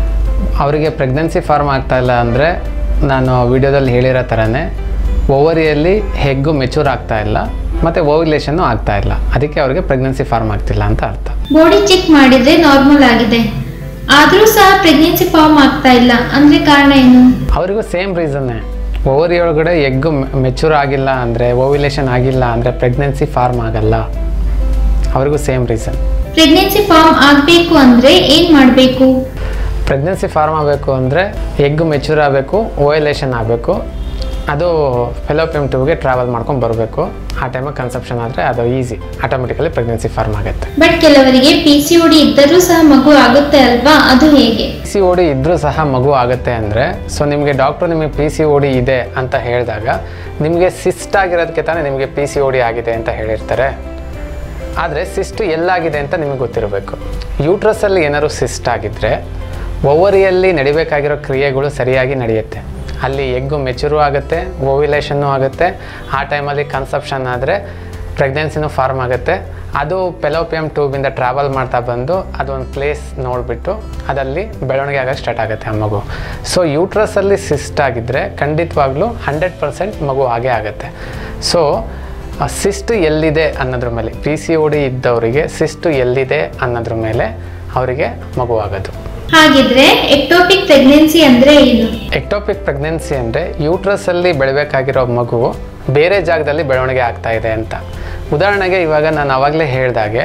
Speaker 1: ಅವರಿಗೆ ಪ್ರೆಗ್ನೆನ್ಸಿ ಫಾರ್ಮ್ ಆಗ್ತಾ ಇಲ್ಲ ಅಂದರೆ ನಾನು ವಿಡಿಯೋದಲ್ಲಿ ಹೇಳಿರೋ ಥರನೇ ಓವರಿಯಲ್ಲಿ ಹೆಗ್ಗು ಮೆಚೂರ್ ಆಗ್ತಾ ಇಲ್ಲ ಮತ್ತು ಓವ್ಯುಲೇಷನ್ನು ಆಗ್ತಾ ಇಲ್ಲ ಅದಕ್ಕೆ ಅವರಿಗೆ ಪ್ರೆಗ್ನೆನ್ಸಿ ಫಾರ್ಮ್ ಆಗ್ತಿಲ್ಲ ಅಂತ ಅರ್ಥ
Speaker 3: ಬಾಡಿ ಚೆಕ್ ಮಾಡಿದ್ರೆ ನಾರ್ಮಲ್ ಆಗಿದೆ ಆದ್ರೂ ಸಹ ಪ್ರೆಗ್ನೆನ್ಸಿ ಫಾರ್ಮ್ ಆಗ್ತಾ ಇಲ್ಲ ಅಂದ್ರೆ ಕಾರಣ ಏನು
Speaker 1: ಅವರಿಗೂ ಸೇಮ್ ರೀಸನ್ನೇ ಓವರಿ ಒಳಗಡೆ ಎಗ್ಗು ಮೆಚೂರ್ ಆಗಿಲ್ಲ ಅಂದರೆ ಓವ್ಯುಲೇಷನ್ ಆಗಿಲ್ಲ ಅಂದರೆ ಪ್ರೆಗ್ನೆನ್ಸಿ ಫಾರ್ಮ್ ಆಗಲ್ಲ ಅವರಿಗೂ ಸೇಮ್ ರೀಸನ್
Speaker 3: ಪ್ರೆಗ್ನೆನ್ಸಿ ಫಾರ್ಮ್ ಆಗಬೇಕು ಅಂದ್ರೆ ಏನ್ ಮಾಡಬೇಕು
Speaker 1: ಪ್ರೆಗ್ನೆನ್ಸಿ ಫಾರ್ಮ್ ಆಗಬೇಕು ಅಂದರೆ ಎಗ್ ಮೆಚೂರ್ ಆಗಬೇಕು ಓಯಲೇಷನ್ ಆಗಬೇಕು ಅದು ಫೆಲೋಪಿಯಮ್ ಟ್ಯೂಬ್ಗೆ ಟ್ರಾವೆಲ್ ಮಾಡ್ಕೊಂಡು ಬರಬೇಕು ಆ ಟೈಮಿಗೆ ಕನ್ಸೆಪ್ಷನ್ ಆದರೆ ಅದು ಈಸಿ ಆಟೋಮೆಟಿಕಲಿ ಪ್ರೆಗ್ನೆನ್ಸಿ ಫಾರ್ಮ್ ಆಗುತ್ತೆ
Speaker 3: ಬಟ್ ಕೆಲವರಿಗೆ ಪಿ ಸಿ ಡಿ ಇದ್ದರೂ ಸಹ ಮಗು ಆಗುತ್ತೆ ಅಲ್ವಾ ಅದು ಹೇಗೆ
Speaker 1: ಪಿ ಸಿ ಓ ಡಿ ಇದ್ದರೂ ಸಹ ಮಗು ಆಗುತ್ತೆ ಅಂದರೆ ಸೊ ನಿಮಗೆ ಡಾಕ್ಟ್ರು ನಿಮಗೆ ಪಿ ಸಿ ಓ ಡಿ ಇದೆ ಅಂತ ಹೇಳಿದಾಗ ನಿಮಗೆ ಸಿಸ್ಟ್ ಆಗಿರೋದಕ್ಕೆ ತಾನೇ ನಿಮಗೆ ಪಿ ಸಿ ಓ ಡಿ ಆಗಿದೆ ಅಂತ ಹೇಳಿರ್ತಾರೆ ಆದರೆ ಸಿಸ್ಟ್ ಎಲ್ಲಾಗಿದೆ ಅಂತ ನಿಮಗೆ ಗೊತ್ತಿರಬೇಕು ಯೂಟ್ರಸಲ್ಲಿ ಏನಾದ್ರು ಸಿಸ್ಟ್ ಆಗಿದ್ದರೆ ಓವರಿಯಲ್ಲಿ ನಡಿಬೇಕಾಗಿರೋ ಕ್ರಿಯೆಗಳು ಸರಿಯಾಗಿ ನಡೆಯುತ್ತೆ ಅಲ್ಲಿ ಎಗ್ಗು ಮೆಚೂರು ಆಗುತ್ತೆ ಓವ್ಯುಲೇಷನ್ನು ಆಗುತ್ತೆ ಆ ಟೈಮಲ್ಲಿ ಕನ್ಸಪ್ಷನ್ ಆದರೆ ಪ್ರೆಗ್ನೆನ್ಸಿನೂ ಫಾರ್ಮ್ ಆಗುತ್ತೆ ಅದು ಪೆಲೋಪಿಯಮ್ ಟ್ಯೂಬಿಂದ ಟ್ರಾವೆಲ್ ಮಾಡ್ತಾ ಬಂದು ಅದೊಂದು ಪ್ಲೇಸ್ ನೋಡಿಬಿಟ್ಟು ಅದಲ್ಲಿ ಬೆಳವಣಿಗೆ ಆಗೋಕ್ಕೆ ಸ್ಟಾರ್ಟ್ ಆಗುತ್ತೆ ಆ ಮಗು ಸೊ ಯೂಟ್ರಸಲ್ಲಿ ಸಿಸ್ಟ್ ಆಗಿದ್ದರೆ ಖಂಡಿತವಾಗ್ಲೂ ಹಂಡ್ರೆಡ್ ಪರ್ಸೆಂಟ್ ಮಗು ಆಗೇ ಆಗುತ್ತೆ ಸೊ ಸಿಸ್ಟ್ ಎಲ್ಲಿದೆ ಅನ್ನೋದ್ರ ಮೇಲೆ ಪಿ ಸಿ ಒ ಡಿ ಇದ್ದವರಿಗೆ ಸಿಸ್ಟ್ ಎಲ್ಲಿದೆ ಅನ್ನೋದ್ರ ಮೇಲೆ ಅವರಿಗೆ ಮಗು ಆಗೋದು
Speaker 3: ಹಾಗಿದ್ರೆ ಎಕ್ಟೋಪಿಕ್ ಪ್ರೆಗ್ನೆನ್ಸಿ ಅಂದ್ರೆ ಏನು
Speaker 1: ಎಕ್ಟೋಪಿಕ್ ಪ್ರೆಗ್ನೆನ್ಸಿ ಅಂದರೆ ಯೂಟ್ರಸಲ್ಲಿ ಬೆಳಬೇಕಾಗಿರೋ ಮಗು ಬೇರೆ ಜಾಗದಲ್ಲಿ ಬೆಳವಣಿಗೆ ಆಗ್ತಾ ಇದೆ ಅಂತ ಉದಾಹರಣೆಗೆ ಇವಾಗ ನಾನು ಆವಾಗಲೇ ಹೇಳ್ದಾಗೆ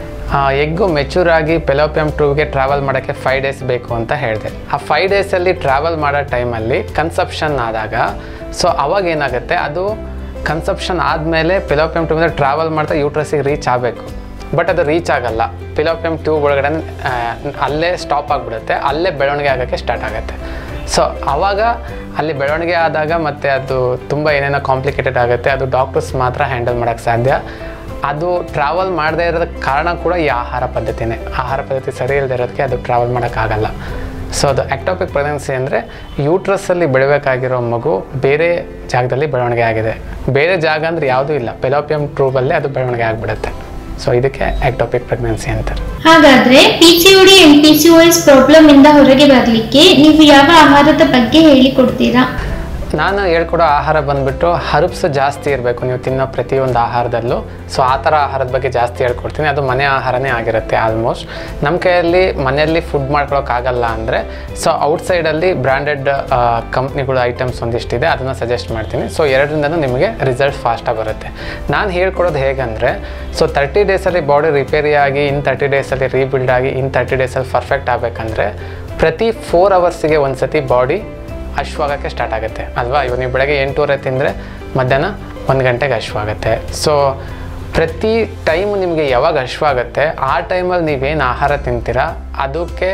Speaker 1: ಎಗ್ಗು ಮೆಚೂರ್ ಆಗಿ ಪೆಲೋಪಿಯಮ್ ಟ್ಯೂಬ್ಗೆ ಟ್ರಾವೆಲ್ ಮಾಡೋಕ್ಕೆ ಫೈವ್ ಡೇಸ್ ಬೇಕು ಅಂತ ಹೇಳಿದೆ ಆ ಫೈವ್ ಡೇಸಲ್ಲಿ ಟ್ರಾವೆಲ್ ಮಾಡೋ ಟೈಮಲ್ಲಿ ಕನ್ಸಪ್ಷನ್ ಆದಾಗ ಸೊ ಅವಾಗ ಏನಾಗುತ್ತೆ ಅದು ಕನ್ಸಪ್ಷನ್ ಆದಮೇಲೆ ಪೆಲೋಪಿಯಮ್ ಟ್ಯೂಬಿಂದ ಟ್ರಾವೆಲ್ ಮಾಡ್ತಾ ಯೂಟ್ರಸ್ಸಿಗೆ ರೀಚ್ ಆಗಬೇಕು ಬಟ್ ಅದು ರೀಚ್ ಆಗಲ್ಲ ಪಿಲೋಪಿಯಮ್ ಟ್ಯೂಬ್ ಒಳಗಡೆ ಆ, ಅಲ್ಲೇ ಸ್ಟಾಪ್ ಆಗಿಬಿಡುತ್ತೆ ಅಲ್ಲೇ ಬೆಳವಣಿಗೆ ಆಗೋಕ್ಕೆ ಸ್ಟಾರ್ಟ್ ಆಗುತ್ತೆ ಸೊ ಆವಾಗ ಅಲ್ಲಿ ಬೆಳವಣಿಗೆ ಆದಾಗ ಮತ್ತೆ ಅದು ತುಂಬ ಏನೇನೋ ಕಾಂಪ್ಲಿಕೇಟೆಡ್ ಆಗುತ್ತೆ ಅದು ಡಾಕ್ಟರ್ಸ್ ಮಾತ್ರ ಹ್ಯಾಂಡಲ್ ಮಾಡೋಕ್ಕೆ ಸಾಧ್ಯ ಅದು ಟ್ರಾವೆಲ್ ಮಾಡದೇ ಇರೋದಕ್ಕೆ ಕಾರಣ ಕೂಡ ಈ ಆಹಾರ ಪದ್ಧತಿನೇ ಆಹಾರ ಪದ್ಧತಿ ಸರಿ ಇಲ್ಲದೆ ಇರೋದಕ್ಕೆ ಅದು ಟ್ರಾವೆಲ್ ಮಾಡೋಕ್ಕಾಗಲ್ಲ ಸೊ ಅದು ಆಕ್ಟೋಪಿಕ್ ಪ್ರೆಗ್ನೆನ್ಸಿ ಅಂದರೆ ಯೂಟ್ರಸ್ಸಲ್ಲಿ ಬೆಳಬೇಕಾಗಿರೋ ಮಗು ಬೇರೆ ಜಾಗದಲ್ಲಿ ಬೆಳವಣಿಗೆ ಆಗಿದೆ ಬೇರೆ ಜಾಗ ಅಂದರೆ ಯಾವುದೂ ಇಲ್ಲ ಪೆಲೋಪಿಯಂ ಟ್ಯೂಬಲ್ಲೇ ಅದು ಬೆಳವಣಿಗೆ ಆಗಿಬಿಡುತ್ತೆ ಸೊ ಇದಕ್ಕೆ ಆಕ್ಟೋಪಿಕ್ ಪ್ರೆಗ್ನೆನ್ಸಿ ಅಂತಾರೆ
Speaker 3: ಹಾಗಾದ್ರೆ P C D and P C problem ಇಂದ ಹೊರಗೆ ಬರ್ಲಿಕ್ಕೆ ನೀವು ಯಾವ ಆಹಾರದ ಬಗ್ಗೆ ಹೇಳಿಕೊಡ್ತೀರಾ
Speaker 1: ನಾನು ಹೇಳ್ಕೊಡೋ ಆಹಾರ ಬಂದ್ಬಿಟ್ಟು ಹರ್ಬ್ಸ್ ಜಾಸ್ತಿ ಇರಬೇಕು ನೀವು ತಿನ್ನೋ ಪ್ರತಿಯೊಂದು ಆಹಾರದಲ್ಲೂ ಸೊ ಆ ಥರ ಆಹಾರದ ಬಗ್ಗೆ ಜಾಸ್ತಿ ಹೇಳ್ಕೊಡ್ತೀನಿ ಅದು ಮನೆ ಆಹಾರನೇ ಆಗಿರುತ್ತೆ ಆಲ್ಮೋಸ್ಟ್ ನಮ್ಮ ಕೈಯಲ್ಲಿ ಮನೆಯಲ್ಲಿ ಫುಡ್ ಮಾಡ್ಕೊಳಕ್ಕಾಗಲ್ಲ ಅಂದರೆ ಸೊ ಔಟ್ಸೈಡಲ್ಲಿ ಬ್ರ್ಯಾಂಡೆಡ್ ಕಂಪ್ನಿಗಳು ಐಟಮ್ಸ್ ಒಂದಿಷ್ಟಿದೆ ಅದನ್ನು ಸಜೆಸ್ಟ್ ಮಾಡ್ತೀನಿ ಸೊ ಎರಡರಿಂದನೂ ನಿಮಗೆ ರಿಸಲ್ಟ್ ಫಾಸ್ಟಾಗಿ ಬರುತ್ತೆ ನಾನು ಹೇಳ್ಕೊಡೋದು ಹೇಗಂದರೆ ಸೊ ತರ್ಟಿ ಡೇಸಲ್ಲಿ ಬಾಡಿ ರಿಪೇರಿ ಆಗಿ ಇನ್ ತರ್ಟಿ ಡೇಸಲ್ಲಿ ರೀಬಿಲ್ಡ್ ಆಗಿ ಇನ್ ತರ್ಟಿ ಡೇಸಲ್ಲಿ ಪರ್ಫೆಕ್ಟ್ ಆಗಬೇಕಂದ್ರೆ ಪ್ರತಿ ಫೋರ್ ಅವರ್ಸಿಗೆ ಒಂದು ಸತಿ ಬಾಡಿ ಅಶ್ವಾಗಕ್ಕೆ ಸ್ಟಾರ್ಟ್ ಆಗುತ್ತೆ ಅಲ್ವಾ ಇವಾಗ ನೀವು ಬೆಳಗ್ಗೆ ಎಂಟೂವರೆ ತಿಂದರೆ ಮಧ್ಯಾಹ್ನ ಒಂದು ಗಂಟೆಗೆ ಅಶ್ವಾಗುತ್ತೆ ಸೊ ಪ್ರತಿ ಟೈಮ್ ನಿಮಗೆ ಯಾವಾಗ ಅಶ್ವಾಗುತ್ತೆ ಆ ಟೈಮಲ್ಲಿ ನೀವೇನು ಆಹಾರ ತಿಂತೀರಾ ಅದಕ್ಕೆ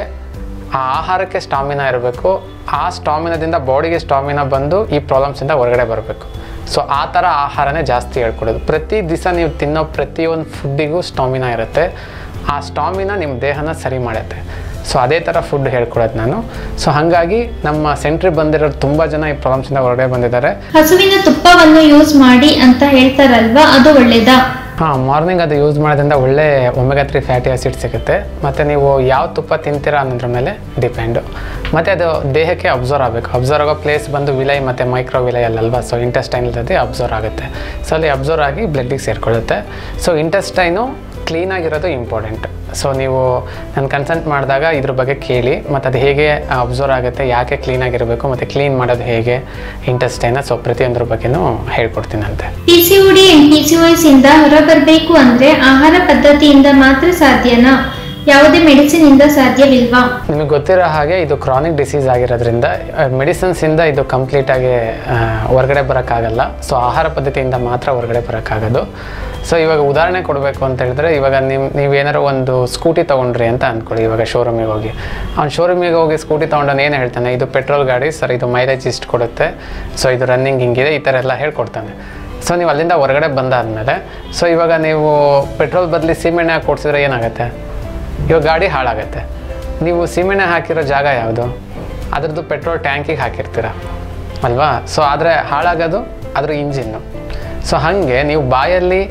Speaker 1: ಆ ಆಹಾರಕ್ಕೆ ಸ್ಟಾಮಿನಾ ಇರಬೇಕು ಆ ಸ್ಟಾಮಿನಾದಿಂದ ಬಾಡಿಗೆ ಸ್ಟಾಮಿನಾ ಬಂದು ಈ ಪ್ರಾಬ್ಲಮ್ಸಿಂದ ಹೊರಗಡೆ ಬರಬೇಕು ಸೊ ಆ ಥರ ಆಹಾರನೇ ಜಾಸ್ತಿ ಹೇಳ್ಕೊಡೋದು ಪ್ರತಿ ದಿವಸ ನೀವು ತಿನ್ನೋ ಪ್ರತಿಯೊಂದು ಫುಡ್ಡಿಗೂ ಸ್ಟಾಮಿನಾ ಇರುತ್ತೆ ಆ ಸ್ಟಾಮಿನಾ ನಿಮ್ಮ ದೇಹನ ಸರಿ ಮಾಡುತ್ತೆ ಸೊ ಅದೇ ಥರ ಫುಡ್ ಹೇಳ್ಕೊಡೋದು ನಾನು ಸೊ ಹಾಗಾಗಿ ನಮ್ಮ ಸೆಂಟ್ರಿಗೆ ಬಂದಿರೋರು ತುಂಬ ಜನ ಈ ಪ್ರಾಬ್ಲಮ್ಸಿಂದ ಹೊರಗಡೆ ಬಂದಿದ್ದಾರೆ
Speaker 3: ಹಸುವಿನ ತುಪ್ಪವನ್ನು ಯೂಸ್ ಮಾಡಿ ಅಂತ ಹೇಳ್ತಾರಲ್ವಾ ಅದು ಒಳ್ಳೇದಾ
Speaker 1: ಹಾಂ ಮಾರ್ನಿಂಗ್ ಅದು ಯೂಸ್ ಮಾಡೋದ್ರಿಂದ ಒಳ್ಳೆ ಒಮೆಗಾ ತ್ರೀ ಫ್ಯಾಟಿ ಆಸಿಡ್ ಸಿಗುತ್ತೆ ಮತ್ತು ನೀವು ಯಾವ ತುಪ್ಪ ತಿಂತೀರಾ ಅನ್ನೋದ್ರ ಮೇಲೆ ಡಿಪೆಂಡು ಮತ್ತು ಅದು ದೇಹಕ್ಕೆ ಅಬ್ಸರ್ವ್ ಆಗಬೇಕು ಅಬ್ಸರ್ವ್ ಆಗೋ ಪ್ಲೇಸ್ ಬಂದು ವಿಲೈ ಮತ್ತು ಮೈಕ್ರೋ ವಿಲೈ ಅಲ್ಲಲ್ವಾ ಸೊ ಇಂಟೆಸ್ಟೈನಲ್ದಲ್ಲಿ ಅಬ್ಸರ್ವ್ ಆಗುತ್ತೆ ಸೊ ಅಲ್ಲಿ ಅಬ್ಸರ್ವ್ ಆಗಿ ಬ್ಲಡ್ಡಿಗೆ ಸೇರಿಕೊಳ್ಳುತ್ತೆ ಸೊ ಇಂಟೆಸ್ಟೈನು ಕ್ಲೀನಾಗಿರೋದು ಇಂಪಾರ್ಟೆಂಟ್ ಸೊ ನೀವು ನಾನು ಕನ್ಸಲ್ಟ್ ಮಾಡಿದಾಗ ಇದ್ರ ಬಗ್ಗೆ ಕೇಳಿ ಮತ್ತು ಅದು ಹೇಗೆ ಅಬ್ಸರ್ವ್ ಆಗುತ್ತೆ ಯಾಕೆ ಕ್ಲೀನಾಗಿರಬೇಕು ಮತ್ತು ಕ್ಲೀನ್ ಮಾಡೋದು ಹೇಗೆ ಇಂಟೆಸ್ಟೈನ ಸೊ ಪ್ರತಿಯೊಂದ್ರ ಬಗ್ಗೆನೂ ಹೇಳ್ಕೊಡ್ತೀನಂತೆ
Speaker 3: P C D and P C ಇಂದ ಹೊರಬರಬೇಕು ಅಂದ್ರೆ ಆಹಾರ ಪದ್ಧತಿಯಿಂದ ಮಾತ್ರ ಸಾಧ್ಯನಾ ಯಾವುದೇ ಮೆಡಿಸಿನ್ ಇಂದ ಸಾಧ್ಯವಿಲ್ವಾ
Speaker 1: ನಿಮಗೆ ಗೊತ್ತಿರೋ ಹಾಗೆ ಇದು ಕ್ರಾನಿಕ್ ಡಿಸೀಸ್ ಆಗಿರೋದ್ರಿಂದ ಮೆಡಿಸಿನ್ಸಿಂದ ಇದು ಕಂಪ್ಲೀಟಾಗಿ ಹೊರಗಡೆ ಬರೋಕ್ಕಾಗಲ್ಲ ಸೊ ಆಹಾರ ಪದ್ಧತಿಯಿಂದ ಮಾತ್ರ ಹೊರಗಡೆ ಬರೋಕ್ಕಾಗೋದು ಸೊ ಇವಾಗ ಉದಾಹರಣೆ ಕೊಡಬೇಕು ಅಂತ ಹೇಳಿದ್ರೆ ಇವಾಗ ನಿಮ್ಮ ನೀವೇನಾರು ಒಂದು ಸ್ಕೂಟಿ ತೊಗೊಂಡ್ರಿ ಅಂತ ಅಂದ್ಕೊಳ್ಳಿ ಇವಾಗ ಶೋರೂಮಿಗೆ ಹೋಗಿ ಅವ್ನು ಶೋರೂಮಿಗೆ ಹೋಗಿ ಸ್ಕೂಟಿ ತೊಗೊಂಡವನು ಏನು ಹೇಳ್ತಾನೆ ಇದು ಪೆಟ್ರೋಲ್ ಗಾಡಿ ಸರ್ ಇದು ಮೈಲೇಜ್ ಇಷ್ಟು ಕೊಡುತ್ತೆ ಸೊ ಇದು ರನ್ನಿಂಗ್ ಹಿಂಗಿದೆ ಈ ಥರ ಎಲ್ಲ ಹೇಳ್ಕೊಡ್ತಾನೆ ಸೊ ನೀವು ಅಲ್ಲಿಂದ ಹೊರಗಡೆ ಬಂದಾದಮೇಲೆ ಸೊ ಇವಾಗ ನೀವು ಪೆಟ್ರೋಲ್ ಬದಲಿ ಸೀಮೆಣ್ಣೆ ಹಾಕಿ ಕೊಡ್ಸಿದ್ರೆ ಏನಾಗುತ್ತೆ ಇವಾಗ ಗಾಡಿ ಹಾಳಾಗುತ್ತೆ ನೀವು ಸೀಮೆಣ್ಣೆ ಹಾಕಿರೋ ಜಾಗ ಯಾವುದು ಅದ್ರದ್ದು ಪೆಟ್ರೋಲ್ ಟ್ಯಾಂಕಿಗೆ ಹಾಕಿರ್ತೀರ ಅಲ್ವಾ ಸೊ ಆದರೆ ಹಾಳಾಗೋದು ಅದ್ರ ಇಂಜಿನ್ನು ಸೊ ಹಾಗೆ ನೀವು ಬಾಯಲ್ಲಿ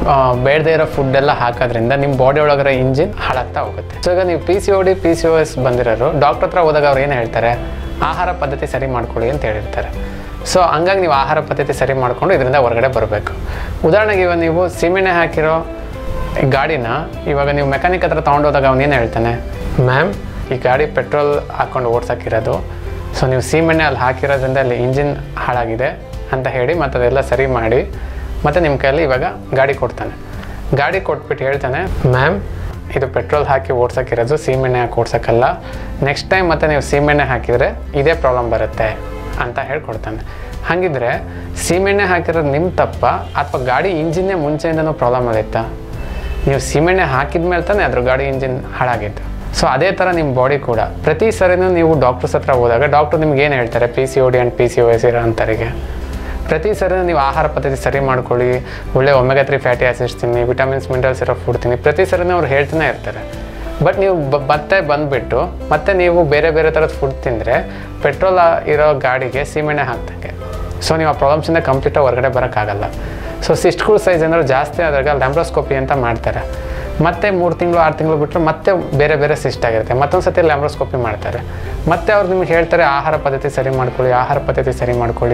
Speaker 1: ಬೇಡದೇ ಇರೋ ಫುಡ್ಡೆಲ್ಲ ಹಾಕೋದ್ರಿಂದ ನಿಮ್ಮ ಬಾಡಿ ಒಳಗಡೆ ಇಂಜಿನ್ ಹಾಳಾಗ್ತಾ ಹೋಗುತ್ತೆ ಸೊ ಈಗ ನೀವು P C O D P C O S ಬಂದಿರೋರು ಡಾಕ್ಟರ್ ಹತ್ರ ಹೋದಾಗ ಅವ್ರು ಏನು ಹೇಳ್ತಾರೆ ಆಹಾರ ಪದ್ಧತಿ ಸರಿ ಮಾಡ್ಕೊಳ್ಳಿ ಅಂತ ಹೇಳಿರ್ತಾರೆ ಸೊ ಹಂಗಾಗಿ ನೀವು ಆಹಾರ ಪದ್ಧತಿ ಸರಿ ಮಾಡಿಕೊಂಡು ಇದರಿಂದ ಹೊರಗಡೆ ಬರಬೇಕು ಉದಾಹರಣೆಗೆ ಇವಾಗ ನೀವು ಸೀಮೆಣ್ಣೆ ಹಾಕಿರೋ ಗಾಡಿನ ಇವಾಗ ನೀವು ಮೆಕ್ಯಾನಿಕ್ ಹತ್ರ ತೊಗೊಂಡೋದಾಗ ಅವನೇನು ಹೇಳ್ತಾನೆ ಮ್ಯಾಮ್ ಈ ಗಾಡಿ ಪೆಟ್ರೋಲ್ ಹಾಕ್ಕೊಂಡು ಓಡ್ಸೋಕ್ಕಿರೋದು ಸೊ ನೀವು ಸೀಮೆಣ್ಣೆ ಅಲ್ಲಿ ಹಾಕಿರೋದ್ರಿಂದ ಅಲ್ಲಿ ಇಂಜಿನ್ ಹಾಳಾಗಿದೆ ಅಂತ ಹೇಳಿ ಮತ್ತು ಅದೆಲ್ಲ ಸರಿ ಮಾಡಿ ಮತ್ತು ನಿಮ್ಮ ಕೈಯಲ್ಲಿ ಇವಾಗ ಗಾಡಿ ಕೊಡ್ತಾನೆ ಗಾಡಿ ಕೊಟ್ಬಿಟ್ಟು ಹೇಳ್ತಾನೆ ಮ್ಯಾಮ್ ಇದು ಪೆಟ್ರೋಲ್ ಹಾಕಿ ಓಡ್ಸೋಕ್ಕಿರೋದು ಸೀಮೆಣ್ಣೆ ಹಾಕಿ ಓಡ್ಸೋಕ್ಕಲ್ಲ ನೆಕ್ಸ್ಟ್ ಟೈಮ್ ಮತ್ತೆ ನೀವು ಸೀಮೆಣ್ಣೆ ಹಾಕಿದರೆ ಇದೇ ಪ್ರಾಬ್ಲಮ್ ಬರುತ್ತೆ ಅಂತ ಹೇಳ್ಕೊಡ್ತಾನೆ ಹಾಗಿದ್ರೆ ಸೀಮೆಣ್ಣೆ ಹಾಕಿರೋದು ನಿಮ್ಮ ತಪ್ಪ ಅಥವಾ ಗಾಡಿ ಇಂಜಿನ್ನೇ ಮುಂಚೆಯಿಂದನೂ ಪ್ರಾಬ್ಲಮ್ ಆಗಿತ್ತಾ ನೀವು ಸೀಮೆಣ್ಣೆ ಹಾಕಿದ ಮೇಲೆ ತಾನೇ ಅದ್ರ ಗಾಡಿ ಇಂಜಿನ್ ಹಾಳಾಗಿತ್ತು ಸೊ ಅದೇ ಥರ ನಿಮ್ಮ ಬಾಡಿ ಕೂಡ ಪ್ರತಿ ಸರಿನೂ ನೀವು ಡಾಕ್ಟರ್ಸ್ ಹತ್ರ ಹೋದಾಗ ಡಾಕ್ಟರ್ ನಿಮ್ಗೆ ಏನು ಹೇಳ್ತಾರೆ P C O D and P C O S ಇರೋ ಅಂಥವರಿಗೆ ಪ್ರತಿ ಸರಿ ನೀವು ಆಹಾರ ಪದ್ಧತಿ ಸರಿ ಮಾಡ್ಕೊಳ್ಳಿ ಒಳ್ಳೆ ಒಮೆಗಾ ತ್ರೀ ಫ್ಯಾಟಿ ಆಸಿಡ್ಸ್ ತಿನ್ನಿ ವಿಟಮಿನ್ಸ್ ಮಿನರಲ್ಸ್ ಇರೋ ಫುಡ್ ತಿನ್ನಿ ಪ್ರತಿ ಸರಿನೂ ಅವ್ರು ಹೇಳ್ತಾನೆ ಇರ್ತಾರೆ ಬಟ್ ನೀವು ಬ- ಮತ್ತೆ ಬಂದುಬಿಟ್ಟು ಮತ್ತೆ ನೀವು ಬೇರೆ ಬೇರೆ ಥರದ ಫುಡ್ ತಿಂದರೆ ಪೆಟ್ರೋಲ್ ಇರೋ ಗಾಡಿಗೆ ಸೀಮೆಣ್ಣೆ ಹಾಕ್ದಂಗೆ ಸೊ ನೀವು ಆ ಪ್ರಾಬ್ಲಮ್ಸಿಂದ ಕಂಪ್ಲೀಟಾಗಿ ಹೊರಗಡೆ ಬರೋಕ್ಕಾಗಲ್ಲ ಸೊ ಸಿಸ್ಟ್ಗಳ ಸೈಜ್ ಏನಾದ್ರು ಜಾಸ್ತಿ ಆದಾಗ ಲ್ಯಾಂಬ್ರೋಸ್ಕೋಪಿ ಅಂತ ಮಾಡ್ತಾರೆ ಮತ್ತೆ ಮೂರು ತಿಂಗಳು ಆರು ತಿಂಗಳು ಬಿಟ್ಟರೆ ಮತ್ತೆ ಬೇರೆ ಬೇರೆ ಸಿಸ್ಟ್ ಆಗಿರುತ್ತೆ ಮತ್ತೊಂದು ಸತಿ ಲ್ಯಾಂಬ್ರೋಸ್ಕೋಪಿ ಮಾಡ್ತಾರೆ ಮತ್ತೆ ಅವ್ರು ನಿಮ್ಗೆ ಹೇಳ್ತಾರೆ ಆಹಾರ ಪದ್ಧತಿ ಸರಿ ಮಾಡ್ಕೊಳ್ಳಿ ಆಹಾರ ಪದ್ಧತಿ ಸರಿ ಮಾಡ್ಕೊಳ್ಳಿ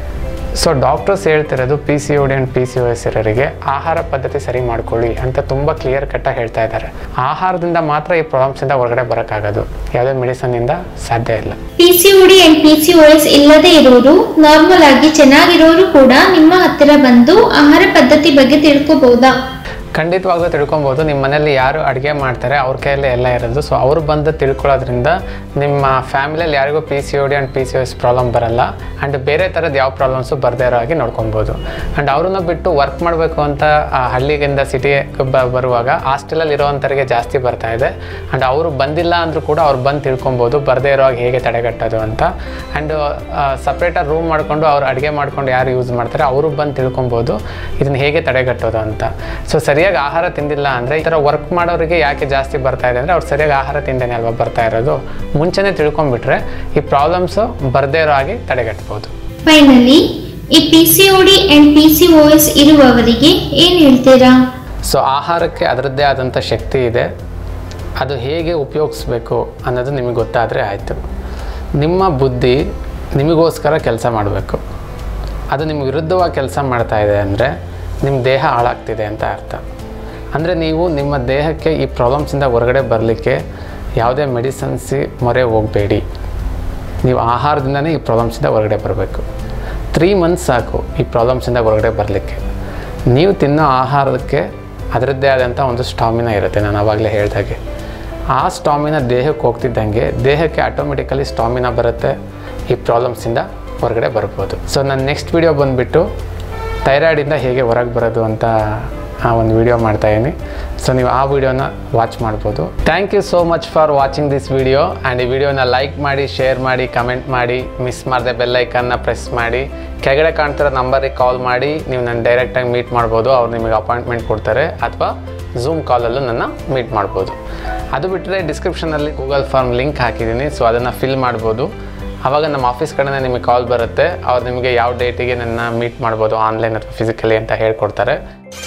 Speaker 1: ಸೊ ಡಾಕ್ಟರ್ಸ್ ಹೇಳ್ತಿರೋದು P C O D and P C O S ಇರೋರಿಗೆ ಆಹಾರ ಪದ್ಧತಿ ಸರಿ ಮಾಡ್ಕೊಳ್ಳಿ ಅಂತ ತುಂಬ ಕ್ಲಿಯರ್ ಕಟ್ಟಾಗಿ ಹೇಳ್ತಾ ಇದ್ದಾರೆ ಆಹಾರದಿಂದ ಮಾತ್ರ ಈ ಪ್ರಾಬ್ಲಮ್ಸಿಂದ ಹೊರಗಡೆ ಬರೋಕ್ಕಾಗೋದು ಯಾವುದೇ ಮೆಡಿಸನ್ನಿಂದ ಸಾಧ್ಯ ಇಲ್ಲ
Speaker 3: ಪಿಸಿಒಡಿ ಅಂಡ್ ಪಿಸಿಒಎಸ್ ಇಲ್ಲದೆ ಇರೋರು ನಾರ್ಮಲ್ ಆಗಿ ಚೆನ್ನಾಗಿರೋರು ಕೂಡ ನಿಮ್ಮ ಹತ್ತಿರ ಬಂದು ಆಹಾರ ಪದ್ಧತಿ ಬಗ್ಗೆ ತಿಳ್ಕೊಬಹುದಾ
Speaker 1: ಖಂಡಿತವಾಗ್ಲೂ ತಿಳ್ಕೊಬೋದು ನಿಮ್ಮ ಮನೇಲಿ ಯಾರು ಅಡುಗೆ ಮಾಡ್ತಾರೆ ಅವ್ರ ಕೈಯಲ್ಲೇ ಎಲ್ಲ ಇರೋದು ಸೊ ಅವ್ರು ಬಂದು ತಿಳ್ಕೊಳ್ಳೋದ್ರಿಂದ ನಿಮ್ಮ ಫ್ಯಾಮಿಲಿಯಲ್ಲಿ ಯಾರಿಗೂ P C O D and P C S problem ಬರಲ್ಲ ಆ್ಯಂಡ್ ಬೇರೆ ಥರದ್ದು ಯಾವ ಪ್ರಾಬ್ಲಮ್ಸು ಬರದೇ ಇರೋ ಹಾಗೆ ನೋಡ್ಕೊಬೋದು ಆ್ಯಂಡ್ ಅವ್ರನ್ನ ಬಿಟ್ಟು ವರ್ಕ್ ಮಾಡಬೇಕು ಅಂತ ಆ ಹಳ್ಳಿಗಿಂದ ಸಿಟಿಗೆ ಬರುವಾಗ ಹಾಸ್ಟೆಲಲ್ಲಿ ಇರೋವಂಥವ್ರಿಗೆ ಜಾಸ್ತಿ ಬರ್ತಾ ಇದೆ ಆ್ಯಂಡ್ ಅವರು ಬಂದಿಲ್ಲ ಅಂದರೂ ಕೂಡ ಅವ್ರು ಬಂದು ತಿಳ್ಕೊಬೋದು ಬರದೇ ಇರೋ ಹಾಗೆ ಹೇಗೆ ತಡೆಗಟ್ಟೋದು ಅಂತ ಆ್ಯಂಡ್ ಸಪ್ರೇಟಾಗಿ ರೂಮ್ ಮಾಡಿಕೊಂಡು ಅವ್ರು ಅಡುಗೆ ಮಾಡ್ಕೊಂಡು ಯಾರು ಯೂಸ್ ಮಾಡ್ತಾರೆ ಅವರು ಬಂದು ತಿಳ್ಕೊಬೋದು ಇದನ್ನ ಹೇಗೆ ತಡೆಗಟ್ಟೋದು ಅಂತ ಸೊ ಸರಿಯಾಗಿ ಆಹಾರ ತಿಂದಿಲ್ಲ ಅಂದರೆ ಈ ಥರ ವರ್ಕ್ ಮಾಡೋರಿಗೆ ಯಾಕೆ ಜಾಸ್ತಿ ಬರ್ತಾ ಇದೆ ಅಂದರೆ ಅವ್ರು ಸರಿಯಾಗಿ ಆಹಾರ ತಿಂದೇನೆ ಅಲ್ವಾ ಬರ್ತಾ ಇರೋದು ಮುಂಚೆನೇ ತಿಳ್ಕೊಂಬಿಟ್ರೆ ಈ ಪ್ರಾಬ್ಲಮ್ಸು ಬರದೇ ಇರೋ ಹಾಗೆ ತಡೆಗಟ್ಬೋದು
Speaker 3: ಫೈನಲಿ ಈ ಪಿಸಿಒಡಿ ಅಂಡ್ ಪಿಸಿಒಎಸ್ ಇರುವವರಿಗೆ ಏನ್ ಹೇಳ್ತೀರಾ
Speaker 1: ಸೊ ಆಹಾರಕ್ಕೆ ಅದರದ್ದೇ ಆದಂಥ ಶಕ್ತಿ ಇದೆ ಅದು ಹೇಗೆ ಉಪಯೋಗಿಸ್ಬೇಕು ಅನ್ನೋದು ನಿಮಗೆ ಗೊತ್ತಾದರೆ ಆಯಿತು ನಿಮ್ಮ ಬುದ್ಧಿ ನಿಮಗೋಸ್ಕರ ಕೆಲಸ ಮಾಡಬೇಕು ಅದು ನಿಮ್ಗೆ ವಿರುದ್ಧವಾಗಿ ಕೆಲಸ ಮಾಡ್ತಾ ಇದೆ ಅಂದರೆ ನಿಮ್ಮ ದೇಹ ಹಾಳಾಗ್ತಿದೆ ಅಂತ ಅರ್ಥ ಅಂದರೆ ನೀವು ನಿಮ್ಮ ದೇಹಕ್ಕೆ ಈ ಪ್ರಾಬ್ಲಮ್ಸಿಂದ ಹೊರಗಡೆ ಬರಲಿಕ್ಕೆ ಯಾವುದೇ ಮೆಡಿಸನ್ಸಿ ಮೊರೆ ಹೋಗಬೇಡಿ ನೀವು ಆಹಾರದಿಂದನೇ ಈ ಪ್ರಾಬ್ಲಮ್ಸಿಂದ ಹೊರಗಡೆ ಬರಬೇಕು ತ್ರೀ ಮಂತ್ಸ್ ಸಾಕು ಈ ಪ್ರಾಬ್ಲಮ್ಸಿಂದ ಹೊರಗಡೆ ಬರಲಿಕ್ಕೆ ನೀವು ತಿನ್ನೋ ಆಹಾರಕ್ಕೆ ಅದರದ್ದೇ ಆದಂಥ ಒಂದು ಸ್ಟಾಮಿನ ಇರುತ್ತೆ ನಾನು ಆವಾಗಲೇ ಹೇಳ್ದಾಗೆ ಆ ಸ್ಟಾಮಿನ ದೇಹಕ್ಕೆ ಹೋಗ್ತಿದ್ದಂಗೆ ದೇಹಕ್ಕೆ ಆಟೋಮೆಟಿಕಲಿ ಸ್ಟಾಮಿನ ಬರುತ್ತೆ ಈ ಪ್ರಾಬ್ಲಮ್ಸಿಂದ ಹೊರಗಡೆ ಬರ್ಬೋದು ಸೊ ನಾನು ನೆಕ್ಸ್ಟ್ ವಿಡಿಯೋ ಬಂದುಬಿಟ್ಟು ಥೈರಾಯ್ಡಿಂದ ಹೇಗೆ ಹೊರಗೆ ಬರೋದು ಅಂತ ಆ ಒಂದು ವಿಡಿಯೋ ಮಾಡ್ತಾಯಿದ್ದೀನಿ ಸೊ ನೀವು ಆ ವಿಡಿಯೋನ ವಾಚ್ ಮಾಡ್ಬೋದು thank you so much for watching this video and ಈ ವಿಡಿಯೋನ ಲೈಕ್ ಮಾಡಿ ಶೇರ್ ಮಾಡಿ ಕಮೆಂಟ್ ಮಾಡಿ ಮಿಸ್ ಮಾಡದೆ ಬೆಲ್ಲೈಕನ್ನ ಪ್ರೆಸ್ ಮಾಡಿ ಕೆಳಗಡೆ ಕಾಣ್ತಿರೋ ನಂಬರಿಗೆ ಕಾಲ್ ಮಾಡಿ ನೀವು ನನ್ನ ಡೈರೆಕ್ಟಾಗಿ ಮೀಟ್ ಮಾಡ್ಬೋದು ಅವ್ರು ನಿಮಗೆ ಅಪಾಯಿಂಟ್ಮೆಂಟ್ ಕೊಡ್ತಾರೆ ಅಥವಾ ಝೂಮ್ ಕಾಲಲ್ಲೂ ನನ್ನ ಮೀಟ್ ಮಾಡ್ಬೋದು ಅದು ಬಿಟ್ಟರೆ ಡಿಸ್ಕ್ರಿಪ್ಷನಲ್ಲಿ ಗೂಗಲ್ ಫಾರ್ಮ್ ಲಿಂಕ್ ಹಾಕಿದ್ದೀನಿ ಸೊ ಅದನ್ನು ಫಿಲ್ ಮಾಡ್ಬೋದು ಆವಾಗ ನಮ್ಮ ಆಫೀಸ್ ಕಡೆನೇ ನಿಮಗೆ ಕಾಲ್ ಬರುತ್ತೆ ಅವ್ರು ನಿಮಗೆ ಯಾವ ಡೇಟಿಗೆ ನನ್ನ ಮೀಟ್ ಮಾಡ್ಬೋದು ಆನ್ಲೈನ್ ಅಥವಾ ಫಿಸಿಕಲಿ ಅಂತ ಹೇಳ್ಕೊಡ್ತಾರೆ